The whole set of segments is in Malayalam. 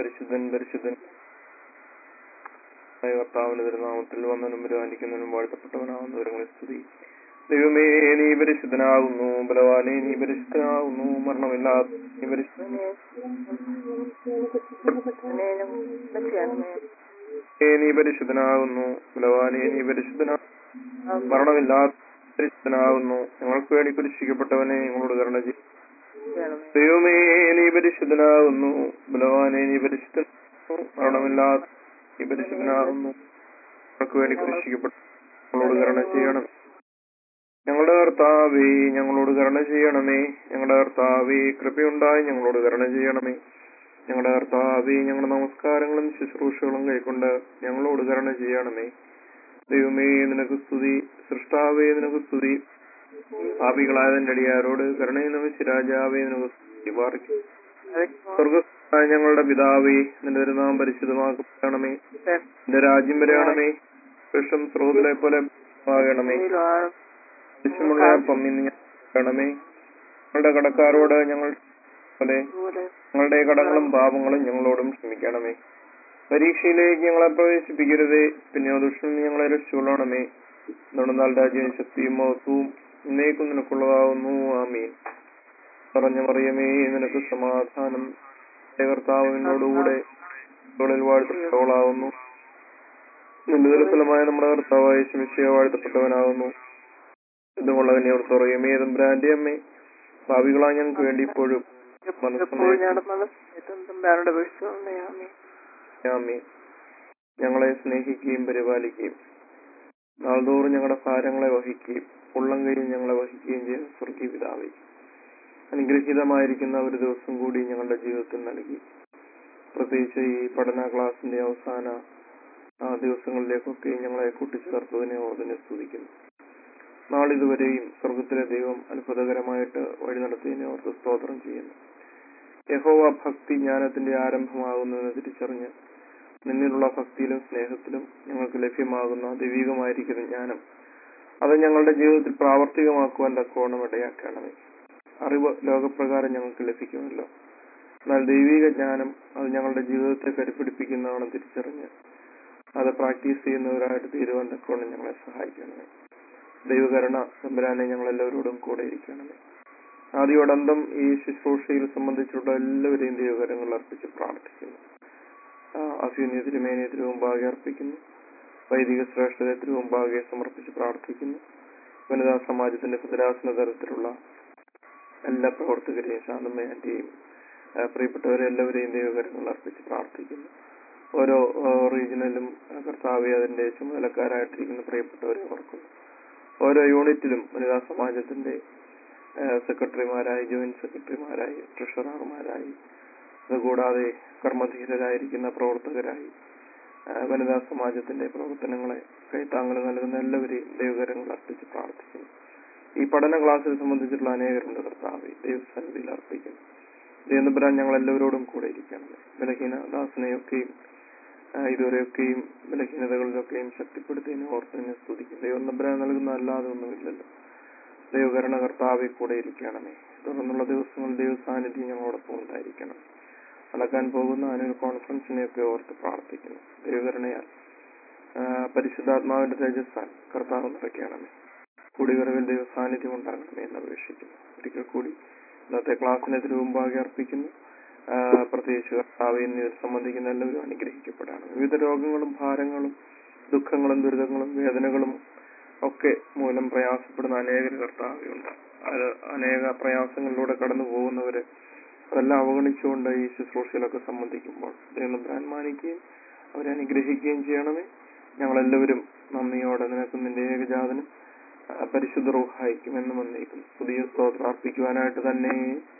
പരിശുദ്ധൻ പരിശുദ്ധൻ ആയ കർത്താവിന്റെ തിരുനാമത്തിൽ വന്നവനും പരിപാലിക്കുന്നവനും വാഴ്ത്തപ്പെട്ടവനാവുന്നവരങ്ങളെ സ്തുതി ദൈവമേ നീ പരിശുദ്ധനാകുന്നു ബലവാനെ നീ പരിശുദ്ധനാകുന്നു മരണമില്ലാത്ത നീ പരിശുദ്ധ ഏ നീ പരിശുദ്ധനാകുന്നു ബലവാനെ നീ പരിശുദ്ധനാ മരണമില്ലാത്ത പരിശുദ്ധനാകുന്നു ഞങ്ങൾക്ക് വേണ്ടി കുരിശിക്കപ്പെട്ടവനെ ഞങ്ങളോട് കരുണ ചെയ്യും ദൈവമേ നീ പരിശുദ്ധനാകുന്നു ബലവാനെ നീ പരിശുദ്ധ മരണമില്ലാത്ത നീ പരിശുദ്ധനാകുന്നു ഞങ്ങൾക്ക് വേണ്ടി കുരിശിക്കപ്പെട്ട ഞങ്ങളോട് കരുണ ചെയ്യണം ഞങ്ങളുടെ കർത്താവേ ഞങ്ങളോട് കരുണ ചെയ്യണമേ ഞങ്ങളുടെ കർത്താവേ കൃപയുണ്ടായി ഞങ്ങളോട് കരുണ ചെയ്യണമേ ഞങ്ങളുടെ കർത്താവേ ഞങ്ങളുടെ നമസ്കാരങ്ങളും ശുശ്രൂഷകളും കൈക്കൊണ്ട് ഞങ്ങളോട് കരുണ ചെയ്യണമേ ദൈവമേ നിനക്ക് സ്തുതി സൃഷ്ടാവേ നിനക്ക് സ്തുതി പാപികളായതിന്റെ അടിയാരോട് കരുണയും നമിച്ച് രാജാവേ നിനക്ക് സ്തുതി പാർക്കും സ്വർഗസ്ഥായ ഞങ്ങളുടെ പിതാവേ നിന്റെ തിരുനാം പരിശുദ്ധമാക്കപ്പെടണമേ നിന്റെ രാജ്യം വരയണമേ വിഷം സ്രോതിലെ പോലെ ആകണമേ വിഷമുള്ള പമ്മിന്ന് ഞങ്ങളെ ഞങ്ങളുടെ കടക്കാരോട് ഞങ്ങൾ പോലെ ഞങ്ങളുടെ കടങ്ങളും പാപങ്ങളും ഞങ്ങളോടും ക്ഷമിക്കണമേ പരീക്ഷയിലേക്ക് ഞങ്ങളെ പ്രവേശിപ്പിക്കരുതേ പിന്നെ ദുഷ്ടം ഞങ്ങളെ രക്ഷിക്കൊള്ളണമേ എന്നാൽ രാജ്യവും ശക്തിയും മഹത്വവും ഇന്നേക്കും നിനക്കുള്ളതാവുന്നു ആമീൻ പറഞ്ഞ മറിയമേ നിനക്ക് സമാധാനം കർത്താവ് എന്നോടുകൂടെ ിൽ വാഴ്ത്തപ്പെട്ടവളാവുന്നു നിന്റെ ഫലമായ നമ്മുടെ കർത്താവായ ശമിശയ വാഴ്ത്തപ്പെട്ടവനാവുന്നു ഇതുമുള്ള തന്നെ അവർ തുറയുമേ തമ്പുരാന്റെ അമ്മേ ഭാവികളാ ഞങ്ങൾക്ക് വേണ്ടി ഇപ്പോഴും ആമേ ഞങ്ങളെ സ്നേഹിക്കുകയും പരിപാലിക്കുകയും നാൾതോറും ഞങ്ങളുടെ ഭാരങ്ങളെ വഹിക്കുകയും ഉള്ളം കയ്യിൽ ഞങ്ങളെ വഹിക്കുകയും ചെയ്യുന്ന സ്വർഗീയ പിതാവേ അനുഗ്രഹീതമായിരിക്കുന്ന ഒരു ദിവസം കൂടി ഞങ്ങളുടെ ജീവിതത്തിൽ നൽകി പ്രത്യേകിച്ച് ഈ പഠന ക്ലാസിന്റെ അവസാന ആ ദിവസങ്ങളിലേക്കൊക്കെ ഞങ്ങളെ കൂട്ടിച്ചേർത്തതിനെ ഓർദിനെ സ്തുതിക്കുന്നു നാളിതുവരെയും സ്വർഗത്തിലെ ദൈവം അത്ഭുതകരമായിട്ട് വഴി നടത്തിയതിനെ ഓർത്ത് സ്തോത്രം ചെയ്യുന്നു യഹോവ ഭക്തി ജ്ഞാനത്തിന്റെ ആരംഭമാകുന്നതെന്ന് തിരിച്ചറിഞ്ഞ് നിന്നിലുള്ള ഭക്തിയിലും സ്നേഹത്തിലും ഞങ്ങൾക്ക് ലഭ്യമാകുന്ന ദൈവികമായിരിക്കുന്ന ജ്ഞാനം അത് ഞങ്ങളുടെ ജീവിതത്തിൽ പ്രാവർത്തികമാക്കുവാൻ തക്കോണം ഇടയാക്കണമേ അറിവ് ലോകപ്രകാരം ഞങ്ങൾക്ക് ലഭിക്കുമല്ലോ എന്നാൽ ദൈവിക ജ്ഞാനം അത് ഞങ്ങളുടെ ജീവിതത്തെ കരുപിടിപ്പിക്കുന്നതാണ് തിരിച്ചറിഞ്ഞ് അത് പ്രാക്ടീസ് ചെയ്യുന്നവരായിട്ട് തീരുവാൻ തക്കോണം ഞങ്ങളെ സഹായിക്കണമേ ദൈവകരുണ തമ്പുരാനെ ഞങ്ങൾ എല്ലാവരോടും കൂടെ ഇരിക്കണമേ ആദ്യോടന്തം ഈ ശുശ്രൂഷയിൽ സംബന്ധിച്ചുള്ള എല്ലാവരെയും ദൈവകരങ്ങൾ അർപ്പിച്ച് പ്രാർത്ഥിക്കുന്നു അഭ്യുന്നയ തിരുമേനിയ തിരുമുമ്പാകെ അർപ്പിക്കുന്നു വൈദിക ശ്രേഷ്ഠത തിരുമുമ്പാകെ സമർപ്പിച്ച് പ്രാർത്ഥിക്കുന്നു വനിതാ സമാജത്തിന്റെ ഭദ്രാസന തരത്തിലുള്ള എല്ലാ പ്രവർത്തകരെയും ശാന്തമ്മയാന്റെയും പ്രിയപ്പെട്ടവരെ എല്ലാവരെയും ദൈവകരങ്ങൾ അർപ്പിച്ച് പ്രാർത്ഥിക്കുന്നു ഓരോ റീജിയനിലും കർത്താവെ അതിന്റെ ചുമതലക്കാരായിട്ടിരിക്കുന്ന പ്രിയപ്പെട്ടവരെ ഓർക്കുന്നു ഓരോ യൂണിറ്റിലും വനിതാ സമാജത്തിന്റെ സെക്രട്ടറിമാരായി ജോയിന്റ് സെക്രട്ടറിമാരായി ട്രഷറർമാരായി അതുകൂടാതെ കർമ്മധീരരായിരിക്കുന്ന പ്രവർത്തകരായി വനിതാ സമാജത്തിന്റെ പ്രവർത്തനങ്ങളെ കൈത്താങ്ങൾ നൽകുന്ന എല്ലാവരെയും ദൈവകരങ്ങൾ അർപ്പിച്ച് പ്രാർത്ഥിക്കുന്നു ഈ പഠന ക്ലാസ്സിൽ സംബന്ധിച്ചിട്ടുള്ള അനേകരുണ്ട് കർത്താവെ ദൈവസന്നിധിയിൽ അർപ്പിക്കുന്നു ദൈവനപുരാൻ ഞങ്ങൾ എല്ലാവരോടും കൂടെ ഇരിക്കണം ബലഹീന ദാസനെയൊക്കെയും ഇതുവരെയൊക്കെയും ബലഹീനതകളിലൊക്കെയും ശക്തിപ്പെടുത്തിയതിനെ ഓർത്തതിനെ സ്തുതിക്കും ദൈവനപുരാൻ നൽകുന്ന അല്ലാതെ ഒന്നുമില്ലല്ലോ ദൈവകരണ കർത്താവെ കൂടെ ഇരിക്കണമേ തുടർന്നുള്ള ദിവസങ്ങളിൽ ദൈവ സാന്നിധ്യം ഞങ്ങളോടൊപ്പം ഉണ്ടായിരിക്കണം നടക്കാൻ പോകുന്ന അനുവൽ കോൺഫറൻസിനെയൊക്കെ ഓർത്ത് പ്രാർത്ഥിക്കുന്നു ദൈവകരണയാൽ പരിശുദ്ധാത്മാവിന്റെ തേജസ്സാൻ കർത്താവ് നിറയ്ക്കണമേ കുടിവരവിൽ ദൈവ സാന്നിധ്യം ഉണ്ടാകണമേ എന്ന് അപേക്ഷിക്കുന്നു ഒരിക്കൽ കൂടി ഇന്നത്തെ ക്ലാസ്സിനെ തിരുമുമ്പാകെ അർപ്പിക്കുന്നു പ്രത്യേകിച്ച് കർത്താവിനെ ഇതിൽ സംബന്ധിക്കുന്ന എല്ലാവരും അനുഗ്രഹിക്കപ്പെടാണ് വിവിധ രോഗങ്ങളും ഭാരങ്ങളും ദുഃഖങ്ങളും ദുരിതങ്ങളും വേദനകളും ഒക്കെ മൂലം പ്രയാസപ്പെടുന്ന അനേക കർത്താവുണ്ട് അത് അനേക പ്രയാസങ്ങളിലൂടെ കടന്നു പോകുന്നവര് അതെല്ലാം അവഗണിച്ചുകൊണ്ട് ഈ ശുശ്രൂഷയിലൊക്കെ സംബന്ധിക്കുമ്പോൾ ദൈവം ബ്രാൻമാനിക്കുകയും അവരെ അനുഗ്രഹിക്കുകയും ചെയ്യണമേ ഞങ്ങളെല്ലാവരും നന്ദിയോടെ നിനക്ക് നിന്റെ ഏകജാതനും പരിശുദ്ധ റൂഹായിക്കും എന്ന് വന്നേക്കും പുതിയ സ്തോത്രം അർപ്പിക്കുവാനായിട്ട് തന്നെ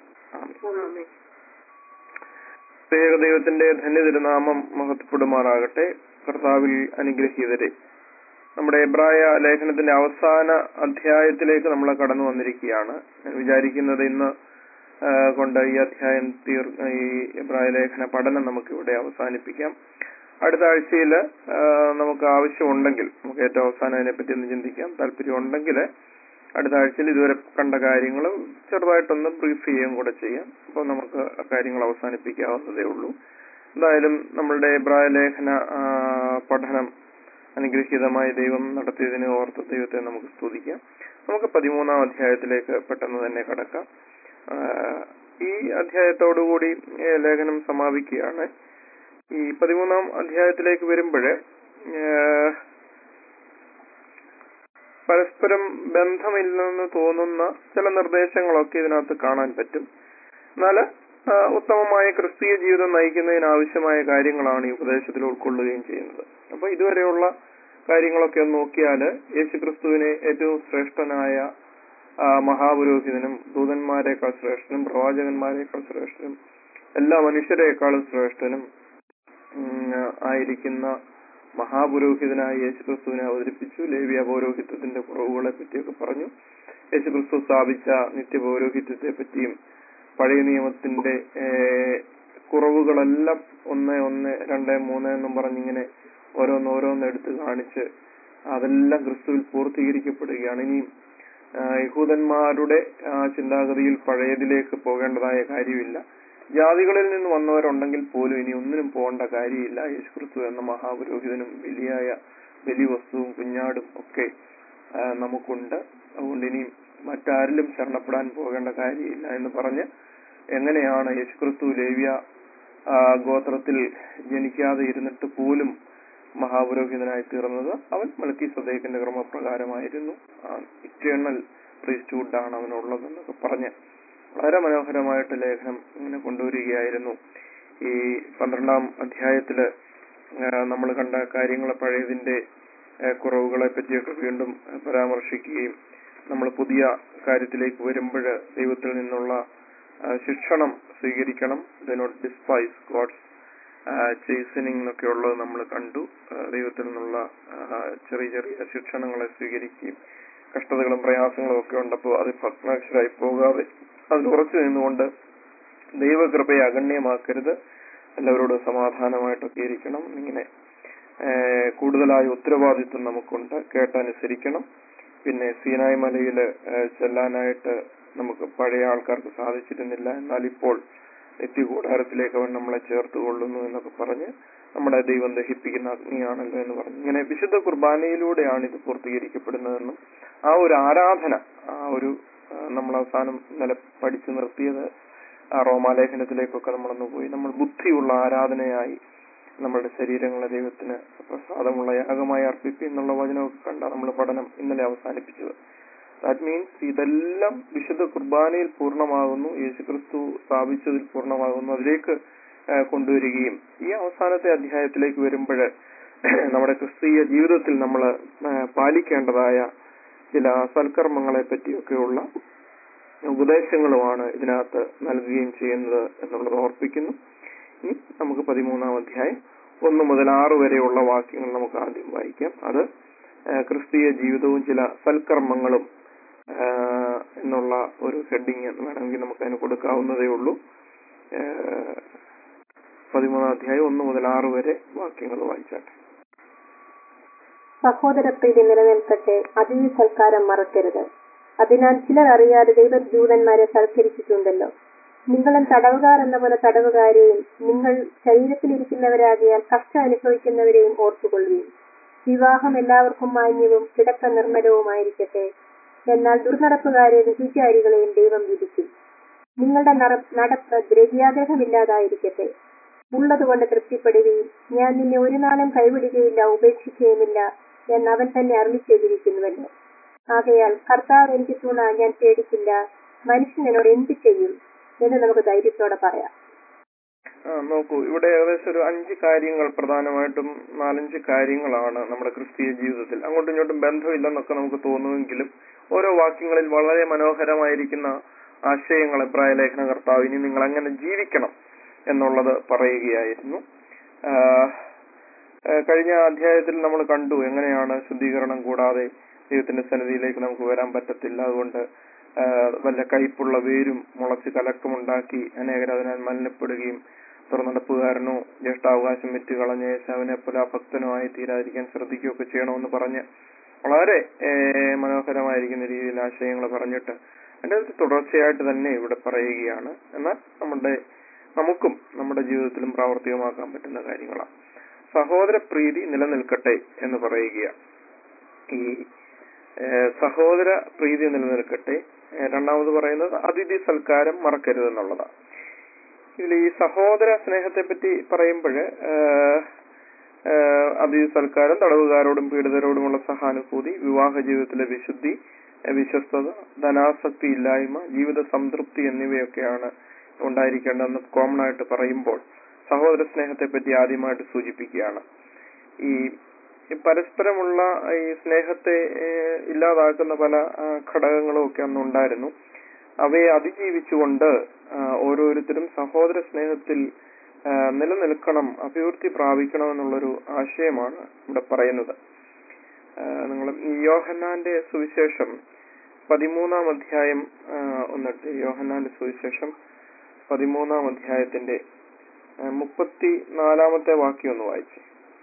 പ്രത്യേക ദൈവത്തിന്റെ ധന്യതിരുനാമം മഹത്വപ്പെടുമാറാകട്ടെ കർത്താവിൽ അനുഗ്രഹീതരെ നമ്മുടെ എബ്രായ ലേഖനത്തിന്റെ അവസാന അധ്യായത്തിലേക്ക് നമ്മൾ കടന്നു വന്നിരിക്കുകയാണ് ഞാൻ വിചാരിക്കുന്നത് ഇന്ന് കൊണ്ട് ഈ അധ്യായം തീർ ഈ എബ്രായ ലേഖന പഠനം നമുക്ക് ഇവിടെ അവസാനിപ്പിക്കാം അടുത്ത ആഴ്ചയിൽ നമുക്ക് ആവശ്യമുണ്ടെങ്കിൽ നമുക്ക് ഏറ്റവും അവസാനം അതിനെപ്പറ്റി ഒന്ന് ചിന്തിക്കാം താല്പര്യം ഉണ്ടെങ്കിൽ അടുത്ത ആഴ്ചയിൽ ഇതുവരെ കണ്ട കാര്യങ്ങൾ ചെറുതായിട്ടൊന്ന് ബ്രീഫ് ചെയ്യുകയും കൂടെ ചെയ്യാം അപ്പോൾ നമുക്ക് ആ കാര്യങ്ങൾ അവസാനിപ്പിക്കാവുന്നതേ ഉള്ളൂ എന്തായാലും നമ്മളുടെ എബ്രായ ലേഖന ആ, പഠനം അനുഗ്രഹീതമായി ദൈവം നടത്തിയതിനെ ഓർത്ത് ദൈവത്തെ നമുക്ക് സ്തുതിക്കാം നമുക്ക് പതിമൂന്നാം അധ്യായത്തിലേക്ക് പെട്ടെന്ന് തന്നെ കടക്കാം ആ, ഈ അധ്യായത്തോടുകൂടി ഏ, ലേഖനം സമാപിക്കുകയാണ് ഈ പതിമൂന്നാം അധ്യായത്തിലേക്ക് വരുമ്പോഴ് പരസ്പരം ബന്ധമില്ലെന്ന് തോന്നുന്ന ചില നിർദ്ദേശങ്ങളൊക്കെ ഇതിനകത്ത് കാണാൻ പറ്റും എന്നാൽ ആ, ഉത്തമമായ ക്രിസ്തീയ ജീവിതം നയിക്കുന്നതിന് ആവശ്യമായ കാര്യങ്ങളാണ് ഈ ഉപദേശത്തിൽ ഉൾക്കൊള്ളുകയും ചെയ്യുന്നത് അപ്പൊ ഇതുവരെയുള്ള കാര്യങ്ങളൊക്കെ ഒന്ന് നോക്കിയാൽ യേശുക്രിസ്തുവിനെ ഏറ്റവും ശ്രേഷ്ഠനായ ആ, മഹാപുരോഹിതനും ദൂതന്മാരെക്കാൾ ശ്രേഷ്ഠനും പ്രവാചകന്മാരെക്കാൾ ശ്രേഷ്ഠനും എല്ലാ മനുഷ്യരെക്കാളും ശ്രേഷ്ഠനും ഉം, ആയിരിക്കുന്ന മഹാപുരോഹിതനായ യേശുക്രിസ്തുവിനെ അവതരിപ്പിച്ചു ലേവ്യ പൗരോഹിത്യത്തിന്റെ കുറവുകളെ പറ്റിയൊക്കെ പറഞ്ഞു യേശുക്രിസ്തു സ്ഥാപിച്ച നിത്യപൗരോഹിത്യത്തെ പറ്റിയും പഴയ നിയമത്തിന്റെ ഏഹ്, കുറവുകളെല്ലാം ഒന്ന് ഒന്ന് രണ്ട് മൂന്ന് എന്നും പറഞ്ഞിങ്ങനെ ഓരോന്ന് ഓരോന്ന് എടുത്ത് കാണിച്ച് അതെല്ലാം ക്രിസ്തുവിൽ പൂർത്തീകരിക്കപ്പെടുകയാണ് ഇനിയും ആ, യഹൂദന്മാരുടെ ആ, ചിന്താഗതിയിൽ പഴയതിലേക്ക് പോകേണ്ടതായ കാര്യമില്ല ജാതികളിൽ നിന്ന് വന്നവരുണ്ടെങ്കിൽ പോലും ഇനി ഒന്നിനും പോകേണ്ട കാര്യമില്ല യേശുക്രിസ്തു എന്ന മഹാപുരോഹിതനും വലിയായ ബലി വസ്തുവും കുഞ്ഞാടും ഒക്കെ ആ, നമുക്കുണ്ട് അതുകൊണ്ട് ഇനിയും മറ്റാരിലും ശരണപ്പെടാൻ പോകേണ്ട കാര്യമില്ല എന്ന് പറഞ്ഞ് എങ്ങനെയാണ് യേശുക്രിസ്തു ലേവ്യ ആ, ഗോത്രത്തിൽ ജനിക്കാതെ ഇരുന്നിട്ട് പോലും മഹാപുരോഹിതനായി തീർന്നത് അവൻ മൽക്കി സദേക്കിന്റെ ക്രമപ്രകാരമായിരുന്നു ഇറ്റേണൽ പ്രീസ്റ്റ്ഹുഡ് ആണ് അവനുള്ളതെന്നൊക്കെ പറഞ്ഞ് വളരെ മനോഹരമായിട്ട് ലേഖനം ഇങ്ങനെ കൊണ്ടുവരികയായിരുന്നു ഈ പന്ത്രണ്ടാം അധ്യായത്തില് നമ്മൾ കണ്ട കാര്യങ്ങൾ പഴയതിന്റെ ആ, കുറവുകളെ പറ്റിയൊക്കെ വീണ്ടും ആ, പരാമർശിക്കുകയും നമ്മൾ പുതിയ കാര്യത്തിലേക്ക് വരുമ്പോൾ ദൈവത്തിൽ നിന്നുള്ള ആ, ശിക്ഷണം സ്വീകരിക്കണം do not despise God's chastening എന്നൊക്കെ ഉള്ളത് നമ്മൾ കണ്ടു ആ, ദൈവത്തിൽ നിന്നുള്ള ആ, ചെറിയ ചെറിയ ശിക്ഷണങ്ങളെ സ്വീകരിക്കുകയും കഷ്ടതകളും പ്രയാസങ്ങളും ഒക്കെ ഉണ്ടപ്പോൾ അത് ഭഗ്നാക്ഷരായി പോകാതെ അതിൽ ഉറച്ചു നിന്നുകൊണ്ട് ദൈവകൃപയെ അഗണ്യമാക്കരുത് എല്ലാവരോടും സമാധാനമായിട്ടൊക്കെ ഇരിക്കണം ഇങ്ങനെ ഏഹ്, കൂടുതലായ ഉത്തരവാദിത്വം നമുക്കുണ്ട് കേട്ടനുസരിക്കണം പിന്നെ സീനായ് മലയില് ഏഹ്, ചെല്ലാനായിട്ട് നമുക്ക് പഴയ ആൾക്കാർക്ക് സാധിച്ചിരുന്നില്ല എന്നാൽ ഇപ്പോൾ നിത്യകൂടാരത്തിലേക്ക് അവൻ നമ്മളെ ചേർത്ത് കൊള്ളുന്നു എന്നൊക്കെ പറഞ്ഞ് നമ്മുടെ ദൈവം ദഹിപ്പിക്കുന്ന അഗ്നിയാണല്ലോ എന്ന് പറഞ്ഞു ഇങ്ങനെ വിശുദ്ധ കുർബാനയിലൂടെയാണ് ഇത് പൂർത്തീകരിക്കപ്പെടുന്നതെന്നും ആ ഒരു ആരാധന ആ ഒരു ആ, നമ്മൾ അവസാനം ഇന്നലെ പഠിച്ചു നിർത്തിയത് ആ റോമാലേഖനത്തിലേക്കൊക്കെ നമ്മളൊന്ന് പോയി നമ്മൾ ബുദ്ധിയുള്ള ആരാധനയായി നമ്മളുടെ ശരീരങ്ങളെ ദൈവത്തിന് പ്രസാദമുള്ള യാഗമായി അർപ്പിക്കുക എന്നുള്ള വചനമൊക്കെ കണ്ട നമ്മൾ പഠനം ഇന്നലെ അവസാനിപ്പിച്ചത് ദാറ്റ് മീൻസ് ഇതെല്ലാം വിശുദ്ധ കുർബാനയിൽ പൂർണ്ണമാകുന്നു യേശുക്രിസ്തു സ്ഥാപിച്ചതിൽ പൂർണ്ണമാകുന്നു അതിലേക്ക് ആ, കൊണ്ടുവരികയും ഈ അവസാനത്തെ അധ്യായത്തിലേക്ക് വരുമ്പോൾ നമ്മുടെ ക്രിസ്തീയ ജീവിതത്തിൽ നമ്മൾ പാലിക്കേണ്ടതായ ചില സൽക്കർമ്മങ്ങളെ പറ്റിയൊക്കെയുള്ള ഉപദേശങ്ങളുമാണ് ഇതിനകത്ത് നൽകുകയും ചെയ്യുന്നത് എന്നുള്ളത് ഓർപ്പിക്കുന്നു ഇനി നമുക്ക് പതിമൂന്നാം അധ്യായം ഒന്ന് മുതൽ ആറ് വരെയുള്ള വാക്യങ്ങൾ നമുക്ക് ആദ്യം വായിക്കാം അത് ആ, ക്രിസ്തീയ ജീവിതവും ചില സൽക്കർമ്മങ്ങളും ആ, എന്നുള്ള ഒരു ഹെഡിങ് വേണമെങ്കിൽ നമുക്ക് അതിന് കൊടുക്കാവുന്നതേ ഉള്ളൂ ആ, പതിമൂന്നാം അധ്യായം ഒന്ന് മുതൽ ആറ് വരെ വാക്യങ്ങൾ വായിച്ചാട്ടെ സഹോദരപ്രീതി നിലനിൽക്കട്ടെ അതിഥി സൽക്കാരം മറക്കരുത് അതിനാൽ ചിലർ അറിയാതെ ദൈവദൂതന്മാരെ സൽക്കരിച്ചിട്ടുണ്ടല്ലോ നിങ്ങളും തടവുകാർ എന്ന പോലെ തടവുകാരെയും നിങ്ങൾ ശരീരത്തിലിരിക്കുന്നവരാകിയാൽ കഷ്ടം അനുഭവിക്കുന്നവരെയും ഓർത്തുകൊള്ളുകയും വിവാഹം എല്ലാവർക്കും മാന്യവും കിടക്ക നിർമ്മലവുമായിരിക്കട്ടെ എന്നാൽ ദുർനടപ്പുകാരെ വ്യഭിചാരികളെയും ദൈവം വിധിക്കും നിങ്ങളുടെ നട- നടപ്പ് ദ്രവ്യാഗ്രഹമില്ലാതായിരിക്കട്ടെ ഉള്ളതുകൊണ്ട് തൃപ്തിപ്പെടുകയും ഞാൻ നിന്നെ ഒരു നാളും കൈവിടുകയില്ല ഉപേക്ഷിക്കുകയുമില്ല എന്ന് അവൻ തന്നെ അരുളി ചെയ്തിരിക്കുന്നുവല്ലോ ആകയാൽ കർത്താവ് എനിക്ക് തുണ ഞാൻ പേടിക്കില്ല മനുഷ്യൻ എന്നോട് എന്ത് ചെയ്യും എന്ന് നമുക്ക് ധൈര്യത്തോടെ പറയാം ആ നോക്കൂ ഇവിടെ ഏകദേശം ഒരു അഞ്ച് കാര്യങ്ങൾ പ്രധാനമായിട്ടും നാലഞ്ച് കാര്യങ്ങളാണ് നമ്മുടെ ക്രിസ്തീയ ജീവിതത്തിൽ അങ്ങോട്ടും ഇങ്ങോട്ടും ബന്ധമില്ലെന്നൊക്കെ നമുക്ക് തോന്നുമെങ്കിലും ഓരോ വാക്യങ്ങളിൽ വളരെ മനോഹരമായിരിക്കുന്ന ആശയങ്ങൾ എബ്രായ ലേഖന കർത്താവ് ഇനി നിങ്ങൾ അങ്ങനെ ജീവിക്കണം എന്നുള്ളത് പറയുകയായിരുന്നു ആ, ആ, കഴിഞ്ഞ അധ്യായത്തിൽ നമ്മൾ കണ്ടു എങ്ങനെയാണ് ശുദ്ധീകരണം കൂടാതെ ദൈവത്തിന്റെ സന്നിധിയിലേക്ക് നമുക്ക് വരാൻ പറ്റത്തില്ല അതുകൊണ്ട് ആ, വല്ല കയ്പുള്ള വേരും മുളച്ച് കലക്കമുണ്ടാക്കി അനേകർ അതിനാൽ മലിനപ്പെടുകയും തുറന്നടപ്പുകാരനോ ജ്യേഷ്ഠാവകാശം വിറ്റ് കളഞ്ഞ യേശാവിനെ പോലെ അഭക്തനുമായി തീരാതിരിക്കാൻ ശ്രദ്ധിക്കുകയൊക്കെ ചെയ്യണമെന്ന് പറഞ്ഞ് വളരെ ഏ, മനോഹരമായിരിക്കുന്ന രീതിയിൽ ആശയങ്ങൾ പറഞ്ഞിട്ട് അതിന്റെ അകത്ത് തുടർച്ചയായിട്ട് തന്നെ ഇവിടെ പറയുകയാണ് എന്നാൽ നമ്മുടെ നമുക്കും നമ്മുടെ ജീവിതത്തിലും പ്രാവർത്തികമാക്കാൻ പറ്റുന്ന കാര്യങ്ങളാണ് സഹോദര പ്രീതി നിലനിൽക്കട്ടെ എന്ന് പറയുക ഈ ഏഹ്, സഹോദര പ്രീതി നിലനിൽക്കട്ടെ ഏഹ്, രണ്ടാമത് പറയുന്നത് അതിഥി സൽക്കാരം മറക്കരുത് എന്നുള്ളതാണ് ഇതിൽ ഈ സഹോദര സ്നേഹത്തെ പറ്റി പറയുമ്പോൾ അതിഥി സൽക്കാരം തടവുകാരോടും പീഡിതരോടുമുള്ള സഹാനുഭൂതി വിവാഹ ജീവിതത്തിലെ വിശുദ്ധി ഏഹ്, വിശ്വസ്തത ധനാസക്തി ഇല്ലായ്മ ജീവിത സംതൃപ്തി എന്നിവയൊക്കെയാണ് ഉണ്ടായിരിക്കേണ്ടതെന്ന് കോമൺ ആയിട്ട് പറയുമ്പോൾ സഹോദര സ്നേഹത്തെ പറ്റി ആദ്യമായിട്ട് സൂചിപ്പിക്കുകയാണ് ഈ ഈ പരസ്പരമുള്ള ഈ സ്നേഹത്തെ ഏഹ്, ഇല്ലാതാക്കുന്ന പല ആ, ഘടകങ്ങളും ഒക്കെ അന്ന് ഉണ്ടായിരുന്നു അവയെ അതിജീവിച്ചുകൊണ്ട് ആ, ഓരോരുത്തരും സഹോദര സ്നേഹത്തിൽ ആ, നിലനിൽക്കണം അഭിവൃദ്ധി പ്രാപിക്കണം എന്നുള്ളൊരു ആശയമാണ് ഇവിടെ പറയുന്നത് നിങ്ങൾ ഈ യോഹന്നാന്റെ സുവിശേഷം പതിമൂന്നാം അധ്യായം ആ, ഒന്നെടുത്ത് യോഹന്നാന്റെ സുവിശേഷം പതിമൂന്നാം അധ്യായത്തിന്റെ ആ, മുപ്പത്തി നാലാമത്തെ വാക്യം ഒന്ന് വായിച്ചു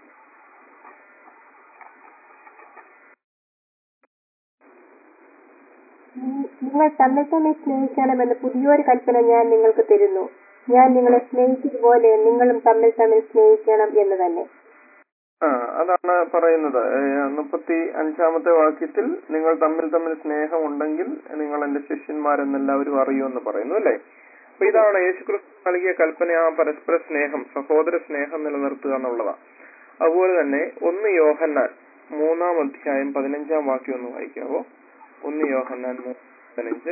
നി- നിങ്ങൾ തമ്മിൽ തമ്മിൽ സ്നേഹിക്കണമെന്ന് പുതിയൊരു കൽപ്പന ഞാൻ നിങ്ങൾക്ക് തരുന്നു ഞാൻ നിങ്ങളെ സ്നേഹിച്ചതുപോലെ നിങ്ങളും തമ്മിൽ തമ്മിൽ സ്നേഹിക്കണം എന്ന് തന്നെ ആ അതാണ് പറയുന്നത് മുപ്പത്തി അഞ്ചാമത്തെ വാക്യത്തിൽ നിങ്ങൾ തമ്മിൽ തമ്മിൽ സ്നേഹം ഉണ്ടെങ്കിൽ നിങ്ങൾ എന്റെ ശിഷ്യന്മാരെന്നെല്ലാവരും അറിയുമെന്ന് പറയുന്നു അല്ലേ അപ്പൊ ഇതാണ് യേശുക്രിസ്തു നൽകിയ കൽപ്പന ആ പരസ്പര സ്നേഹം സഹോദര സ്നേഹം നിലനിർത്തുക എന്നുള്ളതാണ് അതുപോലെ തന്നെ ഒന്ന് യോഹന്നാൻ മൂന്നാം അധ്യായം പതിനഞ്ചാം വാക്യം ഒന്ന് വായിക്കാവോ ഒന്ന് യോഹന്നാൻ മൂന്ന് പതിനഞ്ച്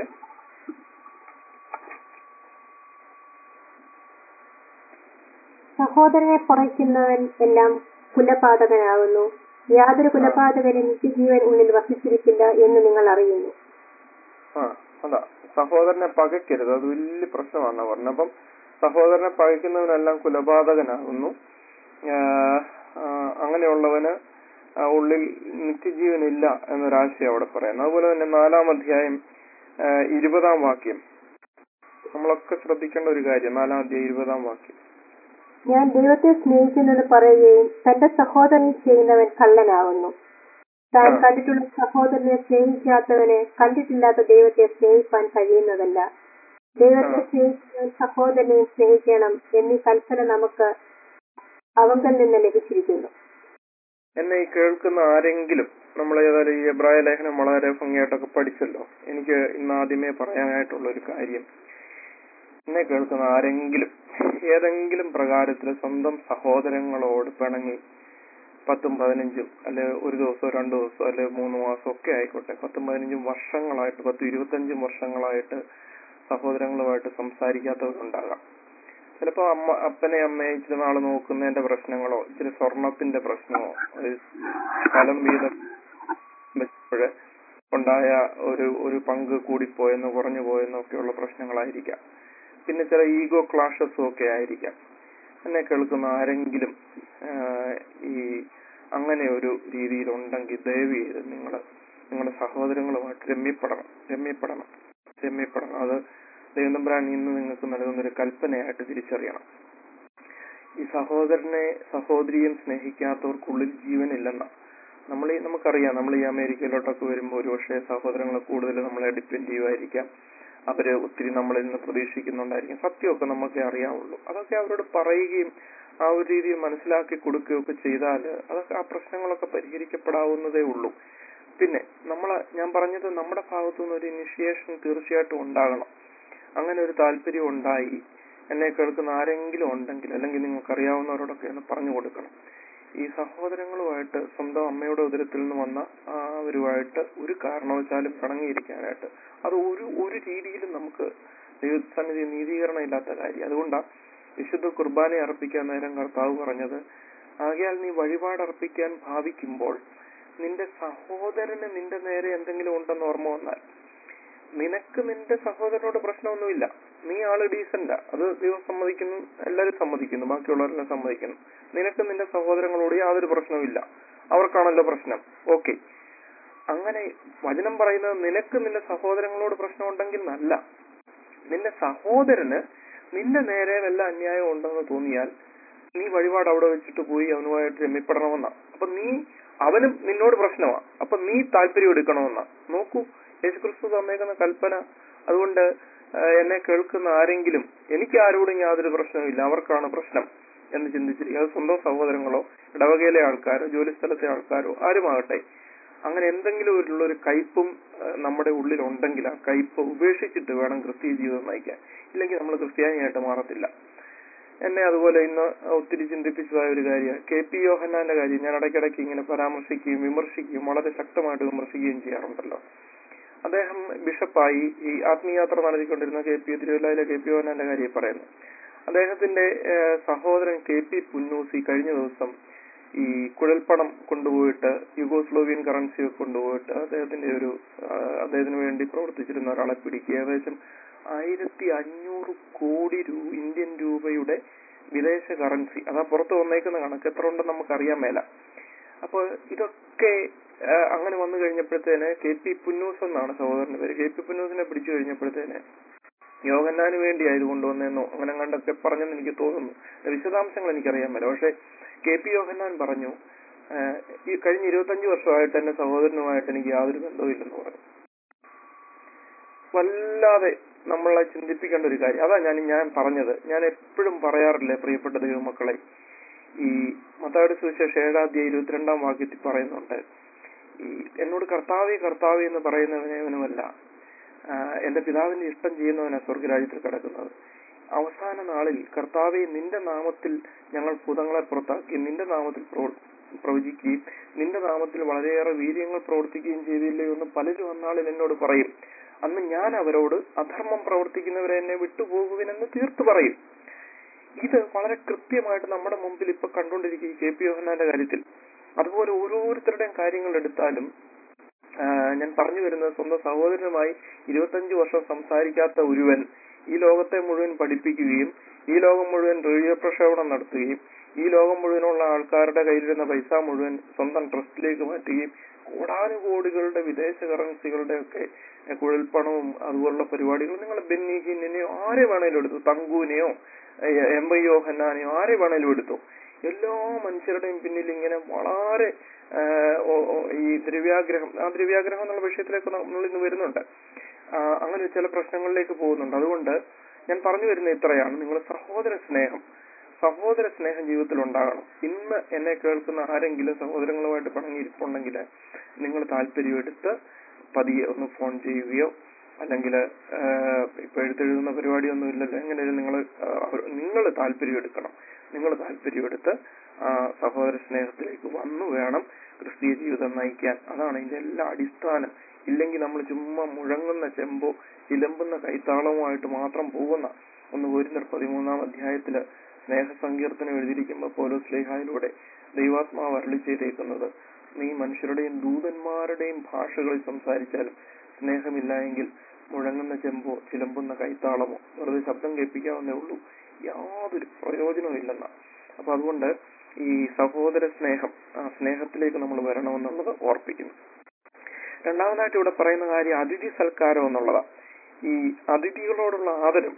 സഹോദരനെ കുറയ്ക്കുന്നവൻ എല്ലാം കുലപാതകനാകുന്നു യാതൊരു കുലപാതകനും നിത്യജീവൻ ഉള്ളിൽ വസിച്ചിരിക്കില്ല എന്ന് നിങ്ങൾ അറിയുന്നു ആ അതാ സഹോദരനെ പകയ്ക്കരുത് അത് വലിയ പ്രശ്നമാണ് പറഞ്ഞത് അപ്പം സഹോദരനെ പകയ്ക്കുന്നവനെല്ലാം കുലപാതകനാകുന്നു ആ, ആ, അങ്ങനെയുള്ളവന് ആ, ഉള്ളിൽ നിത്യജീവനില്ല എന്നൊരാശയം അവിടെ പറയുന്നു അതുപോലെ തന്നെ നാലാം അധ്യായം ആ, ഇരുപതാം വാക്യം നമ്മളൊക്കെ ശ്രദ്ധിക്കേണ്ട ഒരു കാര്യം നാലാം അധ്യായം ഇരുപതാം വാക്യം ഞാൻ ദൈവത്തെ സ്നേഹിക്കുന്നെന്ന് പറയുകയും തന്റെ സഹോദരനെ ചെയ്യുന്നവൻ കള്ളനാകുന്നു താൻ ആ. കണ്ടിട്ടുള്ള സഹോദരനെ സ്നേഹിക്കാത്തവന് കണ്ടിട്ടില്ലാത്ത ദൈവത്തെ സ്നേഹിപ്പാൻ കഴിയുന്നതല്ല ദൈവത്തെ ആ. സ്നേഹിക്കുന്നവൻ സഹോദരനെയും സ്നേഹിക്കണം എന്നീ കൽപ്പന നമുക്ക് അവങ്കൽ നിന്ന് ലഭിച്ചിരിക്കുന്നു എന്നെ ഈ കേൾക്കുന്ന ആരെങ്കിലും നമ്മൾ ഏതായാലും ഈ എബ്രായ ലേഖനം വളരെ ഭംഗിയായിട്ടൊക്കെ പഠിച്ചല്ലോ എനിക്ക് ഇന്ന് ആദ്യമേ പറയാനായിട്ടുള്ള ഒരു കാര്യം എന്നെ കേൾക്കുന്ന ആരെങ്കിലും ഏതെങ്കിലും പ്രകാരത്തിൽ സ്വന്തം സഹോദരങ്ങളോട് പിണങ്ങി പത്തും പതിനഞ്ചും അല്ലെ ഒരു ദിവസമോ രണ്ടു ദിവസമോ അല്ലെ മൂന്ന് മാസം ഒക്കെ ആയിക്കോട്ടെ പത്തും പതിനഞ്ചും വർഷങ്ങളായിട്ട് പത്തും ഇരുപത്തഞ്ചും വർഷങ്ങളായിട്ട് സഹോദരങ്ങളുമായിട്ട് സംസാരിക്കാത്തവരുണ്ടാകാം ചിലപ്പോ അമ്മ അപ്പനെ അമ്മയെ ഇച്ചിരി നാള് നോക്കുന്നതിന്റെ പ്രശ്നങ്ങളോ ഇച്ചിരി സ്വർണത്തിന്റെ പ്രശ്നമോ ഒരു സ്ഥലം വീതം വെച്ചപ്പോഴ് ഉണ്ടായ ഒരു ഒരു പങ്ക് കൂടിപ്പോയെന്നോ കുറഞ്ഞു പോയെന്നോ ഒക്കെയുള്ള പ്രശ്നങ്ങളായിരിക്കാം പിന്നെ ചില ഈഗോ ക്ലാഷസും ഒക്കെ ആയിരിക്കാം എന്നെ കേൾക്കുന്ന ആരെങ്കിലും ആഹ്, ഈ അങ്ങനെ ഒരു രീതിയിൽ ഉണ്ടെങ്കിൽ ദയവ് ചെയ്ത് നിങ്ങൾ നിങ്ങളുടെ സഹോദരങ്ങളുമായിട്ട് രമ്യപ്പെടണം രമ്യപ്പെടണം രമ്യപ്പെടണം അത് ദൈവതമ്പുരാൻ ഇന്ന് നിങ്ങൾക്ക് നൽകുന്ന ഒരു കൽപ്പനയായിട്ട് തിരിച്ചറിയണം ഈ സഹോദരനെ സഹോദരിയും സ്നേഹിക്കാത്തവർക്കുള്ളിൽ ജീവനില്ലെന്ന നമ്മൾ ഈ നമുക്കറിയാം നമ്മൾ ഈ അമേരിക്കയിലോട്ടൊക്കെ വരുമ്പോൾ ഒരുപക്ഷെ സഹോദരങ്ങൾ കൂടുതൽ നമ്മളെ ഡിപ്പെൻഡ് ചെയ്യുമായിരിക്കാം അവര് ഒത്തിരി നമ്മളിൽ നിന്ന് പ്രതീക്ഷിക്കുന്നുണ്ടായിരിക്കും സത്യമൊക്കെ നമുക്കേ അറിയാവുള്ളൂ അതൊക്കെ അവരോട് പറയുകയും ആ ഒരു രീതിയിൽ മനസ്സിലാക്കി കൊടുക്കുകയൊക്കെ ചെയ്താൽ അതൊക്കെ ആ പ്രശ്നങ്ങളൊക്കെ പരിഹരിക്കപ്പെടാവുന്നതേ ഉള്ളൂ പിന്നെ നമ്മൾ ഞാൻ പറഞ്ഞത് നമ്മുടെ ഭാഗത്തു നിന്ന് ഒരു ഇനിഷ്യേഷൻ തീർച്ചയായിട്ടും ഉണ്ടാകണം അങ്ങനെ ഒരു താല്പര്യം ഉണ്ടായി എന്നെ കേൾക്കുന്ന ആരെങ്കിലും ഉണ്ടെങ്കിൽ അല്ലെങ്കിൽ നിങ്ങൾക്ക് അറിയാവുന്നവരോടൊക്കെ ഒന്ന് പറഞ്ഞു കൊടുക്കണം ഈ സഹോദരങ്ങളുമായിട്ട് സ്വന്തം അമ്മയുടെ ഉദരത്തിൽ നിന്ന് വന്ന ആ അവരുമായിട്ട് ഒരു കാരണവശാലും പിണങ്ങിയിരിക്കാനായിട്ട് അത് ഒരു ഒരു രീതിയിലും നമുക്ക് ദൈവസന്നിധി നീതീകരണം ഇല്ലാത്ത കാര്യം അതുകൊണ്ടാണ് വിശുദ്ധ കുർബാന അർപ്പിക്കാൻ നേരം കർത്താവ് പറഞ്ഞത് ആകയാൽ നീ വഴിപാട് അർപ്പിക്കാൻ ഭാവിക്കുമ്പോൾ നിന്റെ സഹോദരന് നിന്റെ നേരെ എന്തെങ്കിലും ഉണ്ടെന്ന് ഓർമ്മ വന്നാൽ നിനക്ക് നിന്റെ സഹോദരനോട് പ്രശ്നമൊന്നുമില്ല നീ ആള് ഡീസന്റാ അത് ദൈവം സമ്മതിക്കുന്നു എല്ലാവരും സമ്മതിക്കുന്നു ബാക്കിയുള്ളവരെല്ലാം സമ്മതിക്കുന്നു നിനക്ക് നിന്റെ സഹോദരങ്ങളോട് യാതൊരു പ്രശ്നവുമില്ല അവർക്കാണല്ലോ പ്രശ്നം ഓക്കെ അങ്ങനെ വചനം പറയുന്നത് നിനക്ക് നിന്റെ സഹോദരങ്ങളോട് പ്രശ്നമുണ്ടെങ്കിൽ നല്ല നിന്റെ സഹോദരന് നിന്റെ നേരെ വല്ല അന്യായം ഉണ്ടെന്ന് തോന്നിയാൽ നീ വഴിപാട് അവിടെ വെച്ചിട്ട് പോയി അവനുമായിട്ട് രമ്യപ്പെടണമെന്നാ അപ്പൊ നീ അവനും നിന്നോട് പ്രശ്നമാ അപ്പൊ നീ താല്പര്യം എടുക്കണമെന്നാ നോക്കൂ യേശുക്രിസ്തു തന്നേക്കുന്ന കൽപ്പന അതുകൊണ്ട് ആ, എന്നെ കേൾക്കുന്ന ആരെങ്കിലും എനിക്ക് ആരോടും യാതൊരു പ്രശ്നവുമില്ല അവർക്കാണ് പ്രശ്നം എന്ന് ചിന്തിച്ചിരിക്കുക അത് സ്വന്തം സഹോദരങ്ങളോ ഇടവകയിലെ ആൾക്കാരോ ജോലിസ്ഥലത്തെ ആൾക്കാരോ ആരുമാകട്ടെ അങ്ങനെ എന്തെങ്കിലും ഒരു ഒരു കയ്പും ആ, നമ്മുടെ ഉള്ളിൽ ഉണ്ടെങ്കിൽ ആ കയ്പ് ഉപേക്ഷിച്ചിട്ട് വേണം ക്രിസ്തീയ ജീവിതം നയിക്കാൻ ഇല്ലെങ്കിൽ നമ്മൾ ക്രിസ്ത്യാനിയായിട്ട് മാറത്തില്ല എന്നെ അതുപോലെ ഇന്ന് ഒത്തിരി ചിന്തിപ്പിച്ചതായ ഒരു കാര്യം കെ പി യോഹന്നാന്റെ കാര്യം ഞാൻ ഇടയ്ക്കിടയ്ക്ക് ഇങ്ങനെ പരാമർശിക്കുകയും വിമർശിക്കുകയും വളരെ ശക്തമായിട്ട് വിമർശിക്കുകയും ചെയ്യാറുണ്ടല്ലോ അദ്ദേഹം ബിഷപ്പായി ഈ ആത്മീയാത്ര നടത്തിക്കൊണ്ടിരുന്ന കെ പി തിരുവല്ലയിലെ കെ പി യോഹന്നാന്റെ കാര്യം പറയുന്നു അദ്ദേഹത്തിന്റെ ഏഹ്, സഹോദരൻ കെ പി പുന്നൂസി കഴിഞ്ഞ ദിവസം ഈ കുഴൽപ്പണം കൊണ്ടുപോയിട്ട് യുഗോസ്ലോവിയൻ കറൻസി ഒക്കെ കൊണ്ടുപോയിട്ട് അദ്ദേഹത്തിന്റെ ഒരു ആ, അദ്ദേഹത്തിന് വേണ്ടി പ്രവർത്തിച്ചിരുന്ന ഒരാളെ പിടിക്കുക ഏകദേശം ആയിരത്തി അഞ്ഞൂറ് കോടി രൂ ഇന്ത്യൻ രൂപയുടെ വിദേശ കറൻസി അതാ പുറത്ത് വന്നേക്കുന്ന കണക്ക് എത്ര ഉണ്ടെന്ന് നമുക്ക് അറിയാൻ മേല അപ്പോൾ ഇതൊക്കെ ആ, അങ്ങനെ വന്നു കഴിഞ്ഞപ്പോഴത്തേന് കെ പി പുന്നൂസ് എന്നാണ് സഹോദരന്റെ പേര് കെ പി പുന്നൂസിനെ പിടിച്ചു കഴിഞ്ഞപ്പോഴത്തേന് യോഗന്നാന് വേണ്ടി ആയത് കൊണ്ടുവന്നെന്നോ അങ്ങനെ കണ്ടൊക്കെ പറഞ്ഞെന്ന് എനിക്ക് തോന്നുന്നു വിശദാംശങ്ങൾ എനിക്കറിയാൻ മേല പക്ഷെ കെ പി യോഹന്നാൻ പറഞ്ഞു ആ, ഈ കഴിഞ്ഞ ഇരുപത്തഞ്ച് വർഷമായിട്ട് എന്റെ സഹോദരനുമായിട്ട് എനിക്ക് യാതൊരു ബന്ധവുമില്ലെന്ന് പറഞ്ഞു വല്ലാതെ നമ്മളെ ചിന്തിപ്പിക്കേണ്ട ഒരു കാര്യം അതാ ഞാൻ ഞാൻ പറഞ്ഞത് ഞാൻ എപ്പോഴും പറയാറില്ലേ പ്രിയപ്പെട്ട ദൈവമക്കളെ ഈ മത്തായുടെ സുവിശേഷം ഏഴാദ്യ ഇരുപത്തിരണ്ടാം വാക്യത്തിൽ പറയുന്നുണ്ട് ഈ എന്നോട് കർത്താവെ കർത്താവെ എന്ന് പറയുന്നവനവനുമല്ല ആ, എന്റെ പിതാവിന്റെ ഇഷ്ടം ചെയ്യുന്നവനാ സ്വർഗരാജ്യത്തിൽ കിടക്കുന്നത് അവസാന നാളിൽ കർത്താവെ നിന്റെ നാമത്തിൽ ഞങ്ങൾ ഭൂതങ്ങളെ പുറത്താക്കി നിന്റെ നാമത്തിൽ പ്രവർ- പ്രവചിക്കുകയും നിന്റെ നാമത്തിൽ വളരെയേറെ വീര്യങ്ങൾ പ്രവർത്തിക്കുകയും ചെയ്തില്ലയോ എന്ന് പലരും അന്നാളിൽ എന്നോട് പറയും അന്ന് ഞാൻ അവരോട് അധർമ്മം പ്രവർത്തിക്കുന്നവരെ എന്നെ വിട്ടുപോകുവിനെന്ന് തീർത്തു പറയും ഇത് വളരെ കൃത്യമായിട്ട് നമ്മുടെ മുമ്പിൽ ഇപ്പൊ കണ്ടുകൊണ്ടിരിക്കുക ഈ കെ പി യോഹന്നാന്റെ കാര്യത്തിൽ അതുപോലെ ഓരോരുത്തരുടെയും കാര്യങ്ങൾ എടുത്താലും ആ, ഞാൻ പറഞ്ഞു വരുന്നത് സ്വന്തം സഹോദരനുമായി ഇരുപത്തഞ്ച് വർഷം സംസാരിക്കാത്ത ഒരുവൻ ഈ ലോകത്തെ മുഴുവൻ പഠിപ്പിക്കുകയും ഈ ലോകം മുഴുവൻ റേഡിയോ പ്രക്ഷേപണം നടത്തുകയും ഈ ലോകം മുഴുവനുള്ള ആൾക്കാരുടെ കയ്യിലിരുന്ന പൈസ മുഴുവൻ സ്വന്തം ട്രസ്റ്റിലേക്ക് മാറ്റുകയും കോടാനുകോടികളുടെ വിദേശ കറൻസികളുടെ ഒക്കെ എ, കുഴൽപ്പണവും അതുപോലുള്ള പരിപാടികൾ നിങ്ങൾ ബെന്നി ഹിന്നിനെയോ ആരെ വേണേലും എടുത്തു തങ്കുവിനെയോ എ, എം ഐ യോഹന്നാനെയോ ആരെ വേണേലും എടുത്തു എല്ലാ മനുഷ്യരുടെയും പിന്നിൽ ഇങ്ങനെ വളരെ ആ, ഓ- ഓ- ഈ ദ്രവ്യാഗ്രഹം ആ ദ്രവ്യാഗ്രഹം എന്നുള്ള വിഷയത്തിലേക്ക് നമ്മൾ ഇന്ന് വരുന്നുണ്ട് ആ, അങ്ങനെ ചില പ്രശ്നങ്ങളിലേക്ക് പോകുന്നുണ്ട് അതുകൊണ്ട് ഞാൻ പറഞ്ഞു വരുന്ന ഇത്രയാണ് നിങ്ങൾ സഹോദര സ്നേഹം സഹോദര സ്നേഹം ജീവിതത്തിൽ ഉണ്ടാകണം ഇന്ന് എന്നെ കേൾക്കുന്ന ആരെങ്കിലും സഹോദരങ്ങളുമായിട്ട് പിണങ്ങിയിരിപ്പുണ്ടെങ്കിൽ നിങ്ങൾ താല്പര്യമെടുത്ത് പതിയെ ഒന്ന് ഫോൺ ചെയ്യുകയോ അല്ലെങ്കിൽ ഇപ്പൊ എഴുത്തെഴുതുന്ന പരിപാടിയൊന്നും ഇല്ലല്ലോ എങ്ങനെയാലും നിങ്ങൾ നിങ്ങൾ താല്പര്യം എടുക്കണം നിങ്ങൾ താല്പര്യമെടുത്ത് ആ സഹോദര സ്നേഹത്തിലേക്ക് വന്നു വേണം ക്രിസ്തീയ ജീവിതം നയിക്കാൻ അതാണ് ഇതിന്റെ എല്ലാ അടിസ്ഥാനം ഇല്ലെങ്കിൽ നമ്മൾ ചുമ്മാ മുഴങ്ങുന്ന ചെമ്പോ ചിലമ്പുന്ന കൈത്താളവുമായിട്ട് മാത്രം പോകുന്ന ഒന്ന് ഒരു പതിമൂന്നാം അധ്യായത്തില് സ്നേഹസങ്കീർത്തനം എഴുതിയിരിക്കുമ്പോൾ പോലോ സ്ലേഹായിലൂടെ ദൈവാത്മാവ് അരളി ചെയ്തേക്കുന്നത് നീ മനുഷ്യരുടെയും ദൂതന്മാരുടെയും ഭാഷകളിൽ സംസാരിച്ചാലും സ്നേഹമില്ല എങ്കിൽ മുഴങ്ങുന്ന ചെമ്പോ ചിലമ്പുന്ന കൈത്താളമോ വെറുതെ ശബ്ദം കേൾപ്പിക്കാവുന്നേ ഉള്ളൂ യാതൊരു പ്രയോജനവും ഇല്ലെന്ന അപ്പൊ അതുകൊണ്ട് ഈ സഹോദര സ്നേഹം ആ സ്നേഹത്തിലേക്ക് നമ്മൾ വരണമെന്നുള്ളത് ഓർപ്പിക്കുന്നു രണ്ടാമതായിട്ട് ഇവിടെ പറയുന്ന കാര്യം അതിഥി സൽക്കാരം എന്നുള്ളതാ ഈ അതിഥികളോടുള്ള ആദരം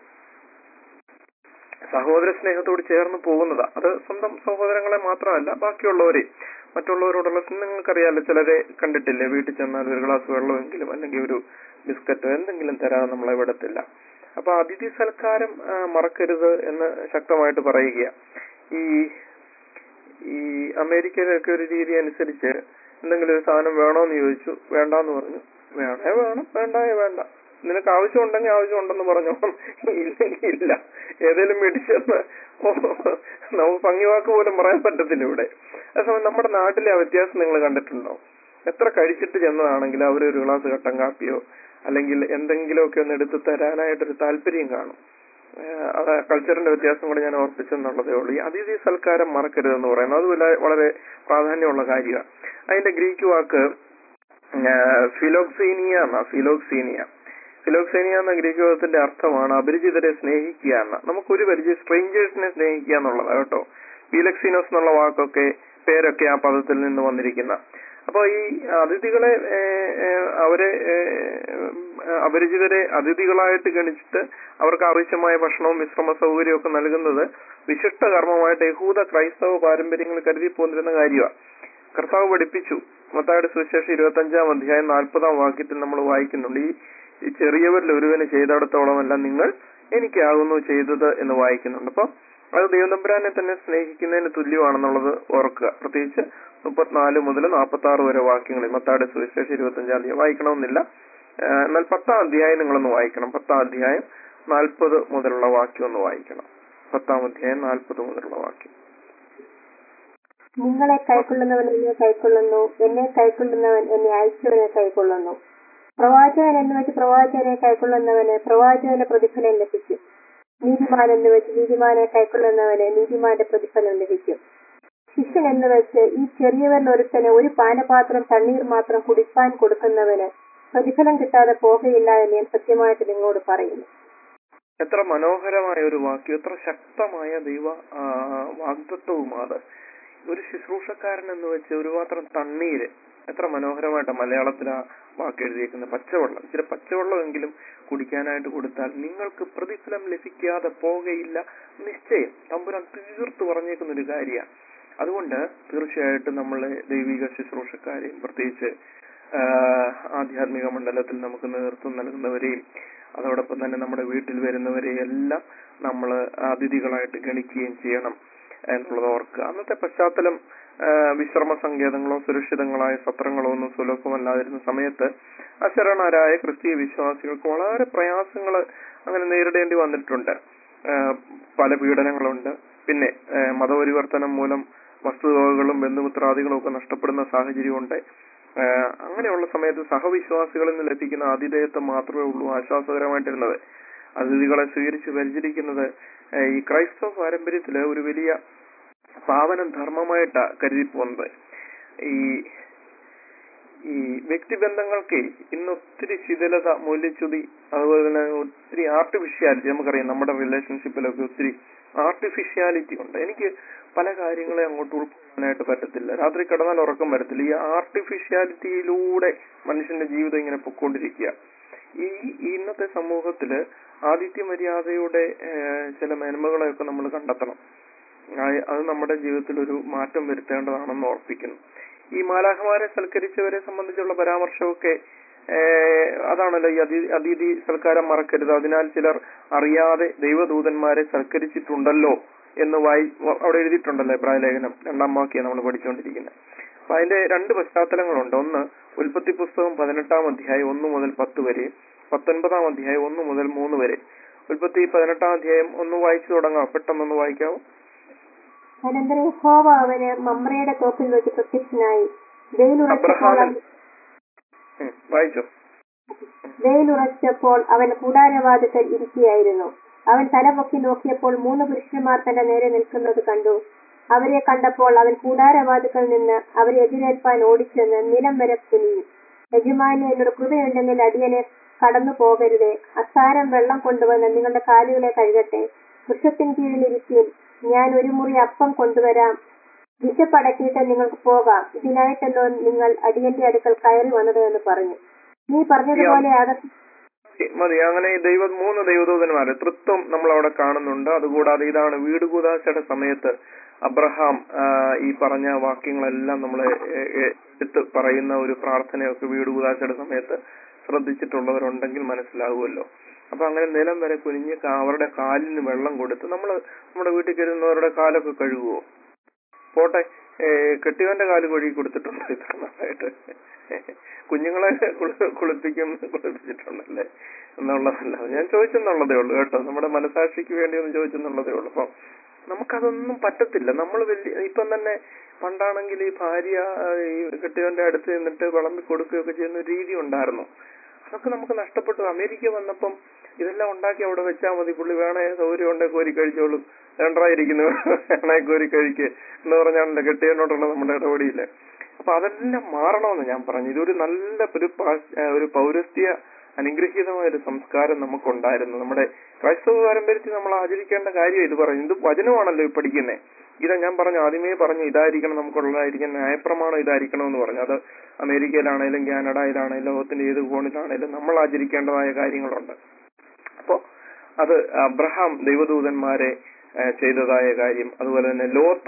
സഹോദര സ്നേഹത്തോട് ചേർന്ന് പോകുന്നതാ അത് സ്വന്തം സഹോദരങ്ങളെ മാത്രമല്ല ബാക്കിയുള്ളവരെ മറ്റുള്ളവരോടുള്ള സ്നേഹം നിങ്ങൾക്കറിയാലോ ചിലരെ കണ്ടിട്ടില്ലേ വീട്ടിൽ ചെന്നാൽ ഒരു ഗ്ലാസ് വെള്ളമെങ്കിലും അല്ലെങ്കിൽ ഒരു ബിസ്ക്കറ്റോ എന്തെങ്കിലും തരാതെ നമ്മളെ വിടത്തില്ല അപ്പൊ അതിഥി സൽക്കാരം ആ, മറക്കരുത് എന്ന് ശക്തമായിട്ട് പറയുക ഈ ഈ അമേരിക്കയിലൊക്കെ ഒരു രീതി അനുസരിച്ച് എന്തെങ്കിലും ഒരു സാധനം വേണോന്ന് ചോദിച്ചു വേണ്ടാന്ന് പറഞ്ഞു വേണേ വേണം വേണ്ടായേ വേണ്ട നിനക്ക് ആവശ്യമുണ്ടെങ്കിൽ ആവശ്യമുണ്ടെന്ന് പറഞ്ഞോ ഇല്ലെങ്കിൽ ഇല്ല ഏതേലും വീട്ടിൽ ചെന്ന് ഓ, നമുക്ക് ഭംഗിവാക്ക് പോലും പറയാൻ പറ്റത്തില്ല ഇവിടെ അതേസമയം നമ്മുടെ നാട്ടിലെ ആ വ്യത്യാസം നിങ്ങൾ കണ്ടിട്ടുണ്ടോ എത്ര കഴിച്ചിട്ട് ചെന്നതാണെങ്കിൽ അവർ ഒരു ഗ്ലാസ് കട്ടൻ കാപ്പിയോ അല്ലെങ്കിൽ എന്തെങ്കിലുമൊക്കെ ഒന്ന് എടുത്ത് തരാനായിട്ടൊരു താല്പര്യം കാണും ഏഹ് അത് കൾച്ചറിന്റെ വ്യത്യാസം കൂടെ ഞാൻ ഓർപ്പിച്ചെന്നുള്ളതേ ഉള്ളൂ ഈ അതിഥി സൽക്കാരം മറക്കരുതെന്ന് പറയുന്നത് അത് വളരെ- വളരെ പ്രാധാന്യമുള്ള കാര്യമാണ് അതിന്റെ ഗ്രീക്ക് വാക്ക് ഫിലോക്സീനിയ എന്നാ ഫിലോക്സീനിയ ഫിലോക്സേനിയ എന്ന ഗ്രീക്ക് പദത്തിന്റെ അർത്ഥമാണ് അപരിചിതരെ സ്നേഹിക്കുക എന്ന നമുക്കൊരു പരിചയ സ്ട്രേഞ്ചേഴ്സിനെ സ്നേഹിക്കുക എന്നുള്ളതാണ് കേട്ടോ ഫിലക്സീനോസ് എന്നുള്ള വാക്കൊക്കെ പേരൊക്കെ ആ പദത്തിൽ നിന്ന് വന്നിരിക്കുന്ന അപ്പൊ ഈ അതിഥികളെ ഏഹ്, ഏഹ്, അവരെ ഏഹ്, അപരിചിതരെ അതിഥികളായിട്ട് ഗണിച്ചിട്ട് അവർക്ക് ആവശ്യമായ ഭക്ഷണവും വിശ്രമ സൗകര്യവും ഒക്കെ നൽകുന്നത് വിശിഷ്ട കർമ്മമായിട്ട് യഹൂദ ക്രൈസ്തവ പാരമ്പര്യങ്ങൾ കരുതി പോന്നിരുന്ന കാര്യമാണ് കർത്താവ് പഠിപ്പിച്ചു മത്തായുടെ സുവിശേഷം ഇരുപത്തി അഞ്ചാം അധ്യായം നാൽപ്പതാം വാക്യത്തിൽ നമ്മൾ വായിക്കുന്നുണ്ട് ഈ ഈ ചെറിയവരിൽ ഒരുവന് ചെയ്തെടുത്തോളമല്ല നിങ്ങൾ എനിക്കാകുന്നു ചെയ്തത് എന്ന് വായിക്കുന്നുണ്ട് അപ്പം അത് ദൈവതമ്പുരാനെ തന്നെ സ്നേഹിക്കുന്നതിന് തുല്യമാണെന്നുള്ളത് ഓർക്കുക പ്രത്യേകിച്ച് മുപ്പത്തിനാല് മുതൽ നാൽപ്പത്തി ആറ് വരെ വാക്യങ്ങളിൽ മത്താട് സുവിശേഷം ഇരുപത്തഞ്ചാം തീയതി വായിക്കണമെന്നില്ല ആ, എന്നാൽ പത്താം അധ്യായം നിങ്ങളൊന്ന് വായിക്കണം പത്താം അധ്യായം നാൽപ്പത് മുതലുള്ള വാക്യം ഒന്ന് വായിക്കണം പത്താം അധ്യായം നാൽപ്പത് മുതലുള്ള വാക്യം നിങ്ങളെ കൈക്കൊള്ളുന്നവൻ എന്നെ കൈക്കൊള്ളുന്നു എന്നെ കൈക്കൊള്ളുന്നവൻ എന്നെ അയച്ചവനെ കൈക്കൊള്ളുന്നു പ്രവാചകൻ എന്ന് വെച്ച് പ്രവാചകനെ കൈക്കൊള്ളുന്നവന് പ്രവാചകന്റെ പ്രതിഫലം ലഭിക്കും നീതിമാൻ എന്ന് വെച്ച് നീതിമാനെ കൈക്കൊള്ളുന്നവന് നീതിമാന്റെ പ്രതിഫലം ലഭിക്കും ശിഷ്യൻ എന്ന് വെച്ച് ഈ ചെറിയവരിൽ ഒരുത്തന് ഒരു പാനപാത്രം തണ്ണീർ മാത്രം കുടിപ്പാൻ കൊടുക്കുന്നവന് പ്രതിഫലം കിട്ടാതെ പോകയില്ല എന്ന് ഞാൻ സത്യമായിട്ട് നിങ്ങളോട് പറയുന്നു എത്ര മനോഹരമായ ഒരു വാക്യം എത്ര ശക്തമായ ദൈവ ആ, വാഗ്ദത്വവുമാണ് ഒരു ശുശ്രൂഷക്കാരൻ എന്ന് വെച്ച് ഒരു പാത്രം തണ്ണീര് എത്ര മനോഹരമായിട്ട് മലയാളത്തിൽ ആ വാക്ക് എഴുതിയേക്കുന്നത് പച്ചവെള്ളം ഇച്ചിരി പച്ചവെള്ളമെങ്കിലും കുടിക്കാനായിട്ട് കൊടുത്താൽ നിങ്ങൾക്ക് പ്രതിഫലം ലഭിക്കാതെ പോകയില്ല നിശ്ചയം തമ്പുരാൻ തീർത്തു പറഞ്ഞേക്കുന്ന ഒരു കാര്യമാണ് അതുകൊണ്ട് തീർച്ചയായിട്ടും നമ്മൾ ദൈവിക ശുശ്രൂഷക്കാരെയും പ്രത്യേകിച്ച് ആ, ആധ്യാത്മിക മണ്ഡലത്തിൽ നമുക്ക് നേതൃത്വം നൽകുന്നവരെയും അതോടൊപ്പം തന്നെ നമ്മുടെ വീട്ടിൽ വരുന്നവരെയും എല്ലാം നമ്മൾ അതിഥികളായിട്ട് ഗണിക്കുകയും ചെയ്യണം എന്നുള്ളത് ഓർക്കുക അന്നത്തെ പശ്ചാത്തലം ആ, വിശ്രമ സങ്കേതങ്ങളോ സുരക്ഷിതങ്ങളായ സത്രങ്ങളോ ഒന്നും സുലഭമല്ലാതിരുന്ന സമയത്ത് അശരണരായ ക്രിസ്തീയ വിശ്വാസികൾക്ക് വളരെ പ്രയാസങ്ങൾ അങ്ങനെ നേരിടേണ്ടി വന്നിട്ടുണ്ട് ആ, പല പീഡനങ്ങളുണ്ട് പിന്നെ ആ, മതപരിവർത്തനം മൂലം വസ്തുവകകളും ബന്ധുമിത്രാദികളും ഒക്കെ നഷ്ടപ്പെടുന്ന സാഹചര്യമുണ്ട് ആ, അങ്ങനെയുള്ള സമയത്ത് സഹവിശ്വാസികളിൽ നിന്ന് ലഭിക്കുന്ന ആതിഥേയത്വം മാത്രമേ ഉള്ളൂ ആശ്വാസകരമായിട്ടിരുന്നത് അതിഥികളെ സ്വീകരിച്ച് പരിചരിക്കുന്നത് ആ, ഈ ക്രൈസ്തവ പാരമ്പര്യത്തില് ഒരു വലിയ പാവനം ധർമ്മമായിട്ടാ കരുതി പോകുന്നത് ഈ ഈ വ്യക്തിബന്ധങ്ങൾക്ക് ഇന്ന് ഒത്തിരി ശിഥിലത മൂല്യച്യുതി അതുപോലെ തന്നെ ഒത്തിരി ആർട്ടിഫിഷ്യാലിറ്റി നമുക്കറിയാം നമ്മുടെ റിലേഷൻഷിപ്പിലൊക്കെ ഒത്തിരി ആർട്ടിഫിഷ്യാലിറ്റി ഉണ്ട് എനിക്ക് പല കാര്യങ്ങളെ അങ്ങോട്ട് ഉൾക്കൊള്ളാനായിട്ട് പറ്റത്തില്ല രാത്രി കിടന്നാൽ ഉറക്കം വരത്തില്ല ഈ ആർട്ടിഫിഷ്യാലിറ്റിയിലൂടെ മനുഷ്യന്റെ ജീവിതം ഇങ്ങനെ പൊക്കോണ്ടിരിക്കുക ഈ ഈ ഇന്നത്തെ സമൂഹത്തില് ആതിഥ്യ മര്യാദയുടെ ഏഹ്, ചില മേന്മകളെയൊക്കെ നമ്മൾ കണ്ടെത്തണം ആ- അത് നമ്മുടെ ജീവിതത്തിൽ ഒരു മാറ്റം വരുത്തേണ്ടതാണെന്ന് ഓർപ്പിക്കുന്നു ഈ മാലാഖമാരെ സൽക്കരിച്ചവരെ സംബന്ധിച്ചുള്ള പരാമർശമൊക്കെ ഏഹ്, അതാണല്ലോ ഈ അതി അതിഥി സൽക്കാരം മറക്കരുത് അതിനാൽ ചിലർ അറിയാതെ ദൈവദൂതന്മാരെ സൽക്കരിച്ചിട്ടുണ്ടല്ലോ എന്ന് വായി വ- അവിടെ എഴുതിയിട്ടുണ്ടല്ലോ എബ്രായ ലേഖനം രണ്ടാം വാക്യം നമ്മൾ പഠിച്ചുകൊണ്ടിരിക്കുന്നത് അപ്പൊ അതിന്റെ രണ്ട് പശ്ചാത്തലങ്ങളുണ്ട് ഒന്ന് ഉൽപ്പത്തി പുസ്തകം പതിനെട്ടാം അധ്യായം ഒന്ന് മുതൽ പത്ത് വരെ പത്തൊൻപതാം അധ്യായം ഒന്ന് മുതൽ മൂന്ന് വരെ ഉൽപ്പത്തി പതിനെട്ടാം അധ്യായം ഒന്ന് വായിച്ചു തുടങ്ങാം പെട്ടെന്നൊന്ന് വായിക്കാവോ അനന്തരം യഹോവ അവന് മമ്രയുടെ തോപ്പിൽ വെച്ച് പ്രത്യക്ഷനായി വെയിലുറച്ചപ്പോൾ അബ്രഹാമിൽ അവൻ- ഉം, വായിച്ചോ വെയിലുറച്ചപ്പോൾ അവൻ കൂടാരവാതിക്കൽ ഇരിക്കുകയായിരുന്നു അവൻ തലപൊക്കി നോക്കിയപ്പോൾ മൂന്ന് പുരുഷന്മാർ തന്റെ നേരെ നിൽക്കുന്നത് കണ്ടു അവരെ കണ്ടപ്പോൾ അവൻ കൂടാരവാതിക്കൽ നിന്ന് അവരെ എതിരേൽപ്പാൻ ഓടിച്ചെന്ന് നിലം വരെ കുനിയും യജമാനി എന്നോട് കൃപയുണ്ടെങ്കിൽ അടിയനെ കടന്നു പോകരുതേ അസാരം വെള്ളം കൊണ്ടുവന്ന് നിങ്ങളുടെ കാലുകളെ കഴുകട്ടെ വൃക്ഷത്തിൻ കീഴിലിരിക്കും ഞാൻ ഒരു മുറി അപ്പം കൊണ്ടുവരാം വിശപ്പടക്കിയിട്ട് നിങ്ങൾക്ക് പോകാം ഇതിനായിട്ടല്ലോ നിങ്ങൾ അടിയന്റെ അടുക്കൽ കയറി വന്നത് എന്ന് പറഞ്ഞു നീ പറഞ്ഞതുപോലെ അകത്ത് മതി അങ്ങനെ ഈ ദൈവ മൂന്ന് ദൈവദൂതന്മാര് തൃത്വം നമ്മൾ അവിടെ കാണുന്നുണ്ട് അതുകൂടാതെ ഇതാണ് വീട് കൂതാശയുടെ സമയത്ത് അബ്രഹാം ആ, ഈ പറഞ്ഞ വാക്യങ്ങളെല്ലാം നമ്മൾ എടുത്ത് പറയുന്ന ഒരു പ്രാർത്ഥനയൊക്കെ വീട് കൂതാശയുടെ സമയത്ത് ശ്രദ്ധിച്ചിട്ടുള്ളവരുണ്ടെങ്കിൽ മനസ്സിലാകുമല്ലോ അപ്പൊ അങ്ങനെ നിലം വരെ കുനിഞ്ഞ് കാ- അവരുടെ കാലിന് വെള്ളം കൊടുത്ത് നമ്മൾ നമ്മുടെ വീട്ടിൽ കരുതുന്നവരുടെ കാലൊക്കെ കഴുകുവോ പോട്ടെ ഏ, കെട്ടിയവന്റെ കാല് കഴുകി കൊടുത്തിട്ടുണ്ട് ഇത്ര നാളായിട്ട് കുഞ്ഞുങ്ങളെ കുളി- കുളിപ്പിക്കും കുളിപ്പിച്ചിട്ടുണ്ടല്ലേ എന്നുള്ളതല്ല ഞാൻ ചോദിച്ചെന്നുള്ളതേ ഉള്ളൂ കേട്ടോ നമ്മുടെ മനസാക്ഷിക്ക് വേണ്ടി ഒന്ന് ചോദിച്ചെന്നുള്ളതേ ഉള്ളൂ അപ്പം നമുക്കതൊന്നും പറ്റത്തില്ല നമ്മൾ വലിയ ഇപ്പം തന്നെ പണ്ടാണെങ്കിൽ ഈ ഭാര്യ ആ, ഈ കെട്ടിയവന്റെ അടുത്ത് നിന്നിട്ട് വിളമ്പി കൊടുക്കുകയൊക്കെ ചെയ്യുന്ന ഒരു രീതി ഉണ്ടായിരുന്നു അതൊക്കെ നമുക്ക് നഷ്ടപ്പെട്ടു അമേരിക്ക വന്നപ്പം ഇതെല്ലാം ഉണ്ടാക്കി അവിടെ വെച്ചാൽ മതി പുള്ളി വേണേ സൗകര്യം ഉണ്ടെ കോരി കഴിച്ചോളും വേണ്ടായിരിക്കുന്നു വേണേ കോരി കഴിക്ക് എന്ന് പറഞ്ഞാണല്ലോ കെട്ടിയവനോടുള്ള നമ്മുടെ ഇടപെടിയില്ലേ അപ്പൊ അതെല്ലാം മാറണമെന്ന് ഞാൻ പറഞ്ഞു ഇതൊരു നല്ല ഒരു പാ- ഏഹ് ഒരു പൗരസ്ത്യ അനുഗ്രഹീതമായ ഒരു സംസ്കാരം നമുക്കുണ്ടായിരുന്നു നമ്മുടെ ക്രൈസ്തവ പാരമ്പര്യത്തിൽ നമ്മൾ ആചരിക്കേണ്ട കാര്യം ഇത് പറഞ്ഞു ഇത് വചനമാണല്ലോ ഈ പഠിക്കുന്നത് ഇതാ ഞാൻ പറഞ്ഞു ആദ്യമേ പറഞ്ഞു ഇതായിരിക്കണം നമുക്കുള്ളതായിരിക്കണം ന്യായപ്രമാണം ഇതായിരിക്കണം എന്ന് പറഞ്ഞു അത് അമേരിക്കയിലാണേലും കാനഡയിലാണേലും ലോകത്തിന്റെ ഏത് കോണിലാണേലും നമ്മൾ ആചരിക്കേണ്ടതായ കാര്യങ്ങളുണ്ട് അപ്പോ അത് അബ്രഹാം ദൈവദൂതന്മാരെ ഏഹ്, ചെയ്തതായ കാര്യം അതുപോലെ തന്നെ ലോത്ത്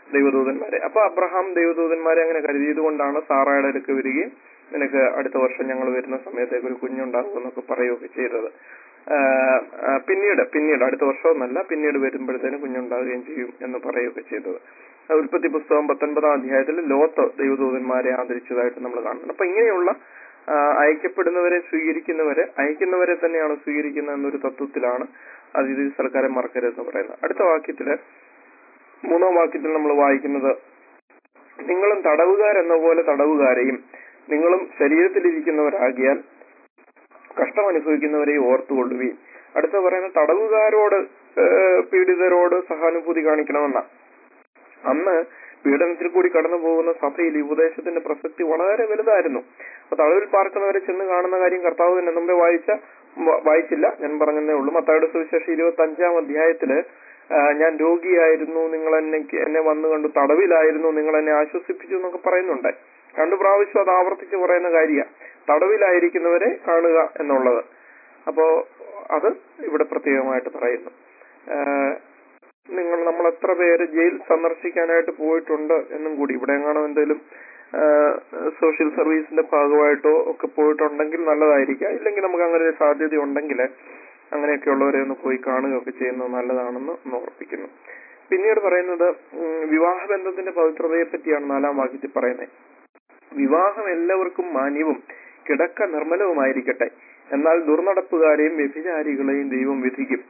ദൈവദൂതന്മാരെ അപ്പൊ അബ്രഹാം ദൈവദൂതന്മാരെ അങ്ങനെ കരുതിയത് കൊണ്ടാണ് സാറായുടെ അടുക്ക് വരികയും നിനക്ക് അടുത്ത വർഷം ഞങ്ങൾ വരുന്ന സമയത്തേക്ക് ഒരു കുഞ്ഞുണ്ടാകും എന്നൊക്കെ പറയുകയൊക്കെ ചെയ്തത് ആഹ് ആഹ് പിന്നീട് പിന്നീട് അടുത്ത വർഷമൊന്നല്ല പിന്നീട് വരുമ്പോഴത്തേന് കുഞ്ഞുണ്ടാവുകയും ചെയ്യും എന്ന് പറയുകയൊക്കെ ചെയ്തത് ആ ഉൽപ്പത്തി പുസ്തകം പത്തൊൻപതാം അധ്യായത്തിൽ ലോത്ത് ദൈവദൂതന്മാരെ ആദരിച്ചതായിട്ട് നമ്മൾ കാണുന്നുണ്ട് അപ്പൊ ഇങ്ങനെയുള്ള ആ, അയക്കപ്പെടുന്നവരെ സ്വീകരിക്കുന്നവരെ അയക്കുന്നവരെ തന്നെയാണ് സ്വീകരിക്കുന്നത് എന്നൊരു തത്വത്തിലാണ് അതിഥി സൽക്കാരം മറക്കരുതെന്ന് പറയുന്നത് അടുത്ത വാക്യത്തില് മൂന്നാം വാക്യത്തിൽ നമ്മൾ വായിക്കുന്നത് നിങ്ങളും തടവുകാരെന്ന പോലെ തടവുകാരെയും നിങ്ങളും ശരീരത്തിലിരിക്കുന്നവരാകിയാൽ കഷ്ടം അനുഭവിക്കുന്നവരെ ഓർത്തുകൊള്ളുകയും അടുത്ത പറയുന്ന തടവുകാരോട് ഏഹ്, പീഡിതരോട് സഹാനുഭൂതി കാണിക്കണമെന്ന അന്ന് പീഡനത്തിൽ കൂടി കടന്നു പോകുന്ന സഭയിൽ ഈ ഉപദേശത്തിന്റെ പ്രസക്തി വളരെ വലുതായിരുന്നു അപ്പൊ തടവിൽ പാർക്കുന്നവരെ ചെന്ന് കാണുന്ന കാര്യം കർത്താവ് തന്നെ മുമ്പേ വായിച്ച വ- വായിച്ചില്ല ഞാൻ പറഞ്ഞതേ ഉള്ളൂ മത്തായുടെ സുവിശേഷം ഇരുപത്തി അഞ്ചാം അധ്യായത്തില് ആ, ഞാൻ രോഗിയായിരുന്നു നിങ്ങൾ എന്നെ എന്നെ വന്നു കണ്ടു തടവിലായിരുന്നു നിങ്ങൾ എന്നെ ആശ്വസിപ്പിച്ചു എന്നൊക്കെ പറയുന്നുണ്ട് രണ്ടു പ്രാവശ്യം അത് ആവർത്തിച്ച് പറയുന്ന കാര്യമാണ് തടവിലായിരിക്കുന്നവരെ കാണുക എന്നുള്ളത് അപ്പോ അത് ഇവിടെ പ്രത്യേകമായിട്ട് പറയുന്നു ആഹ് നിങ്ങൾ നമ്മൾ എത്ര പേര് ജയിൽ സന്ദർശിക്കാനായിട്ട് പോയിട്ടുണ്ട് എന്നും കൂടി ഇവിടെ എങ്ങാണോ എന്തെങ്കിലും സോഷ്യൽ സർവീസിന്റെ ഭാഗമായിട്ടോ ഒക്കെ പോയിട്ടുണ്ടെങ്കിൽ നല്ലതായിരിക്കാം ഇല്ലെങ്കിൽ നമുക്ക് അങ്ങനെ ഒരു സാധ്യത ഉണ്ടെങ്കിൽ അങ്ങനെയൊക്കെയുള്ളവരെ ഒന്ന് പോയി കാണുകയൊക്കെ ചെയ്യുന്നത് നല്ലതാണെന്ന് ഒന്ന് ഓർപ്പിക്കുന്നു പിന്നീട് പറയുന്നത് ഉം, വിവാഹബന്ധത്തിന്റെ പവിത്രതയെ പറ്റിയാണ് നാലാം വാക്യത്തിൽ പറയുന്നത് വിവാഹം എല്ലാവർക്കും മാന്യവും കിടക്ക നിർമ്മലവുമായിരിക്കട്ടെ എന്നാൽ ദുർനടപ്പുകാരെയും വ്യഭിചാരികളെയും ദൈവം വിധിക്കും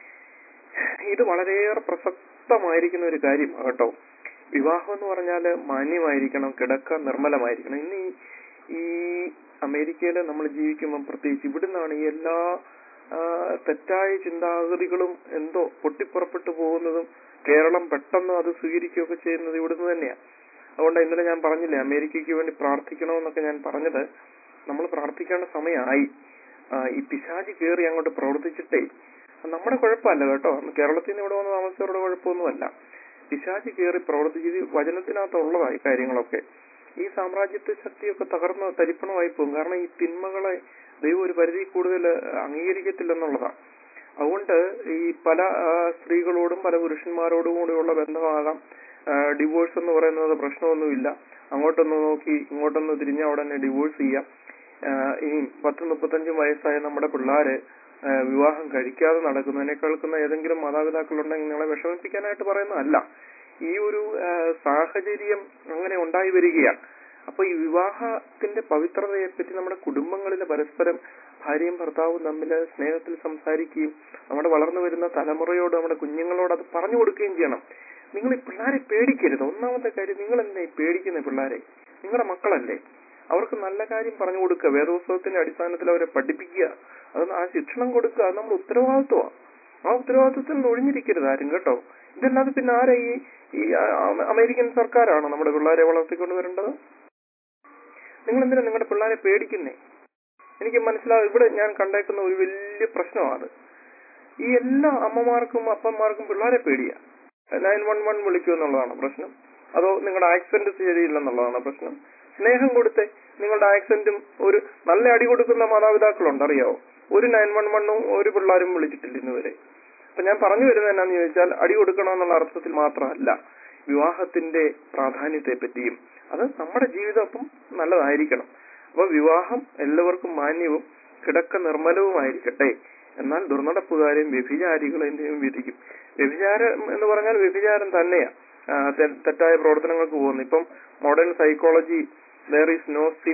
ഇത് വളരെയേറെ പ്രസക്തമായിരിക്കുന്ന ഒരു കാര്യമാണ് കേട്ടോ വിവാഹം എന്ന് പറഞ്ഞാൽ മാന്യമായിരിക്കണം കിടക്ക നിർമ്മലമായിരിക്കണം ഇന്ന് ഈ ഈ അമേരിക്കയിൽ നമ്മൾ ജീവിക്കുമ്പോൾ പ്രത്യേകിച്ച് ഇവിടുന്നാണ് ഈ എല്ലാ ആ, തെറ്റായ ചിന്താഗതികളും എന്തോ പൊട്ടിപ്പുറപ്പെട്ടു പോകുന്നതും കേരളം പെട്ടെന്ന് അത് സ്വീകരിക്കുകയൊക്കെ ചെയ്യുന്നത് ഇവിടുന്ന് തന്നെയാണ് അതുകൊണ്ട് ഇന്നലെ ഞാൻ പറഞ്ഞില്ലേ അമേരിക്കയ്ക്ക് വേണ്ടി പ്രാർത്ഥിക്കണമെന്നൊക്കെ ഞാൻ പറഞ്ഞത് നമ്മൾ പ്രാർത്ഥിക്കേണ്ട സമയമായി ആ, ഈ പിശാചി കയറി അങ്ങോട്ട് പ്രവർത്തിച്ചിട്ടേ അത് നമ്മുടെ കുഴപ്പമല്ല കേട്ടോ കേരളത്തിൽ നിന്ന് ഇവിടെ വന്ന് താമസിച്ചവരുടെ കുഴപ്പമൊന്നുമല്ല പിശാചി കയറി പ്രവർത്തിച്ചത് വചനത്തിനകത്തുള്ളതായി കാര്യങ്ങളൊക്കെ ഈ സാമ്രാജ്യത്വ ശക്തിയൊക്കെ തകർന്ന് തരിപ്പണമായി പോകും കാരണം ഈ തിന്മകളെ ദൈവം ഒരു പരിധി കൂടുതൽ അംഗീകരിക്കത്തില്ലെന്നുള്ളതാണ് അതുകൊണ്ട് ഈ പല ആ, സ്ത്രീകളോടും പല പുരുഷന്മാരോടും കൂടിയുള്ള ബന്ധമാകാം ഡിവോഴ്സ് എന്ന് പറയുന്നത് പ്രശ്നമൊന്നുമില്ല അങ്ങോട്ടൊന്ന് നോക്കി ഇങ്ങോട്ടൊന്ന് തിരിഞ്ഞ ഉടനെ ഡിവോഴ്സ് ചെയ്യാം ആ, ഇനി പത്ത് മുപ്പത്തഞ്ചും വയസ്സായ നമ്മുടെ പിള്ളേര് ആ, വിവാഹം കഴിക്കാതെ നടക്കുന്നതിനെ കേൾക്കുന്ന ഏതെങ്കിലും മാതാപിതാക്കളുണ്ടെങ്കിൽ നിങ്ങളെ വിഷമിപ്പിക്കാനായിട്ട് പറയുന്നതല്ല ഈ ഒരു ആ, സാഹചര്യം അങ്ങനെ ഉണ്ടായി വരികയാണ് അപ്പൊ ഈ വിവാഹത്തിന്റെ പവിത്രതയെ പറ്റി നമ്മുടെ കുടുംബങ്ങളിലെ പരസ്പരം ഭാര്യയും ഭർത്താവും തമ്മിൽ സ്നേഹത്തിൽ സംസാരിക്കുകയും നമ്മുടെ വളർന്നു വരുന്ന തലമുറയോട് നമ്മുടെ കുഞ്ഞുങ്ങളോട് അത് പറഞ്ഞു കൊടുക്കുകയും ചെയ്യണം നിങ്ങൾ ഈ പിള്ളേരെ പേടിക്കരുത് ഒന്നാമത്തെ കാര്യം നിങ്ങൾ എന്തിനാ ഈ പേടിക്കുന്ന പിള്ളേരെ നിങ്ങളുടെ മക്കളല്ലേ അവർക്ക് നല്ല കാര്യം പറഞ്ഞു കൊടുക്കുക വേദോത്സവത്തിന്റെ അടിസ്ഥാനത്തിൽ അവരെ പഠിപ്പിക്കുക അത് ആ ശിക്ഷണം കൊടുക്കുക അത് നമ്മുടെ ഉത്തരവാദിത്വമാണ് ആ ഉത്തരവാദിത്വത്തിൽ നിന്ന് ഒഴിഞ്ഞിരിക്കരുത് ആരും കേട്ടോ ഇതല്ലാതെ പിന്നെ ആരാ ഈ ഈ ആ- ആ- അമേരിക്കൻ സർക്കാരാണോ നമ്മുടെ പിള്ളേരെ വളർത്തിക്കൊണ്ട് വരേണ്ടത് നിങ്ങൾ എന്തിനാ നിങ്ങളുടെ പിള്ളേരെ പേടിക്കുന്നേ എനിക്ക് മനസ്സിലാവും ഇവിടെ ഞാൻ കണ്ടേക്കുന്ന ഒരു വലിയ പ്രശ്നമാണ് ഈ എല്ലാ അമ്മമാർക്കും അപ്പന്മാർക്കും പിള്ളേരെ പേടിയാ നയൻ വൺ വൺ വിളിക്കൂ എന്നുള്ളതാണ് പ്രശ്നം അതോ നിങ്ങളുടെ ആക്സെന്റ് ശരിയില്ലെന്നുള്ളതാണ് പ്രശ്നം സ്നേഹം കൊടുത്തേ നിങ്ങളുടെ ആക്സെന്റും ഒരു നല്ല അടി കൊടുക്കുന്ന മാതാപിതാക്കളുണ്ട് അറിയാവോ ഒരു നയൻ വൺ വണ്ണും ഒരു പിള്ളേരും വിളിച്ചിട്ടില്ല ഇന്നുവരെ അപ്പൊ ഞാൻ പറഞ്ഞു വരുന്നത് എന്നാന്ന് ചോദിച്ചാൽ അടി കൊടുക്കണമെന്നുള്ള അർത്ഥത്തിൽ മാത്രമല്ല വിവാഹത്തിന്റെ പ്രാധാന്യത്തെ പറ്റിയും അത് നമ്മുടെ ജീവിതം അപ്പം നല്ലതായിരിക്കണം അപ്പൊ വിവാഹം എല്ലാവർക്കും മാന്യവും കിടക്ക നിർമ്മലവുമായിരിക്കട്ടെ എന്നാൽ ദുർനടപ്പുകാരെയും വ്യഭിചാരികളെയും ദൈവം വിധിക്കും വ്യഭിചാരം എന്ന് പറഞ്ഞാൽ വ്യഭിചാരം തന്നെയാ ആ, തെ- തെറ്റായ പ്രവർത്തനങ്ങൾക്ക് പോകുന്നു ഇപ്പം modern psychology there is no sin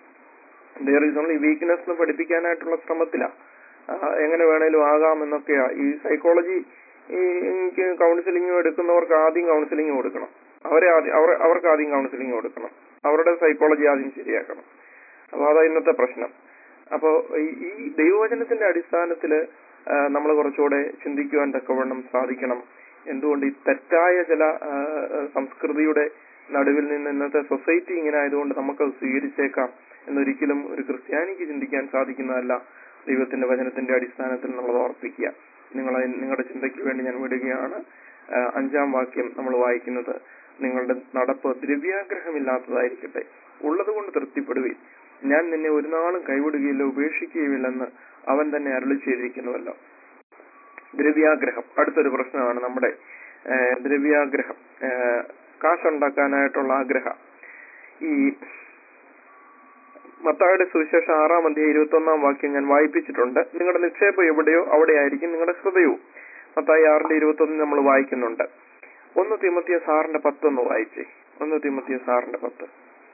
there is only weakness എന്ന് പഠിപ്പിക്കാനായിട്ടുള്ള ശ്രമത്തിലാണ് എങ്ങനെ വേണേലും ആകാം എന്നൊക്കെയാ ഈ സൈക്കോളജി ഈ എനിക്ക് കൗൺസിലിംഗ് എടുക്കുന്നവർക്ക് ആദ്യം കൗൺസിലിംഗ് കൊടുക്കണം അവരെ ആദ്യം അവർ അവർക്ക് ആദ്യം കൗൺസിലിംഗ് കൊടുക്കണം അവരുടെ സൈക്കോളജി ആദ്യം ശരിയാക്കണം അപ്പൊ അതാ ഇന്നത്തെ പ്രശ്നം അപ്പോ ഈ- ഈ ദൈവവചനത്തിന്റെ അടിസ്ഥാനത്തില് നമ്മൾ കുറച്ചുകൂടെ ചിന്തിക്കുവാൻ തക്കവണ്ണം സാധിക്കണം എന്തുകൊണ്ട് ഈ തെറ്റായ ചില ആ, ആ, സംസ്കൃതിയുടെ നടുവിൽ നിന്ന് ഇന്നത്തെ സൊസൈറ്റി ഇങ്ങനെ ആയതുകൊണ്ട് നമുക്കത് സ്വീകരിച്ചേക്കാം എന്നൊരിക്കലും ഒരു ക്രിസ്ത്യാനിക്ക് ചിന്തിക്കാൻ സാധിക്കുന്നതല്ല ദൈവത്തിന്റെ വചനത്തിന്റെ അടിസ്ഥാനത്തിൽ എന്നുള്ളത് ഓർപ്പിക്കുക നിങ്ങളെ നിങ്ങളുടെ ചിന്തയ്ക്ക് വേണ്ടി ഞാൻ വിടുകയാണ് ആ, അഞ്ചാം വാക്യം നമ്മൾ വായിക്കുന്നത് നിങ്ങളുടെ നടപ്പ് ദ്രവ്യാഗ്രഹമില്ലാത്തതായിരിക്കട്ടെ ഉള്ളതുകൊണ്ട് തൃപ്തിപ്പെടുകയും ഞാൻ നിന്നെ ഒരു നാളും കൈവിടുകയില്ല ഉപേക്ഷിക്കുകയുമില്ലെന്ന് അവൻ തന്നെ അരുളി ചെയ്തിരിക്കുന്നുവല്ലോ ദ്രവ്യാഗ്രഹം അടുത്തൊരു പ്രശ്നമാണ് നമ്മുടെ ആ, ദ്രവ്യാഗ്രഹം ആ, കാശുണ്ടാക്കാനായിട്ടുള്ള ആഗ്രഹം ഈ മത്തായുടെ സുവിശേഷം ആറാം അധ്യായം ഇരുപത്തി ഒന്നാം വാക്യം ഞാൻ വായിപ്പിച്ചിട്ടുണ്ട് നിങ്ങളുടെ നിക്ഷേപം എവിടെയോ അവിടെയായിരിക്കും നിങ്ങളുടെ ഹൃദയവും മത്തായി ആറിന്റെ ഇരുപത്തി ഒന്ന് നമ്മൾ വായിക്കുന്നുണ്ട് ഒന്ന് തിമത്തിയ സാറിന്റെ പത്ത് ഒന്ന് വായിച്ചേ ഒന്ന് തിമത്തിയ സാറിന്റെ പത്ത്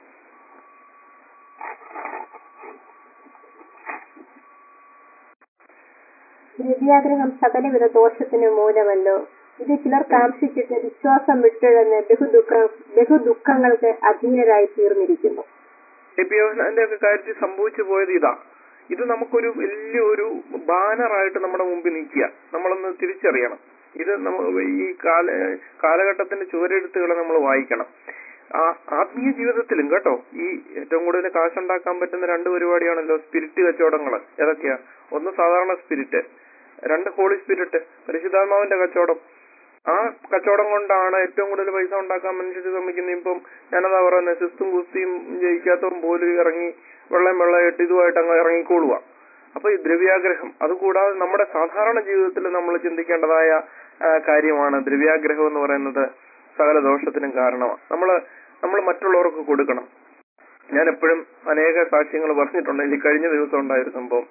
ദ്രവ്യാഗ്രഹം സകലവിധ ദോഷത്തിന് മൂലമല്ലോ ഇത് ചിലർ കാംക്ഷിച്ചിട്ട് വിശ്വാസം വിട്ടിഴന്ന് ബഹുദുഃഖ ബഹുദുഃഖങ്ങൾക്ക് അധീനരായി തീർന്നിരിക്കുന്നു ലഭ്യന്റെ ഒക്കെ കാര്യത്തിൽ സംഭവിച്ചു പോയത് ഇതാ ഇത് നമുക്കൊരു വലിയൊരു ബാനറായിട്ട് നമ്മുടെ മുമ്പിൽ നിൽക്കുക നമ്മളൊന്ന് തിരിച്ചറിയണം ഇത് നമ്മ ഈ കാല കാലഘട്ടത്തിന്റെ ചുവരെഴുത്തുകളെ നമ്മൾ വായിക്കണം ആ ആത്മീയ ജീവിതത്തിലും കേട്ടോ ഈ ഏറ്റവും കൂടുതൽ കാശുണ്ടാക്കാൻ പറ്റുന്ന രണ്ട് പരിപാടിയാണല്ലോ സ്പിരിറ്റ് കച്ചവടങ്ങൾ ഏതൊക്കെയാ ഒന്ന് സാധാരണ സ്പിരിറ്റ് രണ്ട് ഹോളി സ്പിരിറ്റ് പരിശുദ്ധാത്മാവിന്റെ കച്ചവടം ആ കച്ചവടം കൊണ്ടാണ് ഏറ്റവും കൂടുതൽ പൈസ ഉണ്ടാക്കാൻ മനുഷ്യർ ശ്രമിക്കുന്നത് ഇപ്പം ഞാനതാ പറയുന്നത് സിസ്തും കുസ്തിയും ജയിക്കാത്തവൻ പോലും ഇറങ്ങി വെള്ളം വെള്ളമായിട്ട് ഇതുമായിട്ട് അങ്ങ് ഇറങ്ങിക്കോളുക അപ്പൊ ഈ ദ്രവ്യാഗ്രഹം അതുകൂടാതെ നമ്മുടെ സാധാരണ ജീവിതത്തിൽ നമ്മൾ ചിന്തിക്കേണ്ടതായ ആ, കാര്യമാണ് ദ്രവ്യാഗ്രഹം എന്ന് പറയുന്നത് സകല ദോഷത്തിനും കാരണമാണ് നമ്മൾ നമ്മൾ മറ്റുള്ളവർക്ക് കൊടുക്കണം ഞാൻ എപ്പോഴും അനേക സാക്ഷ്യങ്ങൾ പറഞ്ഞിട്ടുണ്ട് ഈ കഴിഞ്ഞ ദിവസം ഉണ്ടായ ഒരു സംഭവം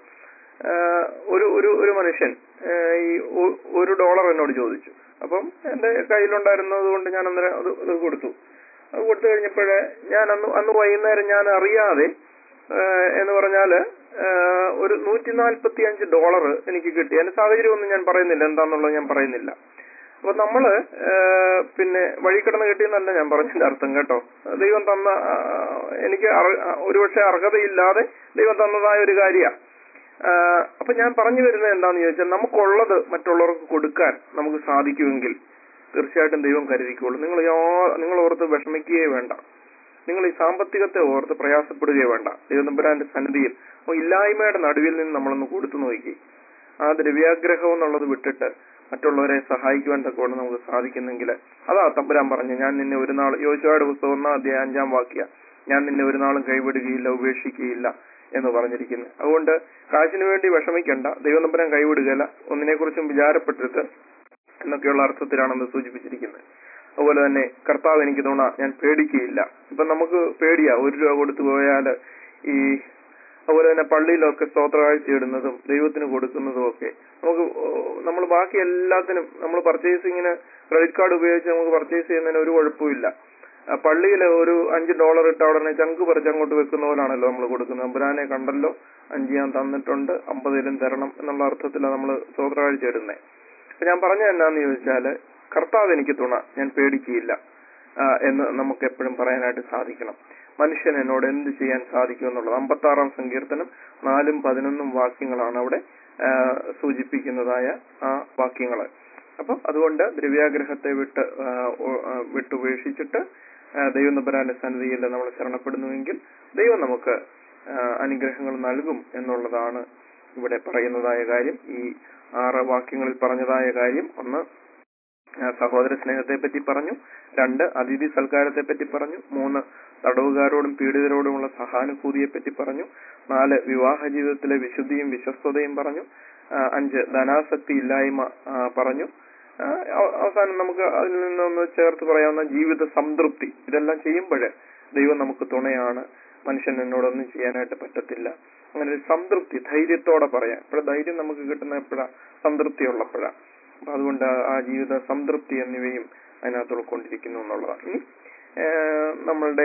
ആഹ് ഒരു ഒരു ഒരു മനുഷ്യൻ ആഹ് ഈ ഒ- ഒരു ഡോളർ എന്നോട് ചോദിച്ചു അപ്പം എന്റെ കയ്യിലുണ്ടായിരുന്നത് കൊണ്ട് ഞാൻ അന്നേരം അത് അത് കൊടുത്തു അത് കൊടുത്തു കഴിഞ്ഞപ്പോഴേ ഞാൻ അന്ന് അന്ന് വൈകുന്നേരം ഞാൻ അറിയാതെ ആഹ് എന്ന് പറഞ്ഞാല് ആഹ് ഒരു നൂറ്റി നാൽപ്പത്തി അഞ്ച് ഡോളർ എനിക്ക് കിട്ടി അതിന്റെ സാഹചര്യം ഒന്നും ഞാൻ പറയുന്നില്ല എന്താന്നുള്ളത് ഞാൻ പറയുന്നില്ല അപ്പൊ നമ്മള് ആഹ് പിന്നെ വഴി കിടന്ന് കിട്ടിയെന്നല്ല ഞാൻ പറഞ്ഞതിന്റെ അർത്ഥം കേട്ടോ ദൈവം തന്ന ആഹ് എനിക്ക് അർഹ- ഒരുപക്ഷെ അർഹതയില്ലാതെ ദൈവം തന്നതായ ഒരു കാര്യമാണ് അപ്പൊ ഞാൻ പറഞ്ഞു വരുന്നത് എന്താന്ന് ചോദിച്ചാൽ നമുക്കുള്ളത് മറ്റുള്ളവർക്ക് കൊടുക്കാൻ നമുക്ക് സാധിക്കുമെങ്കിൽ തീർച്ചയായിട്ടും ദൈവം കരുതിക്കോളൂ നിങ്ങൾ യാ- നിങ്ങൾ ഓർത്ത് വിഷമിക്കുകയേ വേണ്ട നിങ്ങൾ ഈ സാമ്പത്തികത്തെ ഓർത്ത് പ്രയാസപ്പെടുകയേ വേണ്ട ദൈവനമ്പുരാന്റെ സന്നിധിയിൽ അപ്പൊ ഇല്ലായ്മയുടെ നടുവിൽ നിന്ന് നമ്മളൊന്ന് കൊടുത്തു നോക്കി ആ ദ്രവ്യാഗ്രഹം എന്നുള്ളത് വിട്ടിട്ട് മറ്റുള്ളവരെ സഹായിക്കുവാൻ തക്കവണ്ണം നമുക്ക് സാധിക്കുന്നെങ്കിൽ അതാ തമ്പുരാൻ പറഞ്ഞു ഞാൻ നിന്നെ ഒരു നാൾ യോശുവയുടെ പുസ്തകം ഒന്നാം അധ്യായം അഞ്ചാം വാക്യ ഞാൻ നിന്നെ ഒരു നാളും കൈവിടുകയില്ല ഉപേക്ഷിക്കുകയില്ല എന്ന് പറഞ്ഞിരിക്കുന്നു അതുകൊണ്ട് കാശിനു വേണ്ടി വിഷമിക്കണ്ട ദൈവനമ്പുരാൻ കൈവിടുകയില്ല ഒന്നിനെക്കുറിച്ചും വിചാരപ്പെട്ടിട്ട് എന്നൊക്കെയുള്ള അർത്ഥത്തിലാണെന്ന് സൂചിപ്പിച്ചിരിക്കുന്നത് അതുപോലെ തന്നെ കർത്താവ് എനിക്ക് തോന്നാ ഞാൻ പേടിക്കുകയില്ല ഇപ്പൊ നമുക്ക് പേടിയാ ഒരു രൂപ കൊടുത്തു പോയാല് ഈ അതുപോലെ തന്നെ പള്ളിയിലൊക്കെ സ്തോത്രകാഴ്ച ഇടുന്നതും ദൈവത്തിന് കൊടുക്കുന്നതും ഒക്കെ നമുക്ക് നമ്മൾ ബാക്കി എല്ലാത്തിനും നമ്മൾ പർച്ചേസിങ്ങിന് ക്രെഡിറ്റ് കാർഡ് ഉപയോഗിച്ച് നമുക്ക് പർച്ചേസ് ചെയ്യുന്നതിന് ഒരു കുഴപ്പമില്ല ആ പള്ളിയിൽ ഒരു അഞ്ച് ഡോളർ ഇട്ട ഉടനെ ചങ്ക് പറിച്ച് അങ്ങോട്ട് വെക്കുന്ന പോലാണല്ലോ നമ്മൾ കൊടുക്കുന്നത് അമ്പുരാനെ കണ്ടല്ലോ അഞ്ച് ഞാൻ തന്നിട്ടുണ്ട് അമ്പതിലും തരണം എന്നുള്ള അർത്ഥത്തിലാണ് നമ്മൾ സ്തോത്രകാഴ്ച ഇടുന്നത് അപ്പൊ ഞാൻ പറഞ്ഞ എന്നാന്ന് ചോദിച്ചാല് കർത്താവ് എനിക്ക് തുണ ഞാൻ പേടിക്കുകയില്ല ആ, എന്ന് നമുക്ക് എപ്പോഴും പറയാനായിട്ട് സാധിക്കണം മനുഷ്യൻ എന്നോട് എന്ത് ചെയ്യാൻ സാധിക്കും എന്നുള്ളത് അമ്പത്തി ആറാം സങ്കീർത്തനം നാലും പതിനൊന്നും വാക്യങ്ങളാണ് അവിടെ ആ, സൂചിപ്പിക്കുന്നതായ ആ വാക്യങ്ങള് അപ്പം അതുകൊണ്ട് ദ്രവ്യാഗ്രഹത്തെ വിട്ട് ആ, ഒ- ആ, വിട്ടുപേക്ഷിച്ചിട്ട് ആ, ദൈവം നമ്പരാന്റെ സന്നിധിയിൽ നമ്മൾ ശരണപ്പെടുന്നുവെങ്കിൽ ദൈവം നമുക്ക് ആ, അനുഗ്രഹങ്ങൾ നൽകും എന്നുള്ളതാണ് ഇവിടെ പറയുന്നതായ കാര്യം ഈ ആറ് വാക്യങ്ങളിൽ പറഞ്ഞതായ കാര്യം ഒന്ന് ആ, സഹോദര സ്നേഹത്തെ പറ്റി പറഞ്ഞു രണ്ട് അതിഥി സൽക്കാരത്തെ പറ്റി പറഞ്ഞു മൂന്ന് തടവുകാരോടും പീഡിതരോടുമുള്ള സഹാനുഭൂതിയെ പറ്റി പറഞ്ഞു നാല് വിവാഹ ജീവിതത്തിലെ വിശുദ്ധിയും വിശ്വസ്തതയും പറഞ്ഞു ആ, അഞ്ച് ധനാസക്തി ഇല്ലായ്മ ആ, പറഞ്ഞു ആ, അവ- അവസാനം നമുക്ക് അതിൽ നിന്നൊന്ന് ചേർത്ത് പറയാവുന്ന ജീവിത സംതൃപ്തി ഇതെല്ലാം ചെയ്യുമ്പോൾ ദൈവം നമുക്ക് തുണയാണ് മനുഷ്യൻ എന്നോടൊന്നും ചെയ്യാനായിട്ട് പറ്റത്തില്ല അങ്ങനെ ഒരു സംതൃപ്തി ധൈര്യത്തോടെ പറയാം ഇപ്പോൾ ധൈര്യം നമുക്ക് കിട്ടുന്ന എപ്പോഴാ സംതൃപ്തി ഉള്ളപ്പോഴാ അപ്പൊ അതുകൊണ്ട് ആ- ആ ജീവിത സംതൃപ്തി എന്നിവയും അതിനകത്ത് ഉൾക്കൊണ്ടിരിക്കുന്നു എന്നുള്ളതാണ് ഇനി ഏഹ്, നമ്മളുടെ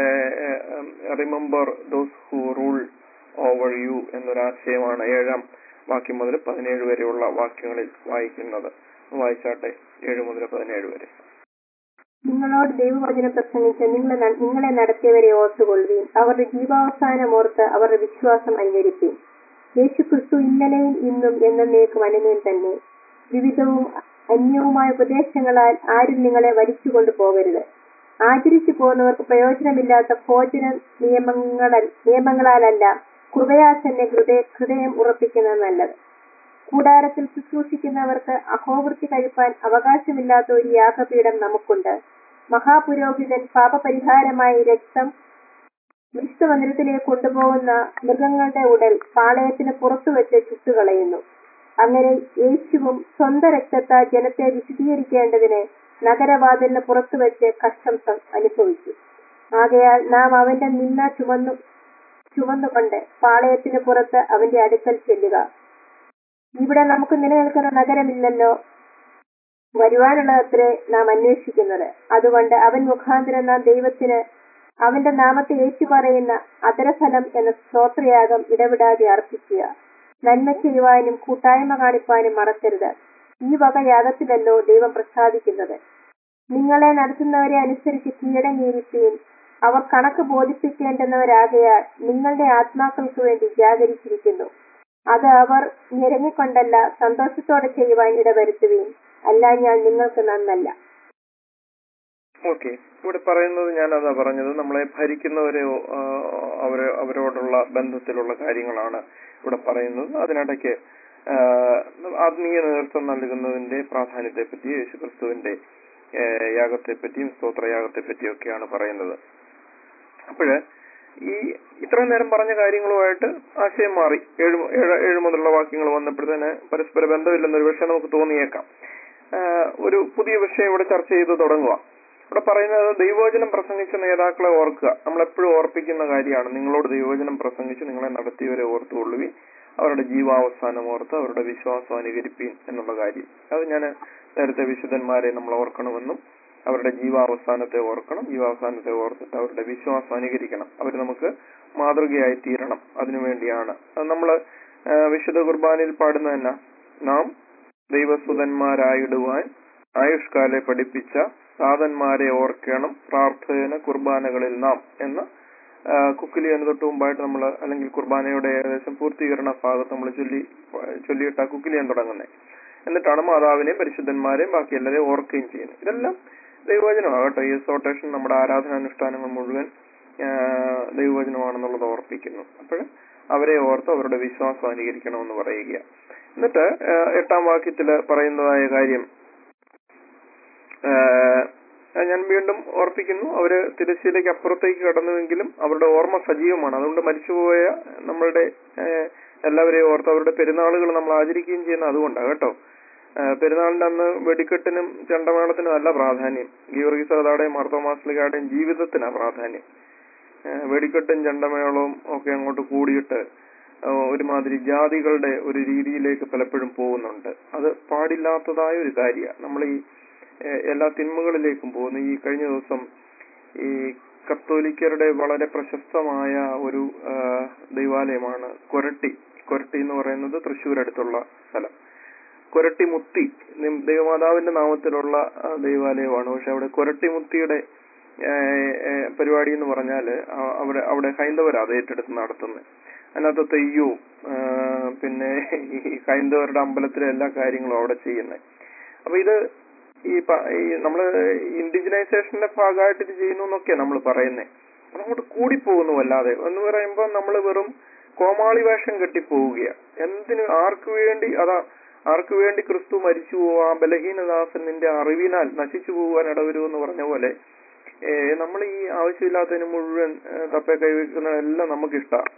remember those who rule over you എന്നൊരാശയമാണ് ഏഴാം വാക്യം മുതൽ പതിനേഴ് വരെയുള്ള വാക്യങ്ങളിൽ വായിക്കുന്നത് വായിച്ചാട്ടെ ഏഴ് മുതൽ പതിനേഴ് വരെ നിങ്ങളോട് ദൈവവചനം പ്രസംഗിച്ച് നിങ്ങളെ ന- നിങ്ങളെ നടത്തിയവരെ ഓർത്തുകൊള്ളുകയും അവരുടെ ജീവാവസാനം ഓർത്ത് അവരുടെ വിശ്വാസം അനുകരിപ്പീൻ യേശു ക്രിസ്തു ഇന്നലെയും ഇന്നും എന്നേക്കും അനന്യം തന്നെ വിവിധവും അന്യവുമായ ഉപദേശങ്ങളാൽ ആരും നിങ്ങളെ വലിച്ചുകൊണ്ടു പോകരുത് ആചരിച്ചു പോകുന്നവർക്ക് പ്രയോജനമില്ലാത്ത ഭോജന നിയമങ്ങള നിയമങ്ങളാലല്ല കൃപയാൽ തന്നെ ഹൃദയ ഹൃദയം ഉറപ്പിക്കുന്നത് നല്ലത് കൂടാരത്തിൽ ശുശ്രൂഷിക്കുന്നവർക്ക് അഹോവൃത്തി കഴിപ്പാൻ അവകാശമില്ലാത്ത ഒരു യാഗപീഠം നമുക്കുണ്ട് മഹാപുരോഹിതൻ പാപപരിഹാരമായി രക്തം വിശുദ്ധമന്ദിരത്തിലേക്ക് കൊണ്ടുപോകുന്ന മൃഗങ്ങളുടെ ഉടൽ പാളയത്തിന് പുറത്തുവെച്ച് ചുട്ടുകളയുന്നു അങ്ങനെ യേശുവും സ്വന്തം രക്തത്താൽ ജനത്തെ വിശദീകരിക്കേണ്ടതിന് നഗരവാതിലിന് പുറത്തു വെച്ച് കഷ്ടം സ- അനുഭവിച്ചു ആകയാൽ നാം അവന്റെ നിന്ന ചുമന്നു ചുമന്നുകൊണ്ട് പാളയത്തിന് പുറത്ത് അവന്റെ അടുക്കൽ ചെല്ലുക ഇവിടെ നമുക്ക് നിലനിൽക്കുന്ന നഗരമില്ലല്ലോ വരുവാനുള്ളതത്രേ നാം അന്വേഷിക്കുന്നത് അതുകൊണ്ട് അവൻ മുഖാന്തരം നാം ദൈവത്തിന് അവന്റെ നാമത്തെ ഏറ്റുപറയുന്ന അതരഫലം എന്ന സ്തോത്രയാഗം ഇടവിടാതെ അർപ്പിക്കുക നന്മ ചെയ്യുവാനും കൂട്ടായ്മ കാണിപ്പാനും മറക്കരുത് ഈ വക യാഗത്തിലല്ലോ ദൈവം പ്രസാദിക്കുന്നത് നിങ്ങളെ നടത്തുന്നവരെ അനുസരിച്ച് കീഴടങ്ങിയിരിക്കുകയും അവർ കണക്ക് ബോധിപ്പിക്കേണ്ടുന്നവരാകയാൽ നിങ്ങളുടെ ആത്മാക്കൾക്ക് വേണ്ടി ജാഗരിച്ചിരിക്കുന്നു അത് അവർ ഞെരങ്ങിക്കൊണ്ടല്ല സന്തോഷത്തോടെ ചെയ്യുവാൻ ഇടവരുത്തുകയും അല്ല ഞാൻ നിങ്ങൾക്ക് നന്നല്ല ഓക്കെ ഇവിടെ പറയുന്നത് ഞാനതാ പറഞ്ഞത് നമ്മളെ ഭരിക്കുന്നവരെ ആ, അവരെ അവരോടുള്ള ബന്ധത്തിലുള്ള കാര്യങ്ങളാണ് ഇവിടെ പറയുന്നത് അതിനിടയ്ക്ക് ആ, ആത്മീയ നേതൃത്വം നൽകുന്നതിന്റെ പ്രാധാന്യത്തെ പറ്റി യേശുക്രിസ്തുവിന്റെ ഏ, യാഗത്തെപ്പറ്റിയും സ്തോത്രയാഗത്തെ പറ്റിയും ഒക്കെയാണ് പറയുന്നത് അപ്പോഴ് ഈ ഇത്രയും നേരം പറഞ്ഞ കാര്യങ്ങളുമായിട്ട് ആശയം മാറി ഏഴ് മു- ഏഴ് ഏഴ് മുതലുള്ള വാക്യങ്ങൾ വന്നപ്പോഴത്തേന് പരസ്പര ബന്ധമില്ലെന്നൊരു പക്ഷേ നമുക്ക് തോന്നിയേക്കാം ആഹ് ഒരു പുതിയ വിഷയം ഇവിടെ ചർച്ച ചെയ്ത് തുടങ്ങുക ഇവിടെ പറയുന്നത് ദൈവവചനം പ്രസംഗിച്ച നേതാക്കളെ ഓർക്കുക നമ്മൾ എപ്പോഴും ഓർപ്പിക്കുന്ന കാര്യമാണ് നിങ്ങളോട് ദൈവവചനം പ്രസംഗിച്ച് നിങ്ങളെ നടത്തിയവരെ ഓർത്തുകൊള്ളുകയും അവരുടെ ജീവാവസാനം ഓർത്ത് അവരുടെ വിശ്വാസം അനുകരിപ്പീൻ എന്നുള്ള കാര്യം അത് ഞാൻ നേരത്തെ വിശുദ്ധന്മാരെ നമ്മൾ ഓർക്കണമെന്നും അവരുടെ ജീവാവസാനത്തെ ഓർക്കണം ജീവാവസാനത്തെ ഓർത്തിട്ട് അവരുടെ വിശ്വാസം അനുകരിക്കണം അവർ നമുക്ക് മാതൃകയായി തീരണം അതിനുവേണ്ടിയാണ് അത് നമ്മള് ആ, വിശുദ്ധ കുർബാനയിൽ പാടുന്ന തന്നെ നാം ദൈവസുതന്മാരായിടുവാൻ ആയുഷ്കാലെ പഠിപ്പിച്ച സാധന്മാരെ ഓർക്കണം പ്രാർത്ഥന കുർബാനകളിൽ നാം എന്ന ആ, കുക്കിലിയന് തൊട്ട് മുമ്പായിട്ട് നമ്മൾ അല്ലെങ്കിൽ കുർബാനയുടെ ഏകദേശം പൂർത്തീകരണ ഭാഗത്ത് നമ്മൾ ചൊല്ലി ചൊല്ലിയിട്ട് ആ കുക്കിലിയൻ തുടങ്ങുന്നത് എന്നിട്ടാണ് മാതാവിനെയും പരിശുദ്ധന്മാരെയും ബാക്കി എല്ലാവരെയും ഓർക്കുകയും ചെയ്യുന്നത് ഇതെല്ലാം ദൈവവചനമാകട്ടെ ഈ എക്സോട്ടേഷൻ നമ്മുടെ ആരാധനാനുഷ്ഠാനങ്ങൾ മുഴുവൻ ആ, ദൈവവചനമാണെന്നുള്ളത് ഓർപ്പിക്കുന്നു അപ്പോൾ അവരെ ഓർത്ത് അവരുടെ വിശ്വാസം അനുകരിക്കണമെന്ന് പറയുക എന്നിട്ട് ആ, എട്ടാം വാക്യത്തില് പറയുന്നതായ കാര്യം ആ, ഞാൻ വീണ്ടും ഓർപ്പിക്കുന്നു അവര് തിരശ്ശീലയ്ക്ക് അപ്പുറത്തേക്ക് കടന്നുവെങ്കിലും അവരുടെ ഓർമ്മ സജീവമാണ് അതുകൊണ്ട് മരിച്ചുപോയ നമ്മളുടെ ആ, എല്ലാവരെയും ഓർത്ത് അവരുടെ പെരുന്നാളുകൾ നമ്മൾ ആചരിക്കുകയും ചെയ്യുന്ന അതുകൊണ്ടാണ് കേട്ടോ ആ, പെരുന്നാളിന്റെ അന്ന് വെടിക്കെട്ടിനും ചെണ്ടമേളത്തിനും അല്ല പ്രാധാന്യം ഗീവർഗീസ് റതാടെയും മാർത്തോമാസ്ലികാടെയും ജീവിതത്തിനാണ് പ്രാധാന്യം ആ, വെടിക്കെട്ടും ചെണ്ടമേളവും ഒക്കെ അങ്ങോട്ട് കൂടിയിട്ട് ആ, ഒരുമാതിരി ജാതികളുടെ ഒരു രീതിയിലേക്ക് പലപ്പോഴും പോകുന്നുണ്ട് അത് പാടില്ലാത്തതായ ഒരു കാര്യമാണ് നമ്മൾ ഈ ഏ, എല്ലാ തിന്മകളിലേക്കും പോകുന്നു ഈ കഴിഞ്ഞ ദിവസം ഈ കത്തോലിക്കരുടെ വളരെ പ്രശസ്തമായ ഒരു ആ, ദൈവാലയമാണ് കൊരട്ടി കൊരട്ടി എന്ന് പറയുന്നത് തൃശ്ശൂർ അടുത്തുള്ള സ്ഥലം കൊരട്ടി മുത്തി നി- ദൈവമാതാവിന്റെ നാമത്തിലുള്ള ആ, ദൈവാലയമാണ് പക്ഷെ അവിടെ കൊരട്ടി മുത്തിയുടെ ഏ, ഏ, പരിപാടി എന്ന് പറഞ്ഞാല് ആ- അവിടെ അവിടെ ഹൈന്ദവരാ അത് ഏറ്റെടുത്ത് നടത്തുന്നത് അതിനകത്ത് തെയ്യവും ആ, പിന്നെ ഈ ഹൈന്ദവരുടെ അമ്പലത്തിലെ എല്ലാ കാര്യങ്ങളും അവിടെ ചെയ്യുന്നത് അപ്പൊ ഇത് ഈ പ- ഈ നമ്മള് ഇൻഡിജിനൈസേഷന്റെ ഭാഗമായിട്ട് ഇത് ചെയ്യുന്നു എന്നൊക്കെയാ നമ്മൾ പറയുന്നത് അത് അങ്ങോട്ട് കൂടിപ്പോകുന്നു അല്ലാതെ എന്ന് പറയുമ്പോൾ നമ്മൾ വെറും കോമാളി വേഷം കെട്ടിപ്പോവുകയാ എന്തിനു ആർക്ക് വേണ്ടി അതാ ആർക്ക് വേണ്ടി ക്രിസ്തു മരിച്ചു പോവാ ബലഹീനദാസൻ നിന്റെ അറിവിനാൽ നശിച്ചു പോകാൻ ഇടവരുമെന്ന് പറഞ്ഞ പോലെ നമ്മൾ ഈ ആവശ്യമില്ലാത്തതിന് മുഴുവൻ ഏ, തപ്പേ കൈവയ്ക്കുന്നതെല്ലാം നമുക്കിഷ്ടമാണ്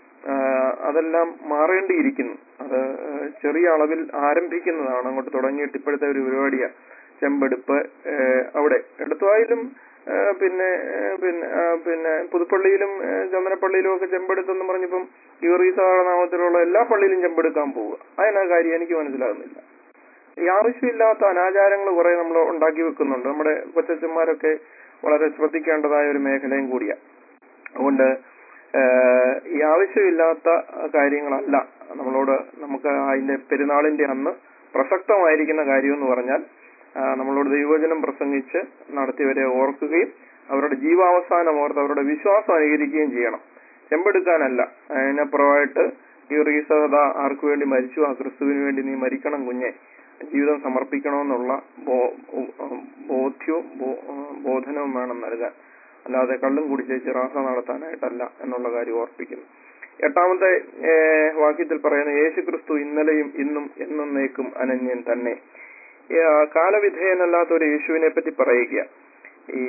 അതെല്ലാം മാറേണ്ടിയിരിക്കുന്നു അത് ആ, ചെറിയ അളവിൽ ആരംഭിക്കുന്നതാണ് അങ്ങോട്ട് തുടങ്ങിയിട്ട് ഇപ്പോഴത്തെ ഒരു പരിപാടിയാ ചെമ്പെടുപ്പ് ആ, അവിടെ എടുത്തുവായാലും ആ, പിന്നെ ആ, പിന്നെ ആ, പിന്നെ പുതുപ്പള്ളിയിലും ആ, ചന്ദനപ്പള്ളിയിലും ഒക്കെ ചെമ്പെടുത്തെന്ന് പറഞ്ഞപ്പം യൂറീസ നാമത്തിലുള്ള എല്ലാ പള്ളിയിലും ചെമ്പെടുക്കാൻ പോവുക അതിനാ കാര്യം എനിക്ക് മനസ്സിലാകുന്നില്ല ഈ ആവശ്യമില്ലാത്ത അനാചാരങ്ങൾ കുറെ നമ്മൾ ഉണ്ടാക്കി വെക്കുന്നുണ്ട് നമ്മുടെ കൊച്ചച്ചന്മാരൊക്കെ വളരെ ശ്രദ്ധിക്കേണ്ടതായ ഒരു മേഖലയും കൂടിയാ അതുകൊണ്ട് ഏഹ്, ഈ ആവശ്യമില്ലാത്ത കാര്യങ്ങളല്ല നമ്മളോട് നമുക്ക് അതിന്റെ പെരുന്നാളിന്റെ അന്ന് പ്രസക്തമായിരിക്കുന്ന കാര്യം എന്ന് പറഞ്ഞാൽ ആ, നമ്മളോട് ദൈവവചനം പ്രസംഗിച്ച് നടത്തിയവരെ ഓർക്കുകയും അവരുടെ ജീവാവസാനം ഓർത്ത് അവരുടെ വിശ്വാസം അനുകരിക്കുകയും ചെയ്യണം ചെമ്പെടുക്കാനല്ല അതിനപ്പുറമായിട്ട് ഈ റീസഹത ആർക്കു വേണ്ടി മരിച്ചു ആ ക്രിസ്തുവിന് വേണ്ടി നീ മരിക്കണം കുഞ്ഞെ ജീവിതം സമർപ്പിക്കണമെന്നുള്ള ബോ- ഉം, ബോധ്യവും ബോ- ഉം, ബോധനവും വേണം നൽകാൻ അല്ലാതെ കള്ളും കുടിച്ചേച്ച് റാസ നടത്താനായിട്ടല്ല എന്നുള്ള കാര്യം ഓർപ്പിക്കുന്നു എട്ടാമത്തെ ഏഹ്, വാക്യത്തിൽ പറയുന്ന യേശു ക്രിസ്തു ഇന്നലെയും ഇന്നും എന്നേക്കും അനന്യൻ തന്നെ ഈ, ആ, കാലവിധേയനല്ലാത്ത ഒരു യേശുവിനെ പറ്റി പറയുക ഈ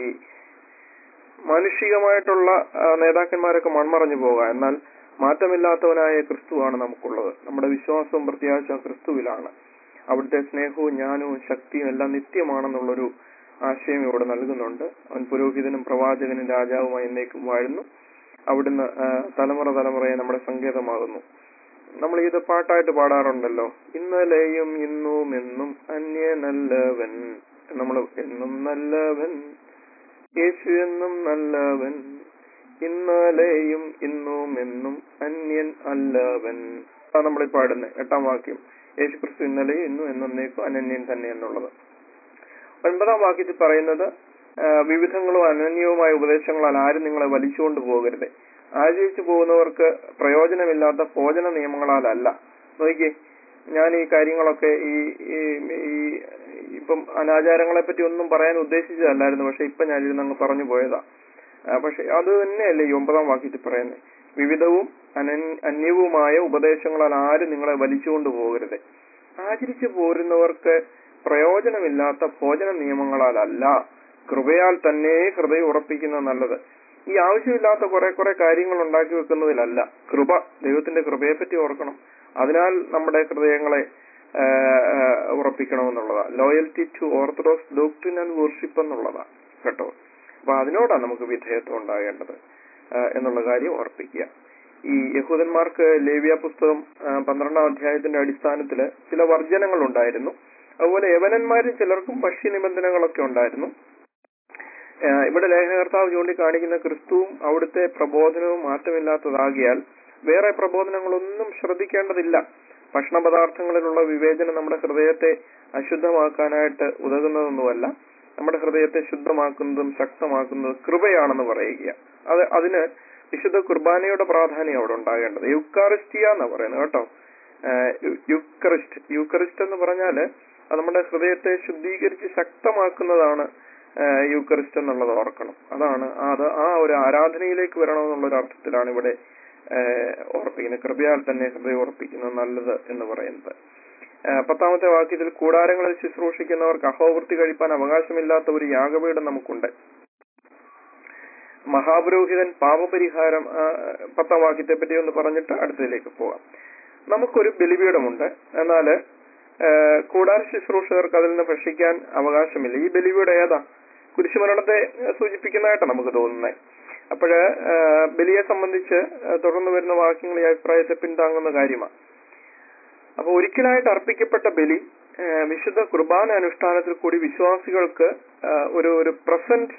മാനുഷികമായിട്ടുള്ള ആ, നേതാക്കന്മാരൊക്കെ മൺമറഞ്ഞു പോകാം എന്നാൽ മാറ്റമില്ലാത്തവനായ ക്രിസ്തുവാണ് നമുക്കുള്ളത് നമ്മുടെ വിശ്വാസവും പ്രത്യാശ ക്രിസ്തുവിലാണ് അവിടുത്തെ സ്നേഹവും ജ്ഞാനവും ശക്തിയും എല്ലാം നിത്യമാണെന്നുള്ളൊരു ആശയം ഇവിടെ നൽകുന്നുണ്ട് അവൻ പുരോഹിതനും പ്രവാചകനും രാജാവുമായി എന്നേക്കും വാഴുന്നു അവിടുന്ന് ആ, തലമുറ തലമുറയെ നമ്മുടെ സങ്കേതമാകുന്നു നമ്മൾ ഇത് പാട്ടായിട്ട് പാടാറുണ്ടല്ലോ ഇന്നലെയും ഇന്നും എന്നും അന്യനല്ലവൻ നമ്മൾ എന്നും നല്ലവൻ യേശു എന്നും നല്ലവൻ ഇന്നലെയും ഇന്നും എന്നും അന്യൻ അല്ലവൻ അതാണ് നമ്മൾ പാടുന്നത് എട്ടാം വാക്യം യേശു ക്രിസ്തു ഇന്നലെയും ഇന്നും എന്നേക്കും അനന്യൻ തന്നെ എന്നുള്ളത് ഒൻപതാം വാക്യത്തിൽ പറയുന്നത് ആ, വിവിധങ്ങളും അനന്യവുമായ ഉപദേശങ്ങളാൽ ആരും നിങ്ങളെ വലിച്ചുകൊണ്ട് പോകരുത് ആചരിച്ചു പോകുന്നവർക്ക് പ്രയോജനമില്ലാത്ത ഭോജന നിയമങ്ങളാലല്ല നോക്കിയേ ഞാൻ ഈ കാര്യങ്ങളൊക്കെ ഈ ഈ ഈ ഇപ്പം അനാചാരങ്ങളെ പറ്റി ഒന്നും പറയാൻ ഉദ്ദേശിച്ചതല്ലായിരുന്നു പക്ഷെ ഇപ്പൊ ഞാനിരുന്ന് അങ്ങ് പറഞ്ഞു പോയതാ ആ, പക്ഷെ അത് തന്നെയല്ലേ ഈ ഒമ്പതാം വാക്യത്തിൽ പറയുന്നത് വിവിധവും അനൻ- അന്യവുമായ ഉപദേശങ്ങളാൽ ആരും നിങ്ങളെ വലിച്ചുകൊണ്ട് പോകരുത് ആചരിച്ചു പോരുന്നവർക്ക് പ്രയോജനമില്ലാത്ത ഭോജന നിയമങ്ങളാലല്ല കൃപയാൽ തന്നെ ഹൃദയം ഉറപ്പിക്കുന്ന നല്ലത് ഈ ആവശ്യമില്ലാത്ത കുറെ കുറെ കാര്യങ്ങൾ ഉണ്ടാക്കി വെക്കുന്നതിലല്ല കൃപ ദൈവത്തിന്റെ കൃപയെ പറ്റി ഓർക്കണം അതിനാൽ നമ്മുടെ ഹൃദയങ്ങളെ ആ, ആ, ഉറപ്പിക്കണമെന്നുള്ളതാണ് loyalty to orthodox doctrine and worship എന്നുള്ളതാണ് കേട്ടോ അപ്പൊ അതിനോടാണ് നമുക്ക് വിധേയത്വം ഉണ്ടാകേണ്ടത് ആ, എന്നുള്ള കാര്യം ഓർപ്പിക്കുക ഈ യഹൂദന്മാർക്ക് ലേവ്യ പുസ്തകം ആ, പന്ത്രണ്ടാം അധ്യായത്തിന്റെ അടിസ്ഥാനത്തിൽ ചില വർജനങ്ങൾ ഉണ്ടായിരുന്നു അതുപോലെ യവനന്മാരിൽ ചിലർക്കും ഭക്ഷ്യ നിബന്ധനകളൊക്കെ ഉണ്ടായിരുന്നു ആ, ഇവിടെ ലേഖനകർത്താവ് ചൂണ്ടിക്കാണിക്കുന്ന ക്രിസ്തുവും അവിടുത്തെ പ്രബോധനവും മാറ്റമില്ലാത്തതാകിയാൽ വേറെ പ്രബോധനങ്ങളൊന്നും ശ്രദ്ധിക്കേണ്ടതില്ല ഭക്ഷണ പദാർത്ഥങ്ങളിലുള്ള വിവേചനം നമ്മുടെ ഹൃദയത്തെ അശുദ്ധമാക്കാനായിട്ട് ഉതകുന്നതൊന്നുമല്ല നമ്മുടെ ഹൃദയത്തെ ശുദ്ധമാക്കുന്നതും ശക്തമാക്കുന്നതും കൃപയാണെന്ന് പറയുക അത് അതിന് വിശുദ്ധ കുർബാനയുടെ പ്രാധാന്യം അവിടെ ഉണ്ടാകേണ്ടത് യുക്കാറിസ്റ്റിയ എന്ന് പറയുന്നത് കേട്ടോ ആഹ് യു- യുക്കറിസ്റ്റ് യൂക്കറിസ്റ്റ് എന്ന് പറഞ്ഞാല് അത് നമ്മുടെ ഹൃദയത്തെ ശുദ്ധീകരിച്ച് ശക്തമാക്കുന്നതാണ് ആഹ് യൂക്കറിസ്റ്റ് എന്നുള്ളത് ഓർക്കണം അതാണ് അത് ആ ഒരു ആരാധനയിലേക്ക് വരണമെന്നുള്ള ഒരു അർത്ഥത്തിലാണ് ഇവിടെ ആഹ് ഓർപ്പിക്കുന്നത് കൃപയാൽ തന്നെ ഹൃദയം ഉറപ്പിക്കുന്നത് നല്ലത് എന്ന് പറയുന്നത് ആഹ് പത്താമത്തെ വാക്യത്തിൽ കൂടാരങ്ങളിൽ ശുശ്രൂഷിക്കുന്നവർക്ക് അഹോവൃത്തി കഴിപ്പാൻ അവകാശമില്ലാത്ത ഒരു യാഗപീഠം നമുക്കുണ്ട് മഹാപുരോഹിതൻ പാപപരിഹാരം ആ, പത്താം വാക്യത്തെ പറ്റി ഒന്ന് പറഞ്ഞിട്ട് അടുത്തതിലേക്ക് പോകാം നമുക്കൊരു ബലിപീഠമുണ്ട് എന്നാൽ കൂടാര ശുശ്രൂഷകർക്ക് അതിൽ നിന്ന് ഭക്ഷിക്കാൻ അവകാശമില്ല ഈ ബലിപീഠം ഏതാ കുരിശുമരണത്തെ സൂചിപ്പിക്കുന്നതായിട്ടാണ് നമുക്ക് തോന്നുന്നത് അപ്പോഴ് ബലിയെ സംബന്ധിച്ച് ആ, തുടർന്ന് വരുന്ന വാക്യങ്ങൾ ഈ അഭിപ്രായത്തെ പിന്താങ്ങുന്ന കാര്യമാണ് അപ്പൊ ഒരിക്കലായിട്ട് അർപ്പിക്കപ്പെട്ട ബലി ആ, വിശുദ്ധ കുർബാന അനുഷ്ഠാനത്തിൽ കൂടി വിശ്വാസികൾക്ക് ആ, ഒരു ഒരു പ്രസന്റ്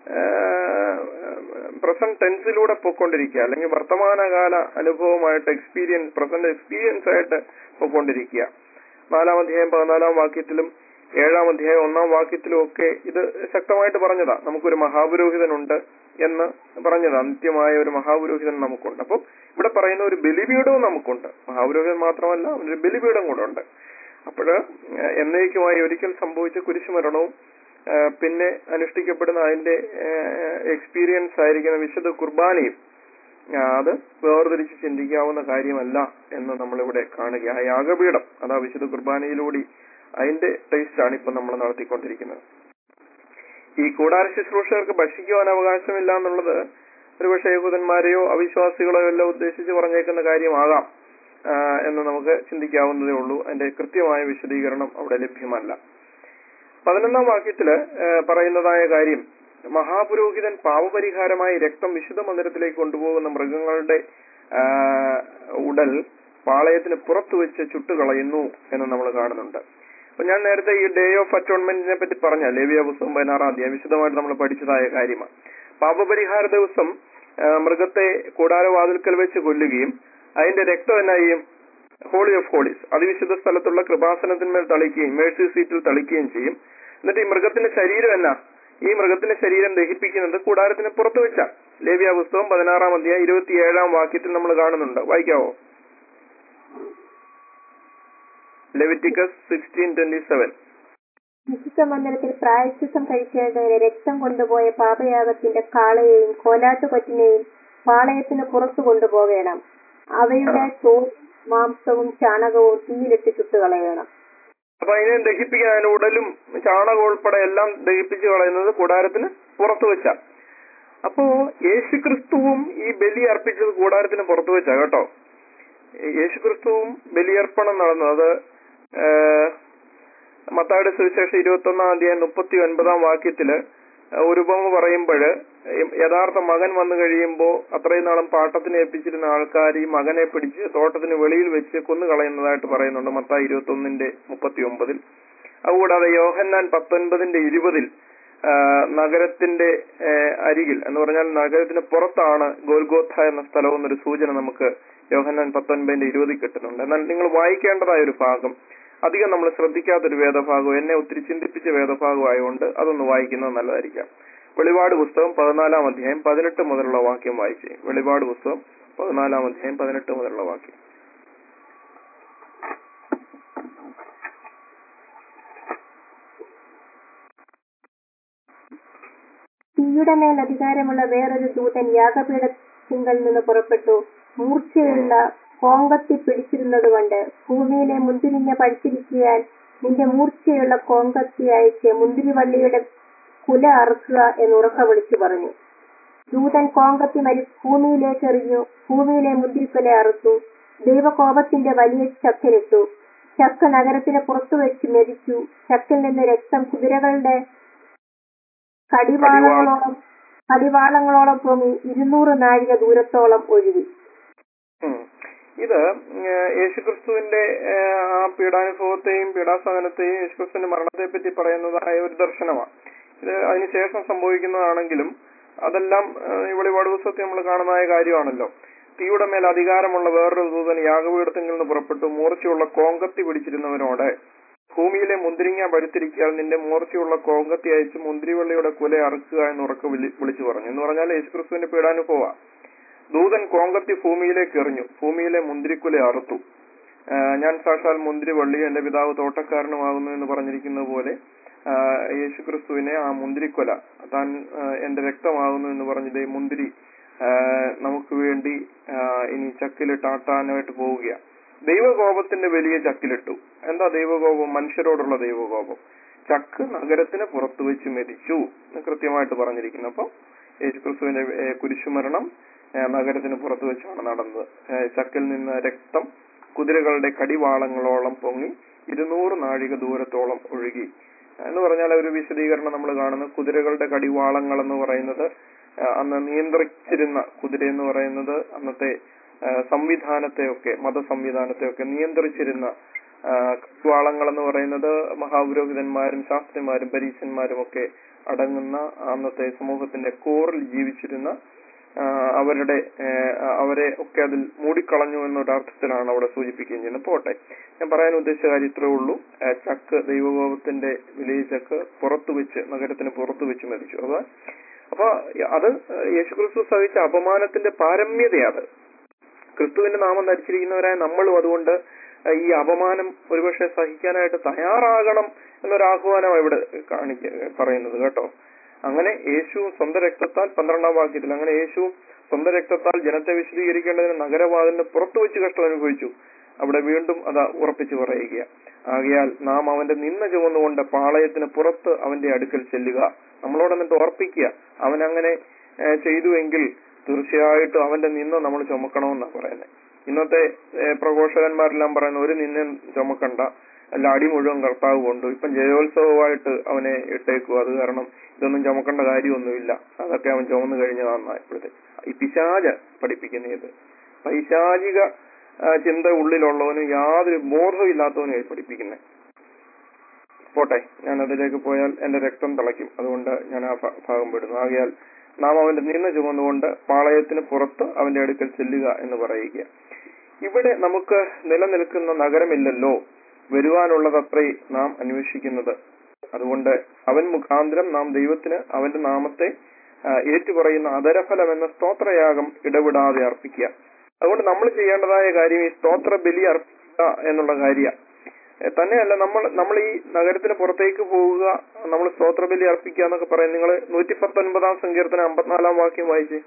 പ്രസന്റ് ടെൻസിലൂടെ പോയിക്കൊണ്ടിരിക്കുക അല്ലെങ്കിൽ വർത്തമാനകാല അനുഭവമായിട്ട് എക്സ്പീരിയൻസ് പ്രസന്റ് എക്സ്പീരിയൻസ് ആയിട്ട് പോയിക്കൊണ്ടിരിക്കുക നാലാം അധ്യായം പതിനാലാം വാക്യത്തിലും ഏഴാം അധ്യായം ഒന്നാം വാക്യത്തിലും ഒക്കെ ഇത് ശക്തമായിട്ട് പറഞ്ഞതാ നമുക്കൊരു മഹാപുരോഹിതനുണ്ട് എന്ന് പറഞ്ഞതാ നിത്യമായ ഒരു മഹാപുരോഹിതൻ നമുക്കുണ്ട് അപ്പം ഇവിടെ പറയുന്ന ഒരു ബലിപീഠവും നമുക്കുണ്ട് മഹാപുരോഹിതൻ മാത്രമല്ല ഒരു ബലിപീഠം കൂടെ ഉണ്ട് അപ്പോഴ് എന്നേക്കുമായി ഒരിക്കൽ സംഭവിച്ച കുരിശുമരണവും ആ, പിന്നെ അനുഷ്ഠിക്കപ്പെടുന്ന അതിന്റെ എക്സ്പീരിയൻസ് ആയിരിക്കുന്ന വിശുദ്ധ കുർബാനയും ആ, അത് വേർതിരിച്ച് ചിന്തിക്കാവുന്ന കാര്യമല്ല എന്ന് നമ്മളിവിടെ കാണുക ആ യാഗപീഠം അതാ വിശുദ്ധ കുർബാനയിലൂടെ അതിന്റെ ടേസ്റ്റ് ആണ് ഇപ്പൊ നമ്മൾ നടത്തിക്കൊണ്ടിരിക്കുന്നത് ഈ കൂടാര ശുശ്രൂഷകർക്ക് ഭക്ഷിക്കുവാൻ അവകാശമില്ല എന്നുള്ളത് ഒരുപക്ഷെ യഹൂദന്മാരെയോ അവിശ്വാസികളെയോ എല്ലാം ഉദ്ദേശിച്ച് പറഞ്ഞേക്കുന്ന കാര്യമാകാം ആ, എന്ന് നമുക്ക് ചിന്തിക്കാവുന്നതേ ഉള്ളൂ അതിന്റെ കൃത്യമായ വിശദീകരണം അവിടെ ലഭ്യമല്ല പതിനൊന്നാം വാക്യത്തില് ആ, പറയുന്നതായ കാര്യം മഹാപുരോഹിതൻ പാവപരിഹാരമായി രക്തം വിശുദ്ധ മന്ദിരത്തിലേക്ക് കൊണ്ടുപോകുന്ന മൃഗങ്ങളുടെ ആ, ഉടൽ പാളയത്തിന് പുറത്തു വെച്ച് ചുട്ടുകളയുന്നു എന്ന് നമ്മൾ കാണുന്നുണ്ട് അപ്പൊ ഞാൻ നേരത്തെ ഈ ഡേ ഓഫ് അറ്റോൺമെന്റിനെ പറ്റി പറഞ്ഞ ലേവിയ പുസ്തകം പതിനാറാം അധ്യായം വിശദമായിട്ട് നമ്മൾ പഠിച്ചതായ കാര്യമാണ് പാപപരിഹാര ദിവസം ആ, മൃഗത്തെ കൂടാരവാതിൽക്കൽ വെച്ച് കൊല്ലുകയും അതിന്റെ രക്തം എന്നാ ചെയ്യും ഹോളി ഓഫ് ഹോളീസ് അതിവിശുദ്ധ സ്ഥലത്തുള്ള കൃപാസനത്തിന്മേൽ തളിക്കുകയും മേഴ്സി സീറ്റിൽ തളിക്കുകയും ചെയ്യും എന്നിട്ട് ഈ മൃഗത്തിന്റെ ശരീരം എന്നാ ഈ മൃഗത്തിന്റെ ശരീരം ദഹിപ്പിക്കുന്നത് കൂടാരത്തിന് പുറത്തു വെച്ച ലേവ്യ പുസ്തകം പതിനാറാം അധ്യായം ഇരുപത്തിയേഴാം വാക്യത്തിൽ നമ്മൾ കാണുന്നുണ്ട് വായിക്കാവോ ലെവിറ്റിക്കസ് സിക്സ്റ്റീൻ ട്വന്റി സെവൻ വിശുദ്ധ മന്ദിരത്തിൽ പ്രായശ്ചിത്തം കഴിക്കേണ്ടതിന് രക്തം കൊണ്ടുപോയ പാപയാഗത്തിന്റെ കാളയെയും കോലാട്ടുകൊറ്റിനെയും പാളയത്തിന് പുറത്തു കൊണ്ടുപോകണം അവയുടെ തോലും മാംസവും ചാണകവും തീയിലിട്ട് ചുട്ടുകളയണം അപ്പൊ അതിനെ ദഹിപ്പിക്കാൻ അതിന്റെ ഉടലും ചാണകം ഉൾപ്പെടെ എല്ലാം ദഹിപ്പിച്ച് കളയുന്നത് കൂടാരത്തിന് പുറത്തു വെച്ച അപ്പോ യേശുക്രിസ്തുവും ഈ ബലി അർപ്പിച്ചത് കൂടാരത്തിന് പുറത്തു വെച്ച കേട്ടോ യേശുക്രിസ്തുവും ബലിയർപ്പണം നടന്നത് ഏഹ്, മത്തായുടെ സുവിശേഷം ഇരുപത്തി ഒന്നാം അധ്യായം മുപ്പത്തി ഒൻപതാം വാക്യത്തില് ഒരു ഉപമ പറയുമ്പോൾ യഥാർത്ഥ മകൻ വന്നു കഴിയുമ്പോൾ അത്രയും നാളും പാട്ടത്തിന് ഏൽപ്പിച്ചിരുന്ന ആൾക്കാർ ഈ മകനെ പിടിച്ച് തോട്ടത്തിന് വെളിയിൽ വെച്ച് കൊന്നുകളയുന്നതായിട്ട് പറയുന്നുണ്ട് മത്തായി ഇരുപത്തി ഒന്നിന്റെ മുപ്പത്തി ഒമ്പതിൽ അതുകൂടാതെ യോഹന്നാൻ പത്തൊൻപതിന്റെ ഇരുപതിൽ ആ, നഗരത്തിന്റെ ആ, അരികിൽ എന്ന് പറഞ്ഞാൽ നഗരത്തിന് പുറത്താണ് ഗോൽഗോത്ത എന്ന സ്ഥലം എന്നൊരു സൂചന നമുക്ക് യോഹന്നാൻ പത്തൊൻപതിന്റെ ഇരുപതിൽ കിട്ടുന്നുണ്ട് എന്നാൽ നിങ്ങൾ വായിക്കേണ്ടതായ ഒരു ഭാഗം അധികം നമ്മൾ ശ്രദ്ധിക്കാത്തൊരു വേദഭാഗം എന്നെ ഒത്തിരി ചിന്തിപ്പിച്ച വേദഭാഗമായതുകൊണ്ട് അതൊന്ന് വായിക്കുന്നത് നല്ലതായിരിക്കാം വെളിപാട് പുസ്തകം പതിനാലാം അധ്യായം പതിനെട്ട് മുതലുള്ള വാക്യം വായിച്ചേ വെളിപാട് പുസ്തകം പതിനാലാം അധ്യായം പതിനെട്ട് മുതലുള്ള വാക്യം തീയുടെ മേൽ അധികാരമുള്ള വേറൊരു ദൂതൻ യാഗപീഠത്തിങ്കൽ നിന്ന് പുറപ്പെട്ടു മൂർച്ചയുള്ള കോങ്കത്തി പിടിച്ചിരുന്നതുകൊണ്ട് ഭൂമിയിലെ മുന്തിരിങ്ങ പഴിച്ചിരിക്കാൻ നിന്റെ മൂർച്ചയുള്ള കോങ്കത്തി അയച്ച് മുന്തിരിവള്ളിയുടെ കുല അറുക്കുക എന്ന് ഉറക്ക വിളിച്ചു പറഞ്ഞു ദൂതൻ കോങ്കത്തി മരി ഭൂമിയിലേക്ക് എറിഞ്ഞു ഭൂമിയിലെ മുന്തിരിക്കുല അറുത്തു ദൈവകോപത്തിന്റെ വലിയ ചക്കലിട്ടു ചക്ക നഗരത്തിന് പുറത്തു വെച്ച് മെതിച്ചു ചക്കിൽ നിന്ന് രക്തം കുതിരകളുടെ കടിവാളങ്ങളോളം കടിവാളങ്ങളോളം പൊങ്ങി ഇരുന്നൂറ് നാഴിക ദൂരത്തോളം ഒഴുകി ഉം. ഇത് ഏഹ്, യേശുക്രിസ്തുവിന്റെ ഏഹ്, ആ പീഡാനുഭവത്തെയും പീഡാസഹനത്തെയും യേശുക്രിസ്തുവിന്റെ മരണത്തെ പറ്റി പറയുന്നതായ ഒരു ദർശനമാണ് ഇത് അതിനുശേഷം സംഭവിക്കുന്നതാണെങ്കിലും അതെല്ലാം ഏഹ്, ഈ വെളിപാട് പുസ്തകത്തിൽ നമ്മൾ കാണുന്നതായ കാര്യമാണല്ലോ തീയുടെ മേൽ അധികാരമുള്ള വേറൊരു ദൂതൻ യാഗപീഠത്തിൽ നിന്ന് പുറപ്പെട്ടു മൂർച്ചയുള്ള കോങ്കത്തി പിടിച്ചിരുന്നവനോട് ഭൂമിയിലെ മുന്തിരിങ്ങ പഴുത്തിരിക്കാൻ നിന്റെ മൂർച്ചയുള്ള കോങ്കത്തി അയച്ച് മുന്തിരിവള്ളിയുടെ കുല അറുക്കുക എന്ന് ഉറക്കെ വിളി- വിളിച്ചു പറഞ്ഞു എന്ന് പറഞ്ഞാൽ യേശുക്രിസ്തുവിന്റെ പീഡാനുഭവമാണ് ദൂതൻ കോങ്കത്തി ഭൂമിയിലേക്ക് എറിഞ്ഞു ഭൂമിയിലെ മുന്തിരിക്കുല അറുത്തു ആ, ഞാൻ സാക്ഷാൽ മുന്തിരി വള്ളി എന്റെ പിതാവ് തോട്ടക്കാരനുമാകുന്നു എന്ന് പറഞ്ഞിരിക്കുന്ന പോലെ ആ, യേശുക്രിസ്തുവിനെ ആ മുന്തിരിക്കൊല താൻ ആ, എന്റെ രക്തമാകുന്നു എന്ന് പറഞ്ഞത് മുന്തിരി ആ, നമുക്ക് വേണ്ടി ആ, ഇനി ചക്കിലിട്ട് ആട്ടാനായിട്ട് പോവുകയാണ് ദൈവകോപത്തിന്റെ വലിയ ചക്കിലിട്ടു എന്താ ദൈവകോപം മനുഷ്യരോടുള്ള ദൈവകോപം ചക്ക് നഗരത്തിന് പുറത്തു വെച്ച് മെതിച്ചു എന്ന് കൃത്യമായിട്ട് പറഞ്ഞിരിക്കുന്നു അപ്പം യേശുക്രിസ്തുവിന്റെ ഏ, കുരിശുമരണം ഏ, നഗരത്തിന് പുറത്തു വെച്ചാണ് നടന്നത് ഏ, ചക്കിൽ നിന്ന് രക്തം കുതിരകളുടെ കടിവാളങ്ങളോളം പൊങ്ങി ഇരുന്നൂറ് നാഴിക ദൂരത്തോളം ഒഴുകി എന്ന് പറഞ്ഞാൽ ഒരു വിശദീകരണം നമ്മൾ കാണുന്നത് കുതിരകളുടെ കടിവാളങ്ങൾ എന്ന് പറയുന്നത് ആ, അന്ന് നിയന്ത്രിച്ചിരുന്ന കുതിര എന്ന് പറയുന്നത് അന്നത്തെ ആ, സംവിധാനത്തെയൊക്കെ മതസംവിധാനത്തെയൊക്കെ നിയന്ത്രിച്ചിരുന്ന ആ, കടിവാളങ്ങൾ എന്ന് പറയുന്നത് മഹാപുരോഹിതന്മാരും ശാസ്ത്രിമാരും പരീശന്മാരും ഒക്കെ അടങ്ങുന്ന അന്നത്തെ സമൂഹത്തിന്റെ കോറിൽ ജീവിച്ചിരുന്ന ആ, അവരുടെ ഏ, അവരെ ഒക്കെ അതിൽ മൂടിക്കളഞ്ഞു എന്നൊരർത്ഥത്തിലാണ് അവിടെ സൂചിപ്പിക്കുകയും ചെയ്യുന്നത് പോട്ടെ ഞാൻ പറയാൻ ഉദ്ദേശിച്ച കാര്യം ഇത്രേ ഉള്ളൂ ആ, ചക്ക് ദൈവകോപത്തിന്റെ വലിയ ചക്ക് പുറത്തു വെച്ച് നഗരത്തിന് പുറത്തു വെച്ച് മരിച്ചു അപ്പൊ അപ്പൊ അത് യേശുക്രിസ്തു സഹിച്ച അപമാനത്തിന്റെ പാരമ്യതയാണ് ക്രിസ്തുവിന്റെ നാമം ധരിച്ചിരിക്കുന്നവരായ നമ്മളും അതുകൊണ്ട് ഈ അപമാനം ഒരുപക്ഷെ സഹിക്കാനായിട്ട് തയ്യാറാകണം എന്നൊരു ആഹ്വാനമാണ് ഇവിടെ കാണിക്ക പറയുന്നത് കേട്ടോ അങ്ങനെ യേശുവും സ്വന്തം രക്തത്താൽ പന്ത്രണ്ടാം വാക്യത്തിൽ അങ്ങനെ യേശുവും സ്വന്തം രക്തത്താൽ ജനത്തെ വിശദീകരിക്കേണ്ടതിന് നഗരവാതിലിന് പുറത്തു വെച്ച് കഷ്ടം അനുഭവിച്ചു അവിടെ വീണ്ടും അത് ഉറപ്പിച്ചു പറയുക ആകയാൽ നാം അവന്റെ നിന്ന ചുമന്നുകൊണ്ട് പാളയത്തിന് പുറത്ത് അവന്റെ അടുക്കൽ ചെല്ലുക നമ്മളോട് എന്നിട്ട് ഓർപ്പിക്കുക അവൻ അങ്ങനെ ഏഹ്, ചെയ്തുവെങ്കിൽ തീർച്ചയായിട്ടും അവന്റെ നിന്ന നമ്മൾ ചുമക്കണമെന്നാണ് പറയുന്നത് ഇന്നത്തെ ഏഹ്, പ്രഘോഷകന്മാരെല്ലാം പറയുന്ന ഒരു നിന്ന ചുമക്കണ്ട അല്ല അടി മുഴുവൻ കർത്താവ് കൊണ്ടു ഇപ്പം ജയോത്സവമായിട്ട് അവനെ ഇട്ടേക്കുക അത് കാരണം ഇതൊന്നും ചുമക്കേണ്ട കാര്യമൊന്നുമില്ല അതൊക്കെ അവൻ ചുമന്നു കഴിഞ്ഞതാണെന്നാ ഇപ്പോഴത്തെ ഈ പിശാച പഠിപ്പിക്കുന്ന ഇത് പൈശാചിക ആ, ചിന്ത ഉള്ളിലുള്ളവനും യാതൊരു ബോധവും ഇല്ലാത്തവനുമായി പഠിപ്പിക്കുന്നത് പോട്ടെ ഞാൻ അതിലേക്ക് പോയാൽ എന്റെ രക്തം തിളയ്ക്കും അതുകൊണ്ട് ഞാൻ ആ ഭ- ഭാഗം വിടുന്നു ആകയാൽ നാം അവന്റെ നിന്ന ചുമന്നുകൊണ്ട് പാളയത്തിന് പുറത്ത് അവന്റെ അടുക്കൽ ചെല്ലുക എന്ന് പറയുക ഇവിടെ നമുക്ക് നിലനിൽക്കുന്ന നഗരമില്ലല്ലോ വരുവാനുള്ളതത്രേ നാം അന്വേഷിക്കുന്നത് അതുകൊണ്ട് അവൻ മുഖാന്തരം നാം ദൈവത്തിന് അവന്റെ നാമത്തെ ആ, ഏറ്റുപറയുന്ന അതരഫലം എന്ന സ്തോത്രയാഗം ഇടവിടാതെ അർപ്പിക്കുക അതുകൊണ്ട് നമ്മൾ ചെയ്യേണ്ടതായ കാര്യം ഈ സ്തോത്ര ബലി അർപ്പിക്കുക എന്നുള്ള കാര്യ തന്നെയല്ല നമ്മൾ നമ്മൾ ഈ നഗരത്തിന് പുറത്തേക്ക് പോവുക നമ്മൾ സ്തോത്ര ബലി അർപ്പിക്കുക എന്നൊക്കെ പറയും നിങ്ങൾ നൂറ്റി പത്തൊൻപതാം സങ്കീർത്തനം അമ്പത്തിനാലാം വാക്യം വായിച്ചേ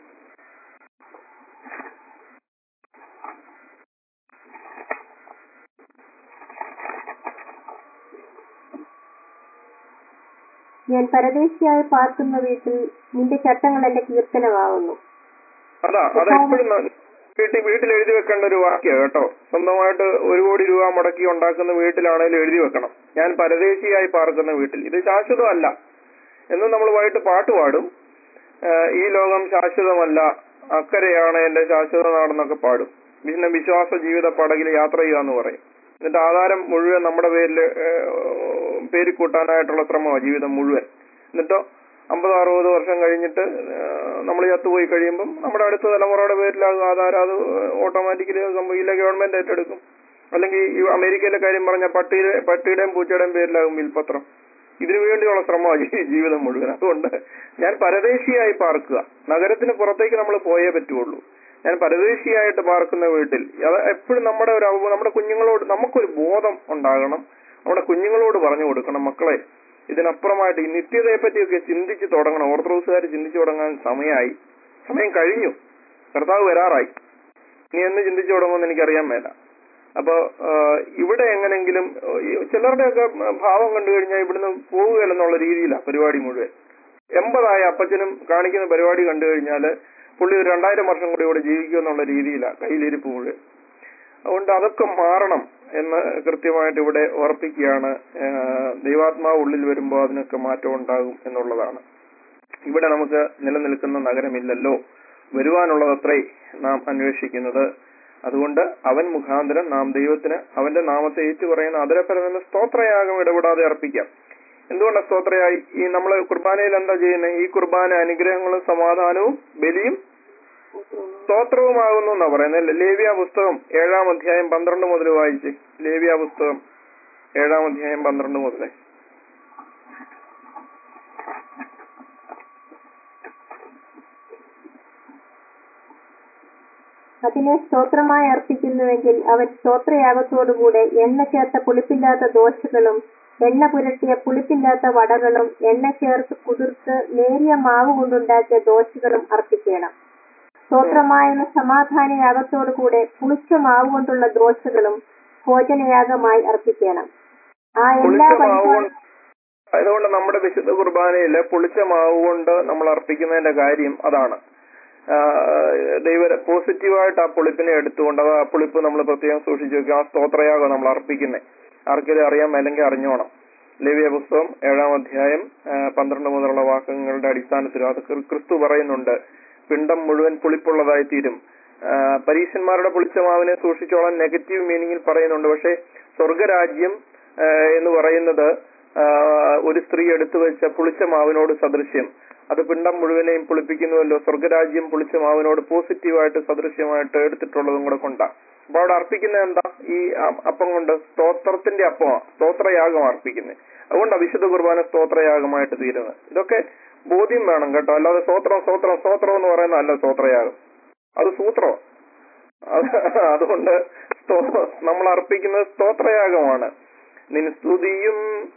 ഞാൻ പരദേശിയായി പാർക്കുന്ന വീട്ടിൽ നിന്റെ ചട്ടങ്ങൾ എന്റെ കീർത്തനമാവുന്നു അതാ അതെപ്പോഴും വീട്ടിൽ വീട്ടിൽ എഴുതി വെക്കേണ്ട ഒരു വാക്യം കേട്ടോ സ്വന്തമായിട്ട് ഒരു കോടി രൂപ മുടക്കി ഉണ്ടാക്കുന്ന വീട്ടിലാണെങ്കിലും എഴുതി വെക്കണം ഞാൻ പരദേശിയായി പാർക്കുന്ന വീട്ടിൽ ഇത് ശാശ്വതമല്ല എന്ന് നമ്മൾ വൈകിട്ട് പാട്ട് പാടും ആഹ് ഈ ലോകം ശാശ്വതമല്ല അക്കരെയാണ് എന്റെ ശാശ്വത നാടെന്നൊക്കെ പാടും പിന്നെ വിശ്വാസ ജീവിത പടകിൽ യാത്ര ചെയ്യുക എന്ന് പറയും എന്നിട്ട് ആധാരം മുഴുവൻ നമ്മുടെ പേരിൽ പേര് കൂട്ടാനായിട്ടുള്ള ശ്രമമാണ് ജീവിതം മുഴുവൻ എന്നിട്ടോ അമ്പത് അറുപത് വർഷം കഴിഞ്ഞിട്ട് നമ്മൾ ചത്തുപോയി കഴിയുമ്പം നമ്മുടെ അടുത്ത തലമുറയുടെ പേരിലാകും ആധാരം അത് ഓട്ടോമാറ്റിക്കലി സംഭവിക്കില്ല ഗവൺമെന്റ് ഏറ്റെടുക്കും അല്ലെങ്കിൽ ഈ അമേരിക്കയിലെ കാര്യം പറഞ്ഞ പട്ടിയുടെ പട്ടിയുടെയും പൂച്ചയുടെയും പേരിലാകും വിൽപത്രം ഇതിനു വേണ്ടിയുള്ള ശ്രമമാണ് ജീ- ജീവിതം മുഴുവൻ അതുകൊണ്ട് ഞാൻ പരദേശിയായി പാർക്കുക നഗരത്തിന് പുറത്തേക്ക് നമ്മൾ പോയേ പറ്റുള്ളൂ ഞാൻ പരദേശിയായിട്ട് പാർക്കുന്ന വീട്ടിൽ അത് എപ്പോഴും നമ്മുടെ ഒരു അവബോധം നമ്മുടെ കുഞ്ഞുങ്ങളോട് നമുക്കൊരു ബോധം ഉണ്ടാകണം നമ്മുടെ കുഞ്ഞുങ്ങളോട് പറഞ്ഞു കൊടുക്കണം മക്കളെ ഇതിനപ്പുറമായിട്ട് ഈ നിത്യതയെ പറ്റിയൊക്കെ ചിന്തിച്ച് തുടങ്ങണം ഓർത്തഡോക്സുകാർ ചിന്തിച്ചു തുടങ്ങാൻ സമയമായി സമയം കഴിഞ്ഞു കർത്താവ് വരാറായി ഇനി എന്ന് ചിന്തിച്ചു തുടങ്ങുമെന്ന് എനിക്കറിയാൻ മേല അപ്പൊ ആഹ്, ഇവിടെ എങ്ങനെങ്കിലും ആഹ്, ഈ ചിലരുടെയൊക്കെ ഭാവം കണ്ടു കഴിഞ്ഞാൽ ഇവിടുന്ന് പോവുകയല്ലെന്നുള്ള രീതിയിലാണ് പരിപാടി മുഴുവൻ എൺപതായ അപ്പച്ചനും കാണിക്കുന്ന പരിപാടി കണ്ടു കഴിഞ്ഞാൽ പുള്ളി ഒരു രണ്ടായിരം വർഷം കൂടി ഇവിടെ ജീവിക്കുമെന്നുള്ള രീതിയിലാണ് കയ്യിലിരിപ്പ് മുഴുവൻ അതുകൊണ്ട് അതൊക്കെ മാറണം എന്ന് കൃത്യമായിട്ട് ഇവിടെ ഉറപ്പിക്കുകയാണ് ആഹ്, ദൈവാത്മാവ് ഉള്ളിൽ വരുമ്പോൾ അതിനൊക്കെ മാറ്റം ഉണ്ടാകും എന്നുള്ളതാണ് ഇവിടെ നമുക്ക് നിലനിൽക്കുന്ന നഗരമില്ലല്ലോ വരുവാനുള്ളതത്രേ നാം അന്വേഷിക്കുന്നത് അതുകൊണ്ട് അവൻ മുഖാന്തരം നാം ദൈവത്തിന് അവന്റെ നാമത്തെ ഏറ്റുപറയുന്ന അതിരപ്പരമെന്ന സ്തോത്രയാഗം ഇടപെടാതെ അർപ്പിക്കാം എന്തുകൊണ്ടാണ് സ്തോത്രയായി ഈ നമ്മൾ കുർബാനയിൽ എന്താ ചെയ്യുന്നത് ഈ കുർബാന അനുഗ്രഹങ്ങളും സമാധാനവും ബലിയും സ്തോത്രവുമാകുന്നു എന്നാ പറയുന്നത് ലേവ്യ പുസ്തകം ഏഴാം അധ്യായം പന്ത്രണ്ട് മുതൽ വായിച്ച് ലേവ്യ പുസ്തകം ഏഴാം അധ്യായം പന്ത്രണ്ട് മുതൽ അതിനെ സ്തോത്രമായി അർപ്പിക്കുന്നുവെങ്കിൽ അവൻ സ്തോത്രയാഗത്തോടുകൂടെ എണ്ണ ചേർത്ത പുളിപ്പില്ലാത്ത ദോശകളും എണ്ണ പുരട്ടിയ പുളിപ്പില്ലാത്ത വടകളും എണ്ണ ചേർത്ത് കുതിർത്ത് നേരിയ മാവ് കൊണ്ടുണ്ടാക്കിയ ദോശകളും അർപ്പിക്കണം സ്തോത്രമായ സമാധാനയാഗത്തോടുകൂടെ പുളിച്ച മാവ് കൊണ്ടുള്ള ദോശകളും ഭോജനയാഗമായി അർപ്പിക്കണം ആ എല്ലാ പുളിച്ച മാവ് വഴിപാടും കൊണ്ട് അതുകൊണ്ട് നമ്മുടെ വിശുദ്ധ കുർബാനയിൽ പുളിച്ച മാവ് കൊണ്ട് നമ്മൾ അർപ്പിക്കുന്നതിന്റെ കാര്യം അതാണ് ദൈവ പോസിറ്റീവായിട്ട് ആ പുളിപ്പിനെ എടുത്തുകൊണ്ട് അത് ആ പുളിപ്പ് നമ്മൾ പ്രത്യേകം സൂക്ഷിച്ചു വെക്കുക ആ സ്തോത്രയാഗം നമ്മൾ അർപ്പിക്കുന്നത് ആർക്കെങ്കിലും അറിയാം അല്ലെങ്കിൽ അറിഞ്ഞോണം ലേവിയ പുസ്തകം ഏഴാം അധ്യായം ആ, പന്ത്രണ്ട് മുതലുള്ള വാക്യങ്ങളുടെ അടിസ്ഥാനത്തിൽ അത് ക്രി- ക്രിസ്തു പറയുന്നുണ്ട് പിണ്ടം മുഴുവൻ പുളിപ്പുള്ളതായി തീരും ആ, പരീശന്മാരുടെ പുളിച്ച മാവിനെ സൂക്ഷിച്ചോളാൻ നെഗറ്റീവ് മീനിങ്ങിൽ പറയുന്നുണ്ട് പക്ഷേ സ്വർഗരാജ്യം ആ, എന്ന് പറയുന്നത് ആ, ഒരു സ്ത്രീ എടുത്തു വെച്ച പുളിച്ച മാവിനോട് സദൃശ്യം അത് പിണ്ടം മുഴുവനെയും പുളിപ്പിക്കുന്നുവല്ലോ സ്വർഗരാജ്യം പുളിച്ച മാവിനോട് പോസിറ്റീവായിട്ട് സദൃശ്യമായിട്ട് എടുത്തിട്ടുള്ളതും കൂടെ കൊണ്ടാ അപ്പൊ അവിടെ അർപ്പിക്കുന്നത് എന്താ ഈ അ- അപ്പം കൊണ്ട് സ്തോത്രത്തിന്റെ അപ്പമാണ് സ്തോത്രയാഗം അർപ്പിക്കുന്നത് അതുകൊണ്ട് വിശുദ്ധ കുർബാന സ്തോത്രയാഗമായിട്ട് തീരുന്നത് ഇതൊക്കെ ബോധ്യം വേണം കേട്ടോ അല്ലാതെ സ്തോത്രം സ്തോത്രം സ്തോത്രം എന്ന് പറയുന്ന അല്ല സ്തോത്രയാഗം അത് സൂത്രം അത് അതുകൊണ്ട് സ്തോ- നമ്മൾ അർപ്പിക്കുന്നത് സ്തോത്രയാഗമാണ് നിൻ സ്തുതിയും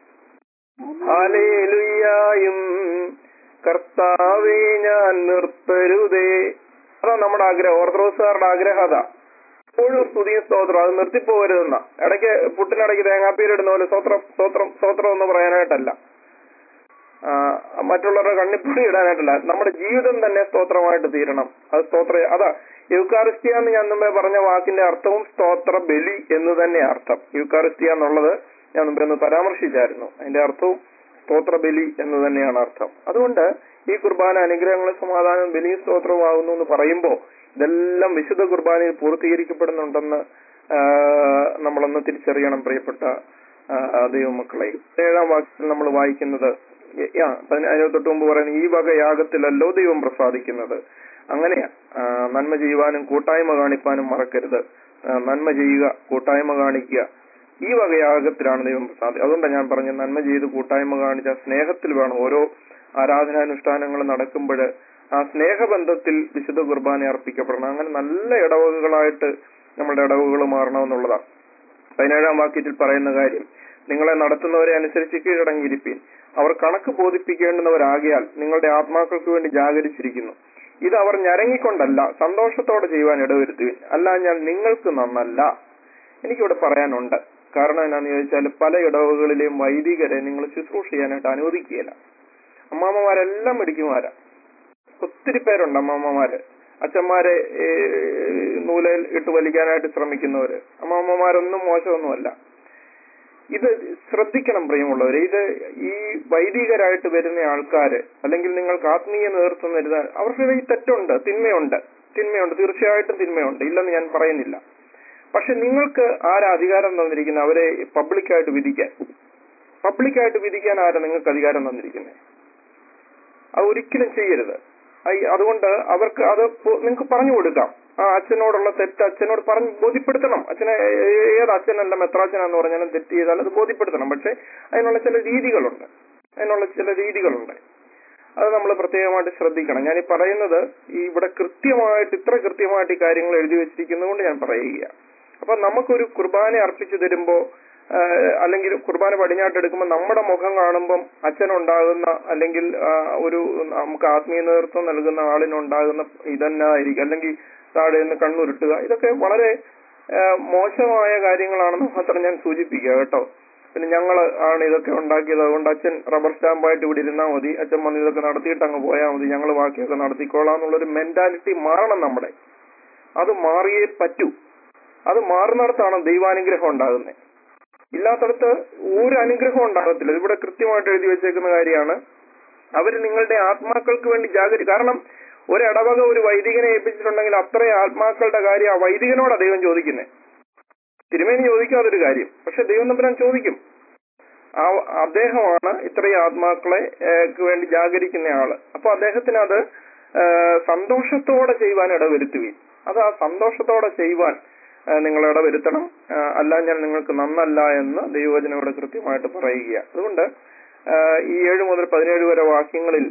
ഹാലേലുയ്യായും കർത്താവേ ഞാൻ നിർത്തരുതേ അതാ നമ്മുടെ ആഗ്രഹം ഓർത്തഡോക്സുകാരുടെ ആഗ്രഹം അതാ എപ്പോഴും സ്തുതിയും സ്തോത്രം അത് നിർത്തിപ്പോകരുതെന്ന ഇടയ്ക്ക് പുട്ടിനിടയ്ക്ക് തേങ്ങാപ്പീരിടുന്ന പോലെ സ്തോത്രം സ്തോത്രം സ്തോത്രം എന്ന് പറയാനായിട്ടല്ല ആ, മറ്റുള്ളവരുടെ കണ്ണിപ്പൊടി ഇടാനായിട്ടല്ല നമ്മുടെ ജീവിതം തന്നെ സ്തോത്രമായിട്ട് തീരണം അത് സ്തോത്ര അതാ യുക്കാറിസ്റ്റിയ എന്ന് ഞാൻ മുമ്പേ പറഞ്ഞ വാക്കിന്റെ അർത്ഥവും സ്തോത്ര ബലി എന്ന് തന്നെ അർത്ഥം യുക്കാറിസ്റ്റിയ എന്നുള്ളത് ഞാൻ മുമ്പേ ഒന്ന് പരാമർശിച്ചായിരുന്നു അതിന്റെ അർത്ഥവും സ്തോത്ര ബലി എന്ന് തന്നെയാണ് അർത്ഥം അതുകൊണ്ട് ഈ കുർബാന അനുഗ്രഹങ്ങളും സമാധാനവും ബലിയും സ്തോത്രവുമാകുന്നു എന്ന് പറയുമ്പോൾ ഇതെല്ലാം വിശുദ്ധ കുർബാനയിൽ പൂർത്തീകരിക്കപ്പെടുന്നുണ്ടെന്ന് ആ, നമ്മളൊന്ന് തിരിച്ചറിയണം പ്രിയപ്പെട്ട ആ, ദൈവമക്കളെ ഏഴാം വാക്യത്തിൽ നമ്മൾ വായിക്കുന്നത് യ- യാ, പതിന- അതിന് തൊട്ട് മുമ്പ് പറയുന്നത് ഈ വക യാഗത്തിലല്ലോ ദൈവം പ്രസാദിക്കുന്നത് അങ്ങനെയാ ആ, നന്മ ചെയ്യുവാനും കൂട്ടായ്മ കാണിപ്പാനും മറക്കരുത് ആ, നന്മ ചെയ്യുക കൂട്ടായ്മ കാണിക്കുക ഈ വക യാഗത്തിലാണ് ദൈവം പ്രസാദി അതുകൊണ്ടാണ് ഞാൻ പറഞ്ഞ നന്മ ചെയ്ത് കൂട്ടായ്മ കാണിച്ച സ്നേഹത്തിൽ വേണം ഓരോ ആരാധനാനുഷ്ഠാനങ്ങൾ നടക്കുമ്പോൾ ആ സ്നേഹബന്ധത്തിൽ വിശുദ്ധ കുർബാന അർപ്പിക്കപ്പെടണം അങ്ങനെ നല്ല ഇടവകകളായിട്ട് നമ്മുടെ ഇടവകൾ മാറണമെന്നുള്ളതാണ് പതിനേഴാം വാക്യത്തിൽ പറയുന്ന കാര്യം നിങ്ങളെ നടത്തുന്നവരെ അനുസരിച്ച് കീഴടങ്ങിയിരിപ്പീൻ അവർ കണക്ക് ബോധിപ്പിക്കേണ്ടുന്നവരാകിയാൽ നിങ്ങളുടെ ആത്മാക്കൾക്ക് വേണ്ടി ജാഗരിച്ചിരിക്കുന്നു ഇത് അവർ ഞരങ്ങിക്കൊണ്ടല്ല സന്തോഷത്തോടെ ചെയ്യുവാൻ ഇടവരുത്തുവിൻ അല്ല ഞാൻ നിങ്ങൾക്ക് നന്നല്ല എനിക്കിവിടെ പറയാനുണ്ട് കാരണം എന്നാന്ന് ചോദിച്ചാൽ പല ഇടവകളിലെയും വൈദികരെ നിങ്ങൾ ശുശ്രൂഷ ചെയ്യാനായിട്ട് അനുവദിക്കുകയില്ല അമ്മാമ്മമാരെല്ലാം മിടിക്കുമാരാ ഒത്തിരി പേരുണ്ട് അമ്മാമ്മമാര് അച്ഛന്മാരെ ഏ, നൂലയിൽ ഇട്ട് വലിക്കാനായിട്ട് ശ്രമിക്കുന്നവര് അമ്മാമ്മമാരൊന്നും മോശമൊന്നുമല്ല ഇത് ശ്രദ്ധിക്കണം പ്രിയമുള്ളവരെ ഇത് ഈ വൈദികരായിട്ട് വരുന്ന ആൾക്കാര് അല്ലെങ്കിൽ നിങ്ങൾക്ക് ആത്മീയ നേതൃത്വം വരുന്ന അവർക്ക് ഈ തെറ്റുണ്ട് തിന്മയുണ്ട് തിന്മയുണ്ട് തീർച്ചയായിട്ടും തിന്മയുണ്ട് ഇല്ലെന്ന് ഞാൻ പറയുന്നില്ല പക്ഷെ നിങ്ങൾക്ക് ആരാ അധികാരം തന്നിരിക്കുന്നത് അവരെ പബ്ലിക്കായിട്ട് വിധിക്കാൻ പബ്ലിക്കായിട്ട് വിധിക്കാൻ ആരാ നിങ്ങൾക്ക് അധികാരം തന്നിരിക്കുന്നത് അത് ഒരിക്കലും ചെയ്യരുത് ഐ- അതുകൊണ്ട് അവർക്ക് അത് പോ- നിങ്ങൾക്ക് പറഞ്ഞു കൊടുക്കാം ആ അച്ഛനോടുള്ള തെറ്റ് അച്ഛനോട് പറഞ്ഞ് ബോധ്യപ്പെടുത്തണം അച്ഛനെ ഏ- ഏത് അച്ഛനല്ല മെത്രാച്ചനെന്ന് പറഞ്ഞാലും തെറ്റ് ചെയ്താൽ അത് ബോധ്യപ്പെടുത്തണം പക്ഷെ അതിനുള്ള ചില രീതികളുണ്ട് അതിനുള്ള ചില രീതികളുണ്ട് അത് നമ്മൾ പ്രത്യേകമായിട്ട് ശ്രദ്ധിക്കണം ഞാൻ ഈ പറയുന്നത് ഈ ഇവിടെ കൃത്യമായിട്ട് ഇത്ര കൃത്യമായിട്ട് ഈ കാര്യങ്ങൾ എഴുതി വെച്ചിരിക്കുന്നതുകൊണ്ട് ഞാൻ പറയുക അപ്പൊ നമുക്കൊരു കുർബാന അർപ്പിച്ചു തരുമ്പോ ആ, അല്ലെങ്കിൽ കുർബാന പടിഞ്ഞാട്ട് എടുക്കുമ്പോൾ നമ്മുടെ മുഖം കാണുമ്പം അച്ഛനുണ്ടാകുന്ന അല്ലെങ്കിൽ ആ, ഒരു നമുക്ക് ആത്മീയ നേതൃത്വം നൽകുന്ന ആളിനുണ്ടാകുന്ന ഇതന്നായിരിക്കും അല്ലെങ്കിൽ താഴെ നിന്ന് കണ്ണുരുട്ടുക ഇതൊക്കെ വളരെ ആ, മോശമായ കാര്യങ്ങളാണെന്ന് മാത്രം ഞാൻ സൂചിപ്പിക്കുക കേട്ടോ പിന്നെ ഞങ്ങൾ ആണ് ഇതൊക്കെ ഉണ്ടാക്കിയത് അതുകൊണ്ട് അച്ഛൻ റബ്ബർ സ്റ്റാമ്പായിട്ട് ഇവിടെ ഇരുന്നാൽ മതി അച്ഛൻ വന്ന് ഇതൊക്കെ നടത്തിയിട്ട് അങ്ങ് പോയാൽ മതി ഞങ്ങൾ ബാക്കിയൊക്കെ നടത്തിക്കോളാം എന്നുള്ളൊരു മെന്റാലിറ്റി മാറണം നമ്മുടെ അത് മാറിയേ പറ്റൂ അത് മാറുന്നിടത്താണ് ദൈവാനുഗ്രഹം ഉണ്ടാകുന്നത് ഇല്ലാത്തടത്ത് ഒരു അനുഗ്രഹം ഉണ്ടാകത്തില്ല ഇവിടെ കൃത്യമായിട്ട് എഴുതി വെച്ചേക്കുന്ന കാര്യമാണ് അവര് നിങ്ങളുടെ ആത്മാക്കൾക്ക് വേണ്ടി ജാഗരി കാരണം ഒരു ഇടവക ഒരു വൈദികനെ ഏൽപ്പിച്ചിട്ടുണ്ടെങ്കിൽ അത്രയും ആത്മാക്കളുടെ കാര്യം ആ വൈദികനോടാ ദൈവം ചോദിക്കുന്നത് തിരുമേനി ചോദിക്കാതൊരു കാര്യം പക്ഷെ ദൈവം തമ്പുരാൻ ചോദിക്കും ആ അദ്ദേഹമാണ് ഇത്രയും ആത്മാക്കളെ ഏഹ്, ക്ക് വേണ്ടി ജാഗരിക്കുന്ന ആള് അപ്പൊ അദ്ദേഹത്തിന് അത് ഏഹ്, സന്തോഷത്തോടെ ചെയ്യുവാൻ ഇടവരുത്തുകയും അത് ആ സന്തോഷത്തോടെ ചെയ്യുവാൻ ഏഹ്, നിങ്ങൾ ഇടവരുത്തണം ഏഹ്, അല്ല ഞാൻ നിങ്ങൾക്ക് നന്നല്ല എന്ന് ദൈവവചനം ഇവിടെ കൃത്യമായിട്ട് പറയുക അതുകൊണ്ട് ഏഹ്, ഈ ഏഴ് മുതൽ പതിനേഴ് വരെ വാക്യങ്ങളിൽ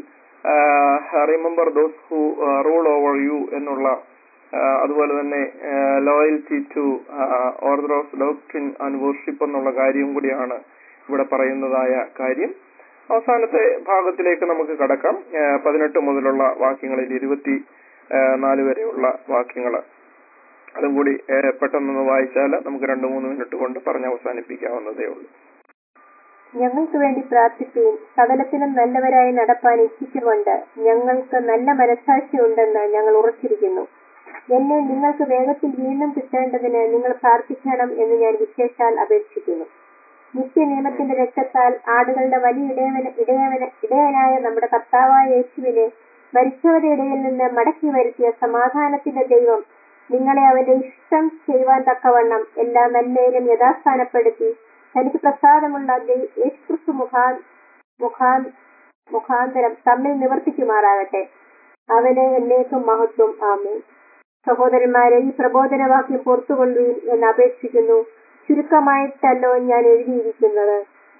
remember those who rule over you എന്നുള്ള ആ, അതുപോലെ തന്നെ loyalty to orthodox doctrine and worship എന്നുള്ള കാര്യം കൂടിയാണ് ഇവിടെ പറയുന്നതായ കാര്യം അവസാനത്തെ ഭാഗത്തിലേക്ക് നമുക്ക് കടക്കാം ആ, പതിനെട്ട് മുതലുള്ള വാക്യങ്ങളിൽ ഇരുപത്തി ആ, നാല് വരെയുള്ള വാക്യങ്ങൾ അതും കൂടി ആ, പെട്ടെന്നൊന്ന് വായിച്ചാൽ നമുക്ക് രണ്ട് മൂന്ന് മിനിറ്റ് കൊണ്ട് പറഞ്ഞ് അവസാനിപ്പിക്കാവുന്നതേ ഉള്ളൂ ഞങ്ങൾക്ക് വേണ്ടി പ്രാർത്ഥിക്കുകയും സകലത്തിനും നല്ലവരായി നടപ്പാൻ ഇച്ഛിച്ചുകൊണ്ട് ഞങ്ങൾക്ക് നല്ല മനസാക്ഷി ഉണ്ടെന്ന് ഞങ്ങൾ ഉറച്ചിരിക്കുന്നു എന്നെ നിങ്ങൾക്ക് വേഗത്തിൽ വീണ്ടും കിട്ടേണ്ടതിന് നിങ്ങൾ പ്രാർത്ഥിക്കണം എന്ന് ഞാൻ വിശേഷാൽ അപേക്ഷിക്കുന്നു നിത്യ നിയമത്തിന്റെ രക്തത്താൽ ആടുകളുടെ വലിയ ഇടയവന ഇടയവന ഇടയനായ നമ്മുടെ കർത്താവായ യേശുവിനെ മരിച്ചവരുടെ ഇടയിൽ നിന്ന് മടക്കി വരുത്തിയ സമാധാനത്തിന്റെ ദൈവം നിങ്ങളെ അവന്റെ ഇഷ്ടം ചെയ്യുവാൻ തക്കവണ്ണം എല്ലാ നന്മയിലും യഥാസ്ഥാനപ്പെടുത്തി തനിക്ക് പ്രസാദമുള്ള ദൈ- യേശുക്രിസ്തു മുഖാ മുഖാ മുഖാന്തരം തമ്മിൽ നിവർത്തിക്കുമാറാകട്ടെ അവന് എന്നേക്കും മഹത്വം ആമേ സഹോദരന്മാരെ ഈ പ്രബോധനവാക്യം പുറത്തുകൊള്ളുകയും എന്ന് അപേക്ഷിക്കുന്നു ചുരുക്കമായിട്ടല്ലോ ഞാൻ എഴുതിയിരിക്കുന്നത്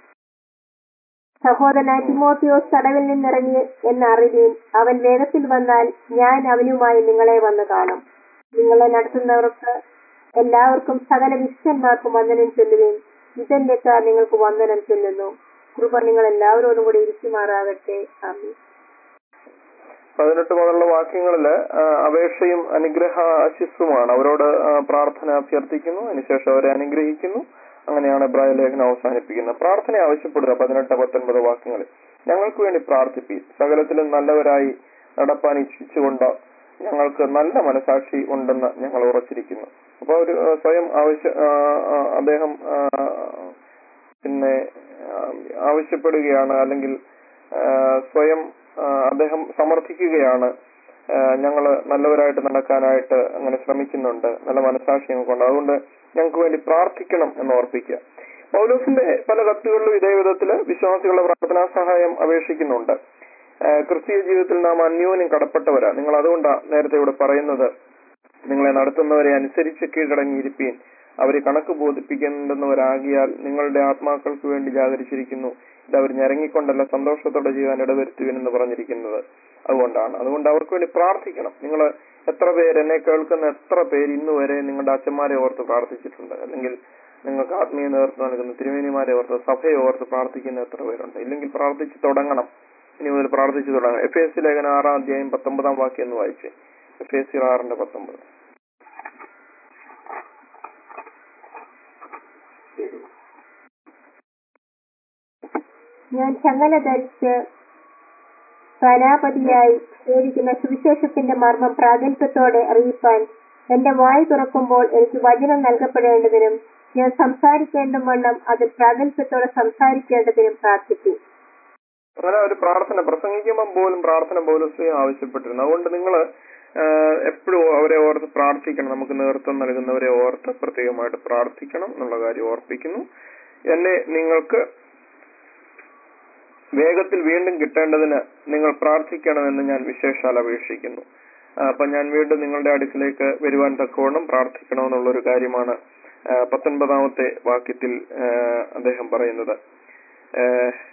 സഹോദരൻ തിമോത്തിയോസ് തടവിൽ നിന്നിറങ്ങി എന്നറിയുകയും അവൻ വേഗത്തിൽ വന്നാൽ ഞാൻ അവനുമായി നിങ്ങളെ വന്ന് കാണും നിങ്ങളെ നടത്തുന്നവർക്ക് എല്ലാവർക്കും സകല വിശുദ്ധന്മാർക്കും വന്ദനം ചൊല്ലുകയും ഇതെന്നൊക്കെ നിങ്ങൾക്ക് വന്ദനം ചൊല്ലുന്നു കൃപ നിങ്ങൾ എല്ലാവരോടും കൂടി ഇരിക്കുമാറാകട്ടെ ആമീൻ പതിനെട്ട് മുതലുള്ള വാക്യങ്ങളിൽ അപേക്ഷയും അനുഗ്രഹ ആശിസ്സുമാണ് അവരോട് ആ, പ്രാർത്ഥന അഭ്യർത്ഥിക്കുന്നു അതിനുശേഷം അവരെ അനുഗ്രഹിക്കുന്നു അങ്ങനെയാണ് എബ്രായ ലേഖനം അവസാനിപ്പിക്കുന്നത് പ്രാർത്ഥന ആവശ്യപ്പെടുക പതിനെട്ട് പത്തൊൻപത് വാക്യങ്ങളിൽ ഞങ്ങൾക്ക് വേണ്ടി പ്രാർത്ഥിപ്പി സകലത്തിലും നല്ലവരായി നടപ്പാൻ ഇച്ഛിച്ചുകൊണ്ട് ഞങ്ങൾക്ക് നല്ല മനസാക്ഷി ഉണ്ടെന്ന് ഞങ്ങൾ ഉറച്ചിരിക്കുന്നു അപ്പൊ ഒരു ആ, സ്വയം ആവശ്യ ആ, ആ, അദ്ദേഹം ആ, പിന്നെ ആ, ആവശ്യപ്പെടുകയാണ് അല്ലെങ്കിൽ ആ, സ്വയം ആ, അദ്ദേഹം സമർത്ഥിക്കുകയാണ് ഞങ്ങൾ നല്ലവരായിട്ട് നടക്കാനായിട്ട് അങ്ങനെ ശ്രമിക്കുന്നുണ്ട് നല്ല മനസാക്ഷി ഞങ്ങൾക്കുണ്ട് അതുകൊണ്ട് ഞങ്ങൾക്ക് വേണ്ടി പ്രാർത്ഥിക്കണം എന്ന് ഓർപ്പിക്കുക പൗലോസിന്റെ പല കത്തുകളിലും ഇതേ വിധത്തില് വിശ്വാസികളുടെ പ്രാർത്ഥനാ സഹായം അപേക്ഷിക്കുന്നുണ്ട് ആ, ക്രിസ്തീയ ജീവിതത്തിൽ നാം അന്യോന്യം കടപ്പെട്ടവരാ നിങ്ങൾ അതുകൊണ്ടാ നേരത്തെ ഇവിടെ പറയുന്നത് നിങ്ങളെ നടത്തുന്നവരെ അനുസരിച്ച് കീഴടങ്ങിയിരിപ്പീൻ അവരെ കണക്ക് ബോധിപ്പിക്കേണ്ടുന്നവരാകിയാൽ നിങ്ങളുടെ ആത്മാക്കൾക്ക് വേണ്ടി ജാഗരിച്ചിരിക്കുന്നു ഇത് അവർ ഞരങ്ങിക്കൊണ്ടല്ല സന്തോഷത്തോടെ ചെയ്യാൻ ഇടവരുത്തുവിൻ എന്ന് പറഞ്ഞിരിക്കുന്നത് അതുകൊണ്ടാണ് അതുകൊണ്ട് അവർക്ക് വേണ്ടി പ്രാർത്ഥിക്കണം നിങ്ങൾ എത്ര പേര് എന്നെ കേൾക്കുന്ന എത്ര പേര് ഇന്ന് വരെ നിങ്ങളുടെ അച്ഛന്മാരെ ഓർത്ത് പ്രാർത്ഥിച്ചിട്ടുണ്ട് അല്ലെങ്കിൽ നിങ്ങൾക്ക് ആത്മീയ നേതൃത്വം നൽകുന്ന തിരുമേനിമാരെ ഓർത്ത് സഭയെ ഓർത്ത് പ്രാർത്ഥിക്കുന്ന എത്ര പേരുണ്ട് ഇല്ലെങ്കിൽ പ്രാർത്ഥിച്ചു തുടങ്ങണം ഇനി മുതൽ പ്രാർത്ഥിച്ചു തുടങ്ങണം എഫ് എസ് സി ലേഖനം ആറാം അധ്യായം പത്തൊമ്പതാം വാക്യം എന്ന് വായിച്ച് എഫ് എസ് സി ആറിന്റെ പത്തൊമ്പത് ഞാൻ ചങ്ങല ധരിച്ച് സനാപതിയായി സേവിക്കുന്ന സുവിശേഷത്തിന്റെ മർമ്മം പ്രാഗൽഭ്യത്തോടെ അറിയിപ്പാൻ എന്റെ വായ് തുറക്കുമ്പോൾ എനിക്ക് വചനം നൽകപ്പെടേണ്ടതിനും ഞാൻ സംസാരിക്കേണ്ട വണ്ണം അതിൽ പ്രാഗൽഭ്യത്തോടെ സംസാരിക്കേണ്ടതിനും പ്രാർത്ഥിക്കും അങ്ങനെ ഒരു പ്രാർത്ഥന പ്രസംഗിക്കുമ്പോൾ പോലും പ്രാർത്ഥന പൗലോസ്ലിഹ ആവശ്യപ്പെട്ടിരുന്നു അതുകൊണ്ട് നിങ്ങൾ എപ്പോഴും അവരെ ഓർത്ത് പ്രാർത്ഥിക്കണം നമുക്ക് നേതൃത്വം നൽകുന്നവരെ ഓർത്ത് പ്രത്യേകമായിട്ട് പ്രാർത്ഥിക്കണം എന്നുള്ള കാര്യം ഓർപ്പിക്കുന്നു എന്നെ നിങ്ങൾക്ക് വേഗത്തിൽ വീണ്ടും കിട്ടേണ്ടതിന് നിങ്ങൾ പ്രാർത്ഥിക്കണമെന്ന് ഞാൻ വിശേഷാൽ അപേക്ഷിക്കുന്നു ആ, അപ്പൊ ഞാൻ വീണ്ടും നിങ്ങളുടെ അടുക്കിലേക്ക് വരുവാൻ തക്കവണ്ണം പ്രാർത്ഥിക്കണമെന്നുള്ളൊരു കാര്യമാണ് ആ, പത്തൊൻപതാമത്തെ വാക്യത്തിൽ ആ, അദ്ദേഹം പറയുന്നത് ആ,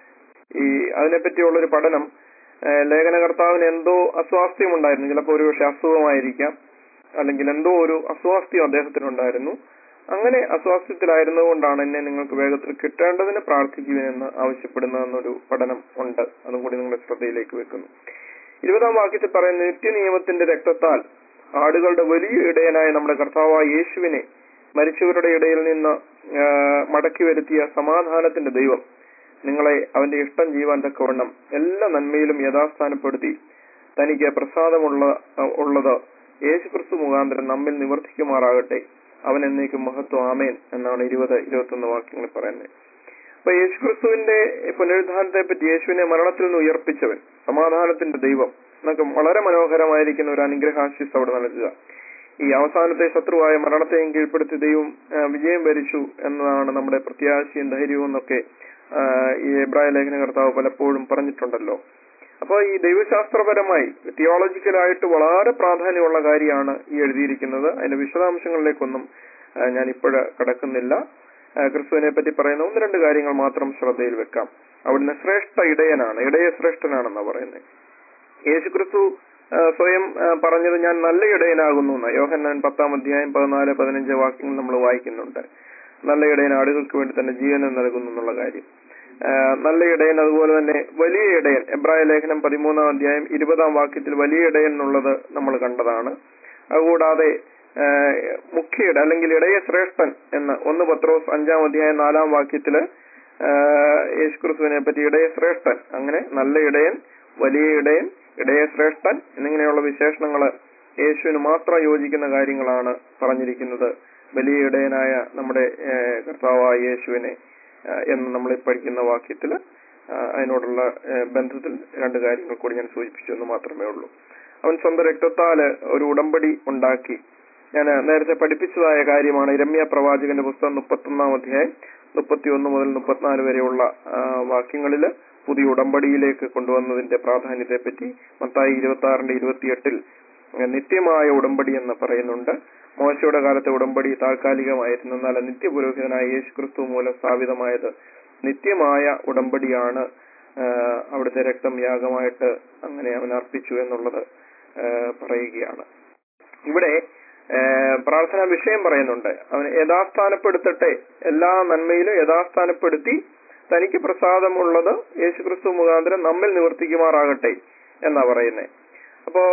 ഈ അതിനെപ്പറ്റിയുള്ളൊരു പഠനം ആ, ലേഖനകർത്താവിന് എന്തോ അസ്വാസ്ഥ്യം ഉണ്ടായിരുന്നു ചിലപ്പോൾ ഒരുപക്ഷെ അസുഖമായിരിക്കാം അല്ലെങ്കിൽ എന്തോ ഒരു അസ്വാസ്ഥ്യം അദ്ദേഹത്തിനുണ്ടായിരുന്നു അങ്ങനെ അസ്വാസ്ഥ്യത്തിലായിരുന്നുകൊണ്ടാണ് എന്നെ നിങ്ങൾക്ക് വേഗത്തിൽ കിട്ടേണ്ടതിന് പ്രാർത്ഥിക്കുവിനെന്ന് ആവശ്യപ്പെടുന്നതെന്നൊരു പഠനം ഉണ്ട് അതും കൂടി നിങ്ങളുടെ ശ്രദ്ധയിലേക്ക് വെക്കുന്നു ഇരുപതാം വാക്യത്തിൽ പറയുന്ന നിത്യനിയമത്തിന്റെ രക്തത്താൽ ആടുകളുടെ വലിയ ഇടയനായ നമ്മുടെ കർത്താവായ യേശുവിനെ മരിച്ചവരുടെ ഇടയിൽ നിന്ന് ആ, മടക്കി വരുത്തിയ സമാധാനത്തിന്റെ ദൈവം നിങ്ങളെ അവന്റെ ഇഷ്ടം ചെയ്യുവാൻ തക്കവണ്ണം എല്ലാ നന്മയിലും യഥാസ്ഥാനപ്പെടുത്തി തനിക്ക് പ്രസാദമുള്ള ഉള്ളത് യേശുക്രിസ്തു മുഖാന്തരം നമ്മിൽ നിവർത്തിക്കുമാറാകട്ടെ അവൻ എന്നേക്കും മഹത്വം ആമേൻ എന്നാണ് ഇരുപത് ഇരുപത്തൊന്ന് വാക്യങ്ങളിൽ പറയുന്നത് അപ്പൊ യേശുക്രിസ്തുവിന്റെ പുനരുദ്ധാനത്തെ പറ്റി യേശുവിനെ മരണത്തിൽ നിന്ന് ഉയർപ്പിച്ചവൻ സമാധാനത്തിന്റെ ദൈവം എന്നൊക്കെ വളരെ മനോഹരമായിരിക്കുന്ന ഒരു അനുഗ്രഹാശിസ് അവിടെ നൽകുക ഈ അവസാനത്തെ ശത്രുവായ മരണത്തെയും കീഴ്പ്പെടുത്തി ദൈവം ആ, വിജയം വരിച്ചു എന്നതാണ് നമ്മുടെ പ്രത്യാശയും ധൈര്യവും എന്നൊക്കെ ആ, ഈ എബ്രായ ലേഖന കർത്താവ് പലപ്പോഴും പറഞ്ഞിട്ടുണ്ടല്ലോ അപ്പോൾ ഈ ദൈവശാസ്ത്രപരമായി തിയോളജിക്കലായിട്ട് വളരെ പ്രാധാന്യമുള്ള കാര്യമാണ് ഈ എഴുതിയിരിക്കുന്നത് അതിന്റെ വിശദാംശങ്ങളിലേക്കൊന്നും ആ, ഞാൻ ഇപ്പോഴ് കടക്കുന്നില്ല ആ, ക്രിസ്തുവിനെ പറ്റി പറയുന്ന ഒന്ന് രണ്ട് കാര്യങ്ങൾ മാത്രം ശ്രദ്ധയിൽ വെക്കാം അവിടുന്ന് ശ്രേഷ്ഠ ഇടയനാണ് ഇടയ ശ്രേഷ്ഠനാണെന്നാ പറയുന്നത് യേശു ക്രിസ്തു ആ, സ്വയം ആ, പറഞ്ഞത് ഞാൻ നല്ല ഇടയനാകുന്നു എന്ന് യോഹന്നാൻ പത്താം അധ്യായം പതിനാല് പതിനഞ്ച് വാക്യങ്ങൾ നമ്മൾ വായിക്കുന്നുണ്ട് നല്ല ഇടയൻ ആടുകൾക്ക് വേണ്ടി തന്നെ ജീവനം നൽകുന്നു എന്നുള്ള കാര്യം ആ, നല്ല ഇടയൻ അതുപോലെ തന്നെ വലിയ ഇടയൻ എബ്രായ ലേഖനം പതിമൂന്നാം അധ്യായം ഇരുപതാം വാക്യത്തിൽ വലിയ ഇടയൻ എന്നുള്ളത് നമ്മൾ കണ്ടതാണ് അതുകൂടാതെ ആ, മുഖ്യ ഇട അല്ലെങ്കിൽ ഇടയ ശ്രേഷ്ഠൻ എന്ന് ഒന്ന് പത്രോസ് അഞ്ചാം അധ്യായം നാലാം വാക്യത്തില് ആ, യേശുക്രിസ്തുവിനെ പറ്റി ഇടയ ശ്രേഷ്ഠൻ അങ്ങനെ നല്ല ഇടയൻ വലിയ ഇടയൻ ഇടയ ശ്രേഷ്ഠൻ എന്നിങ്ങനെയുള്ള വിശേഷണങ്ങൾ യേശുവിന് മാത്രം യോജിക്കുന്ന കാര്യങ്ങളാണ് പറഞ്ഞിരിക്കുന്നത് വലിയ ഇടയനായ നമ്മുടെ ആ, കർത്താവായ യേശുവിനെ ആ, എന്ന് നമ്മൾ ഈ പഠിക്കുന്ന വാക്യത്തിൽ അതിനോടുള്ള ആ, ബന്ധത്തിൽ രണ്ട് കാര്യങ്ങൾ കൂടി ഞാൻ സൂചിപ്പിച്ചു എന്ന് മാത്രമേ ഉള്ളൂ അവൻ സ്വന്തം രക്തത്താല് ഒരു ഉടമ്പടി ഉണ്ടാക്കി ഞാൻ നേരത്തെ പഠിപ്പിച്ചതായ കാര്യമാണ് ഇരമ്യ പ്രവാചകന്റെ പുസ്തകം മുപ്പത്തൊന്നാം അധ്യായം മുപ്പത്തിയൊന്ന് മുതൽ മുപ്പത്തിനാല് വരെയുള്ള ആ, വാക്യങ്ങളില് പുതിയ ഉടമ്പടിയിലേക്ക് കൊണ്ടുവന്നതിന്റെ പ്രാധാന്യത്തെപ്പറ്റി മത്തായി ഇരുപത്തി ആറിന്റെ ഇരുപത്തിയെട്ടിൽ നിത്യമായ ഉടമ്പടി എന്ന് പറയുന്നുണ്ട് മോശയുടെ കാലത്തെ ഉടമ്പടി താൽക്കാലികമായിരുന്നു എന്നാൽ നിത്യപുരോഹിതനായ യേശു ക്രിസ്തു മൂലം സ്ഥാപിതമായത് നിത്യമായ ഉടമ്പടിയാണ് ആ, അവിടുത്തെ രക്തം യാഗമായിട്ട് അങ്ങനെ അവൻ അർപ്പിച്ചു എന്നുള്ളത് ആ, പറയുകയാണ് ഇവിടെ ഏഹ് പ്രാർത്ഥനാ വിഷയം പറയുന്നുണ്ട് അവൻ യഥാസ്ഥാനപ്പെടുത്തട്ടെ എല്ലാ നന്മയിലും യഥാസ്ഥാനപ്പെടുത്തി തനിക്ക് പ്രസാദമുള്ളത് യേശുക്രിസ്തു മുഖാന്തരം നമ്മിൽ നിവർത്തിക്കുമാറാകട്ടെ എന്നാ പറയുന്നത് അപ്പോ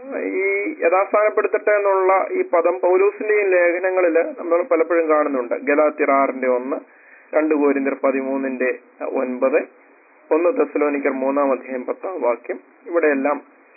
ഈ യഥാസ്ഥാനപ്പെടുത്തട്ടെ എന്നുള്ള ഈ പദം പൗലൂസിന്റെയും ലേഖനങ്ങളിൽ നമ്മൾ പലപ്പോഴും കാണുന്നുണ്ട് ഗലാത്തിർ ആറിന്റെ ഒന്ന് രണ്ട് കോരിന്തർ പതിമൂന്നിന്റെ ഒൻപത് ഒന്ന് തെസലോനിക്കർ മൂന്നാം അധ്യായം പത്താം വാക്യം ഇവിടെയെല്ലാം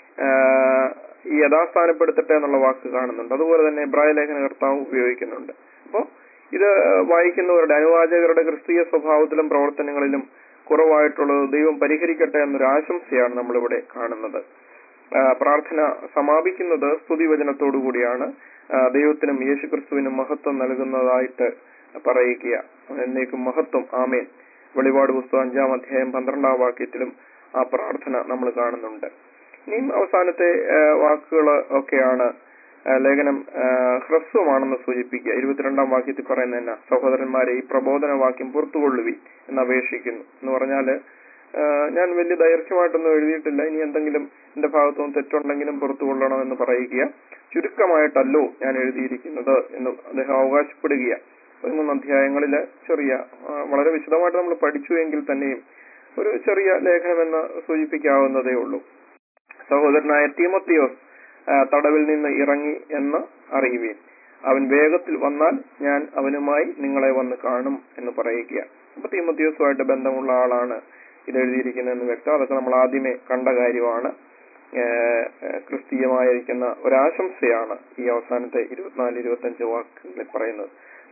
ആഹ്, ഈ യഥാസ്ഥാനപ്പെടുത്തട്ടെ എന്നുള്ള വാക്ക് കാണുന്നുണ്ട് അതുപോലെ തന്നെ എബ്രായ ലേഖന കർത്താവ് ഉപയോഗിക്കുന്നുണ്ട് അപ്പോൾ ഇത് വായിക്കുന്നവരുടെ അനുവാചകരുടെ ക്രിസ്തീയ സ്വഭാവത്തിലും പ്രവർത്തനങ്ങളിലും കുറവായിട്ടുള്ളത് ദൈവം പരിഹരിക്കട്ടെ എന്നൊരു ആശംസയാണ് നമ്മളിവിടെ കാണുന്നത് ആ, പ്രാർത്ഥന സമാപിക്കുന്നത് സ്തുതിവചനത്തോടു കൂടിയാണ് ആ, ദൈവത്തിനും യേശുക്രിസ്തുവിനും മഹത്വം നൽകുന്നതായിട്ട് പറയുക എന്നേക്കും മഹത്വം ആമേൻ വെളിപാട് പുസ്തകം അഞ്ചാം അധ്യായം പന്ത്രണ്ടാം വാക്യത്തിലും ആ പ്രാർത്ഥന നമ്മൾ കാണുന്നുണ്ട് ഇനിയും അവസാനത്തെ വാക്കുകൾ ഒക്കെയാണ് ആ, ലേഖനം ആ, ഹ്രസ്വമാണെന്ന് സൂചിപ്പിക്കുക ഇരുപത്തിരണ്ടാം വാക്യത്തിൽ പറയുന്ന എന്നാ സഹോദരന്മാരെ ഈ പ്രബോധന വാക്യം പുറത്തുകൊള്ളുവി എന്ന് അപേക്ഷിക്കുന്നു എന്ന് പറഞ്ഞാല് ആ, ഞാൻ വലിയ ദൈർഘ്യമായിട്ടൊന്നും എഴുതിയിട്ടില്ല ഇനി എന്തെങ്കിലും എന്റെ ഭാഗത്തുനിന്ന് തെറ്റുണ്ടെങ്കിലും പുറത്തു കൊള്ളണം എന്ന് പറയുക ചുരുക്കമായിട്ടല്ലോ ഞാൻ എഴുതിയിരിക്കുന്നത് എന്ന് അദ്ദേഹം അവകാശപ്പെടുക പതിമൂന്ന് അധ്യായങ്ങളില് ചെറിയ ആ, വളരെ വിശദമായിട്ട് നമ്മൾ പഠിച്ചു എങ്കിൽ തന്നെയും ഒരു ചെറിയ ലേഖനമെന്ന് സൂചിപ്പിക്കാവുന്നതേ ഉള്ളൂ സഹോദരനായ തീമത്തിയോസ് ആ, തടവിൽ നിന്ന് ഇറങ്ങി എന്ന് അറിയുവീൻ അവൻ വേഗത്തിൽ വന്നാൽ ഞാൻ അവനുമായി നിങ്ങളെ വന്ന് കാണും എന്ന് പറയുക അപ്പൊ തീമത്തിയോസുമായിട്ട് ബന്ധമുള്ള ആളാണ് ഇത് എഴുതിയിരിക്കുന്നതെന്ന് വ്യക്തം അതൊക്കെ നമ്മൾ ആദ്യമേ കണ്ട കാര്യമാണ് ഏഹ്, ഏഹ്, ക്രിസ്തീയമായിരിക്കുന്ന ഒരാശംസയാണ് ഈ അവസാനത്തെ ഇരുപത്തിനാല് ഇരുപത്തഞ്ച് വാക്കുകളിൽ പറയുന്നത്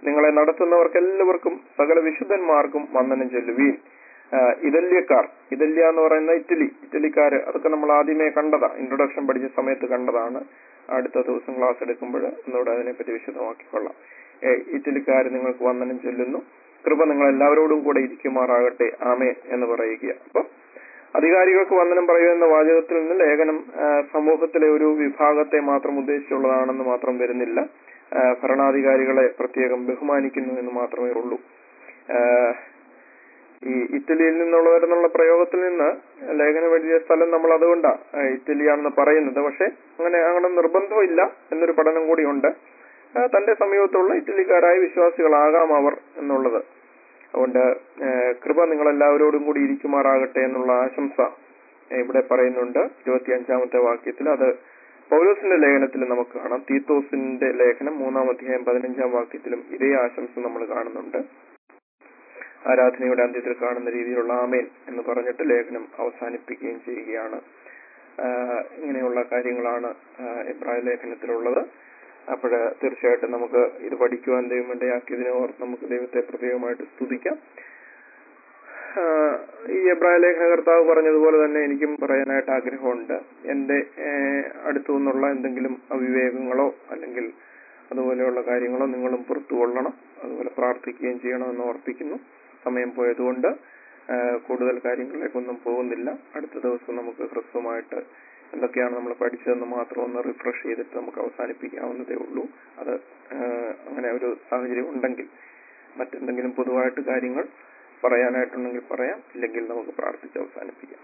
നിങ്ങളെ നടത്തുന്നവർക്ക് എല്ലാവർക്കും സകല വിശുദ്ധന്മാർക്കും വന്ദനം ചൊല്ലുവീൻ ആ, ഇതല്യക്കാർ ഇതല്യ എന്ന് പറയുന്ന ഇറ്റലി ഇറ്റലിക്കാര് അതൊക്കെ നമ്മൾ ആദ്യമേ കണ്ടതാ ഇൻട്രൊഡക്ഷൻ പഠിച്ച സമയത്ത് കണ്ടതാണ് അടുത്ത ദിവസം ക്ലാസ് എടുക്കുമ്പോൾ ഒന്നുകൂടെ അതിനെപ്പറ്റി വിശദമാക്കിക്കൊള്ളാം ഏ, ഇറ്റലിക്കാര് നിങ്ങൾക്ക് വന്ദനം ചൊല്ലുന്നു കൃപ നിങ്ങൾ എല്ലാവരോടും കൂടെ ഇരിക്കുമാറാകട്ടെ ആമേ എന്ന് പറയുക അപ്പൊ അധികാരികൾക്ക് വന്ദനം പറയുക എന്ന വാചകത്തിൽ നിന്ന് ലേഖനം ആ, സമൂഹത്തിലെ ഒരു വിഭാഗത്തെ മാത്രം ഉദ്ദേശിച്ചുള്ളതാണെന്ന് മാത്രം വരുന്നില്ല ആ, ഭരണാധികാരികളെ പ്രത്യേകം ബഹുമാനിക്കുന്നു എന്ന് മാത്രമേ ഉള്ളൂ ആ, ഈ ഇറ്റലിയിൽ നിന്നുള്ളവരെന്നുള്ള പ്രയോഗത്തിൽ നിന്ന് ലേഖനം എഴുതിയ സ്ഥലം നമ്മൾ അതുകൊണ്ടാ ആ, ഇറ്റലിയാണെന്ന് പറയുന്നത് പക്ഷെ അങ്ങനെ അങ്ങനെ നിർബന്ധമില്ല എന്നൊരു പഠനം കൂടിയുണ്ട് ആ, തന്റെ സമീപത്തുള്ള ഇറ്റലിക്കാരായ വിശ്വാസികളാകാം അവർ എന്നുള്ളത് അതുകൊണ്ട് ആ, കൃപ നിങ്ങൾ എല്ലാവരോടും കൂടി ഇരിക്കുമാറാകട്ടെ എന്നുള്ള ആശംസ ആ, ഇവിടെ പറയുന്നുണ്ട് ഇരുപത്തി അഞ്ചാമത്തെ വാക്യത്തിൽ അത് പൗലോസിന്റെ ലേഖനത്തിൽ നമുക്ക് കാണാം തീത്തോസിന്റെ ലേഖനം മൂന്നാം അധ്യായം പതിനഞ്ചാം വാക്യത്തിലും ഇതേ ആശംസ നമ്മൾ കാണുന്നുണ്ട് ആരാധനയുടെ അന്ത്യത്തിൽ കാണുന്ന രീതിയിലുള്ള ആമേൻ എന്ന് പറഞ്ഞിട്ട് ലേഖനം അവസാനിപ്പിക്കുകയും ചെയ്യുകയാണ് ആഹ് ഇങ്ങനെയുള്ള കാര്യങ്ങളാണ് ആഹ് എബ്രായ ലേഖനത്തിലുള്ളത് അപ്പോൾ തീർച്ചയായിട്ടും നമുക്ക് ഇത് പഠിക്കുവാൻ ദൈവം ഇടയാക്കിയതിനെ ഓർത്ത് നമുക്ക് ദൈവത്തെ പ്രത്യേകമായിട്ട് സ്തുതിക്കാം ആഹ് ഈ എബ്രായ ലേഖന കർത്താവ് പറഞ്ഞതുപോലെ തന്നെ എനിക്കും പറയാനായിട്ട് ആഗ്രഹമുണ്ട് എന്റെ ഏഹ് അടുത്തു നിന്നുള്ള എന്തെങ്കിലും അവിവേകങ്ങളോ അല്ലെങ്കിൽ അതുപോലെയുള്ള കാര്യങ്ങളോ നിങ്ങളും പുറത്തു കൊള്ളണം അതുപോലെ പ്രാർത്ഥിക്കുകയും ചെയ്യണമെന്ന് ഓർപ്പിക്കുന്നു സമയം പോയതുകൊണ്ട് ആ, കൂടുതൽ കാര്യങ്ങളിലേക്കൊന്നും പോകുന്നില്ല അടുത്ത ദിവസം നമുക്ക് ഹ്രസ്വമായിട്ട് എന്തൊക്കെയാണ് നമ്മൾ പഠിച്ചതെന്ന് മാത്രം ഒന്ന് റിഫ്രഷ് ചെയ്തിട്ട് നമുക്ക് അവസാനിപ്പിക്കാവുന്നതേ ഉള്ളൂ അത് ആ, അങ്ങനെ ഒരു സാഹചര്യം ഉണ്ടെങ്കിൽ മറ്റെന്തെങ്കിലും പൊതുവായിട്ട് കാര്യങ്ങൾ പറയാനായിട്ടുണ്ടെങ്കിൽ പറയാം ഇല്ലെങ്കിൽ നമുക്ക് പ്രാർത്ഥിച്ച് അവസാനിപ്പിക്കാം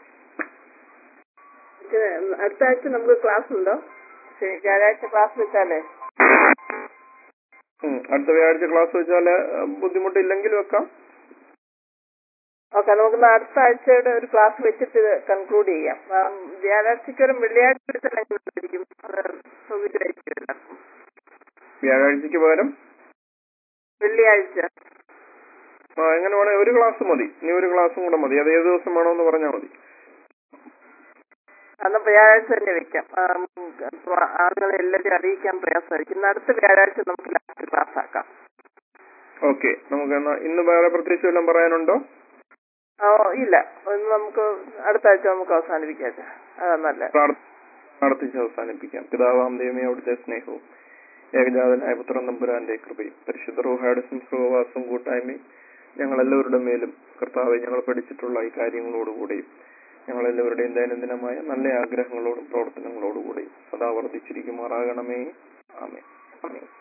ഇത് അടുത്ത ആഴ്ച നമുക്ക് ക്ലാസ് ഉണ്ടോ ശരി, വ്യാഴാഴ്ച ക്ലാസ് വെച്ചാലേ ഉം, അടുത്ത വ്യാഴാഴ്ച ക്ലാസ് വെച്ചാൽ ബുദ്ധിമുട്ടില്ലെങ്കിൽ വെക്കാം ഓക്കെ നമുക്ക് അടുത്ത ആഴ്ചയുടെ ഒരു ക്ലാസ് വെച്ചിട്ട് കൺക്ലൂഡ് ചെയ്യാം ഉം, വ്യാഴാഴ്ചയ്ക്ക് ഒരു വെള്ളിയാഴ്ച വെച്ചായിരിക്കും അത് സൗകര്യമായിരിക്കും എല്ലാവർക്കും. വ്യാഴാഴ്ചക്ക് പകരം വെള്ളിയാഴ്ച ആ, എങ്ങനെ വേണേ ഒരു ക്ലാസ് മതി ഇനി ഒരു ക്ലാസ്സും കൂടെ മതി അത് ഏത് ദിവസം വേണമെന്ന് പറഞ്ഞാൽ മതി അന്ന് വ്യാഴാഴ്ച തന്നെ വെക്കാം ഉം, അപ്പൊ ആളുകളെ എല്ലാവരും അറിയിക്കാൻ പ്രയാസമായിരിക്കും ഇന്ന് അടുത്ത വ്യാഴാഴ്ച നമുക്ക് ലാസ്റ്റ് ക്ലാസ് ആക്കാം ഓക്കെ നമുക്ക് എന്നാ ഇന്ന് വേറെ പ്രത്യേകിച്ച് വല്ലതും പറയാനുണ്ടോ ഓ ഇല്ല ഇന്ന് നമുക്ക് അടുത്ത ആഴ്ച നമുക്ക് അവസാനിപ്പിക്കാം അതാ നല്ലത് പ്രാർത്ഥ- പ്രാർത്ഥിച്ച് അവസാനിപ്പിക്കാം പിതാവാം ദൈവമേ അവിടുത്തെ സ്നേഹവും ഏകജാതനായ പുത്രൻ നമ്പുരാന്റെ കൃപയും പരിശുദ്ധ റൂഹായുടെ സംസ്കൃതവാസം കൂട്ടായ്മയും ഞങ്ങൾ എല്ലാവരുടെ മേലും കർത്താവെ ഞങ്ങൾ പഠിച്ചിട്ടുള്ള ഈ കാര്യങ്ങളോടുകൂടെയും ഞങ്ങൾ എല്ലാവരുടെയും ദൈനംദിനമായ നല്ല ആഗ്രഹങ്ങളോടും പ്രവർത്തനങ്ങളോടുകൂടെയും സദാ വർദ്ധിച്ചിരിക്കുമാറാകണമേ ആമേ ആമേ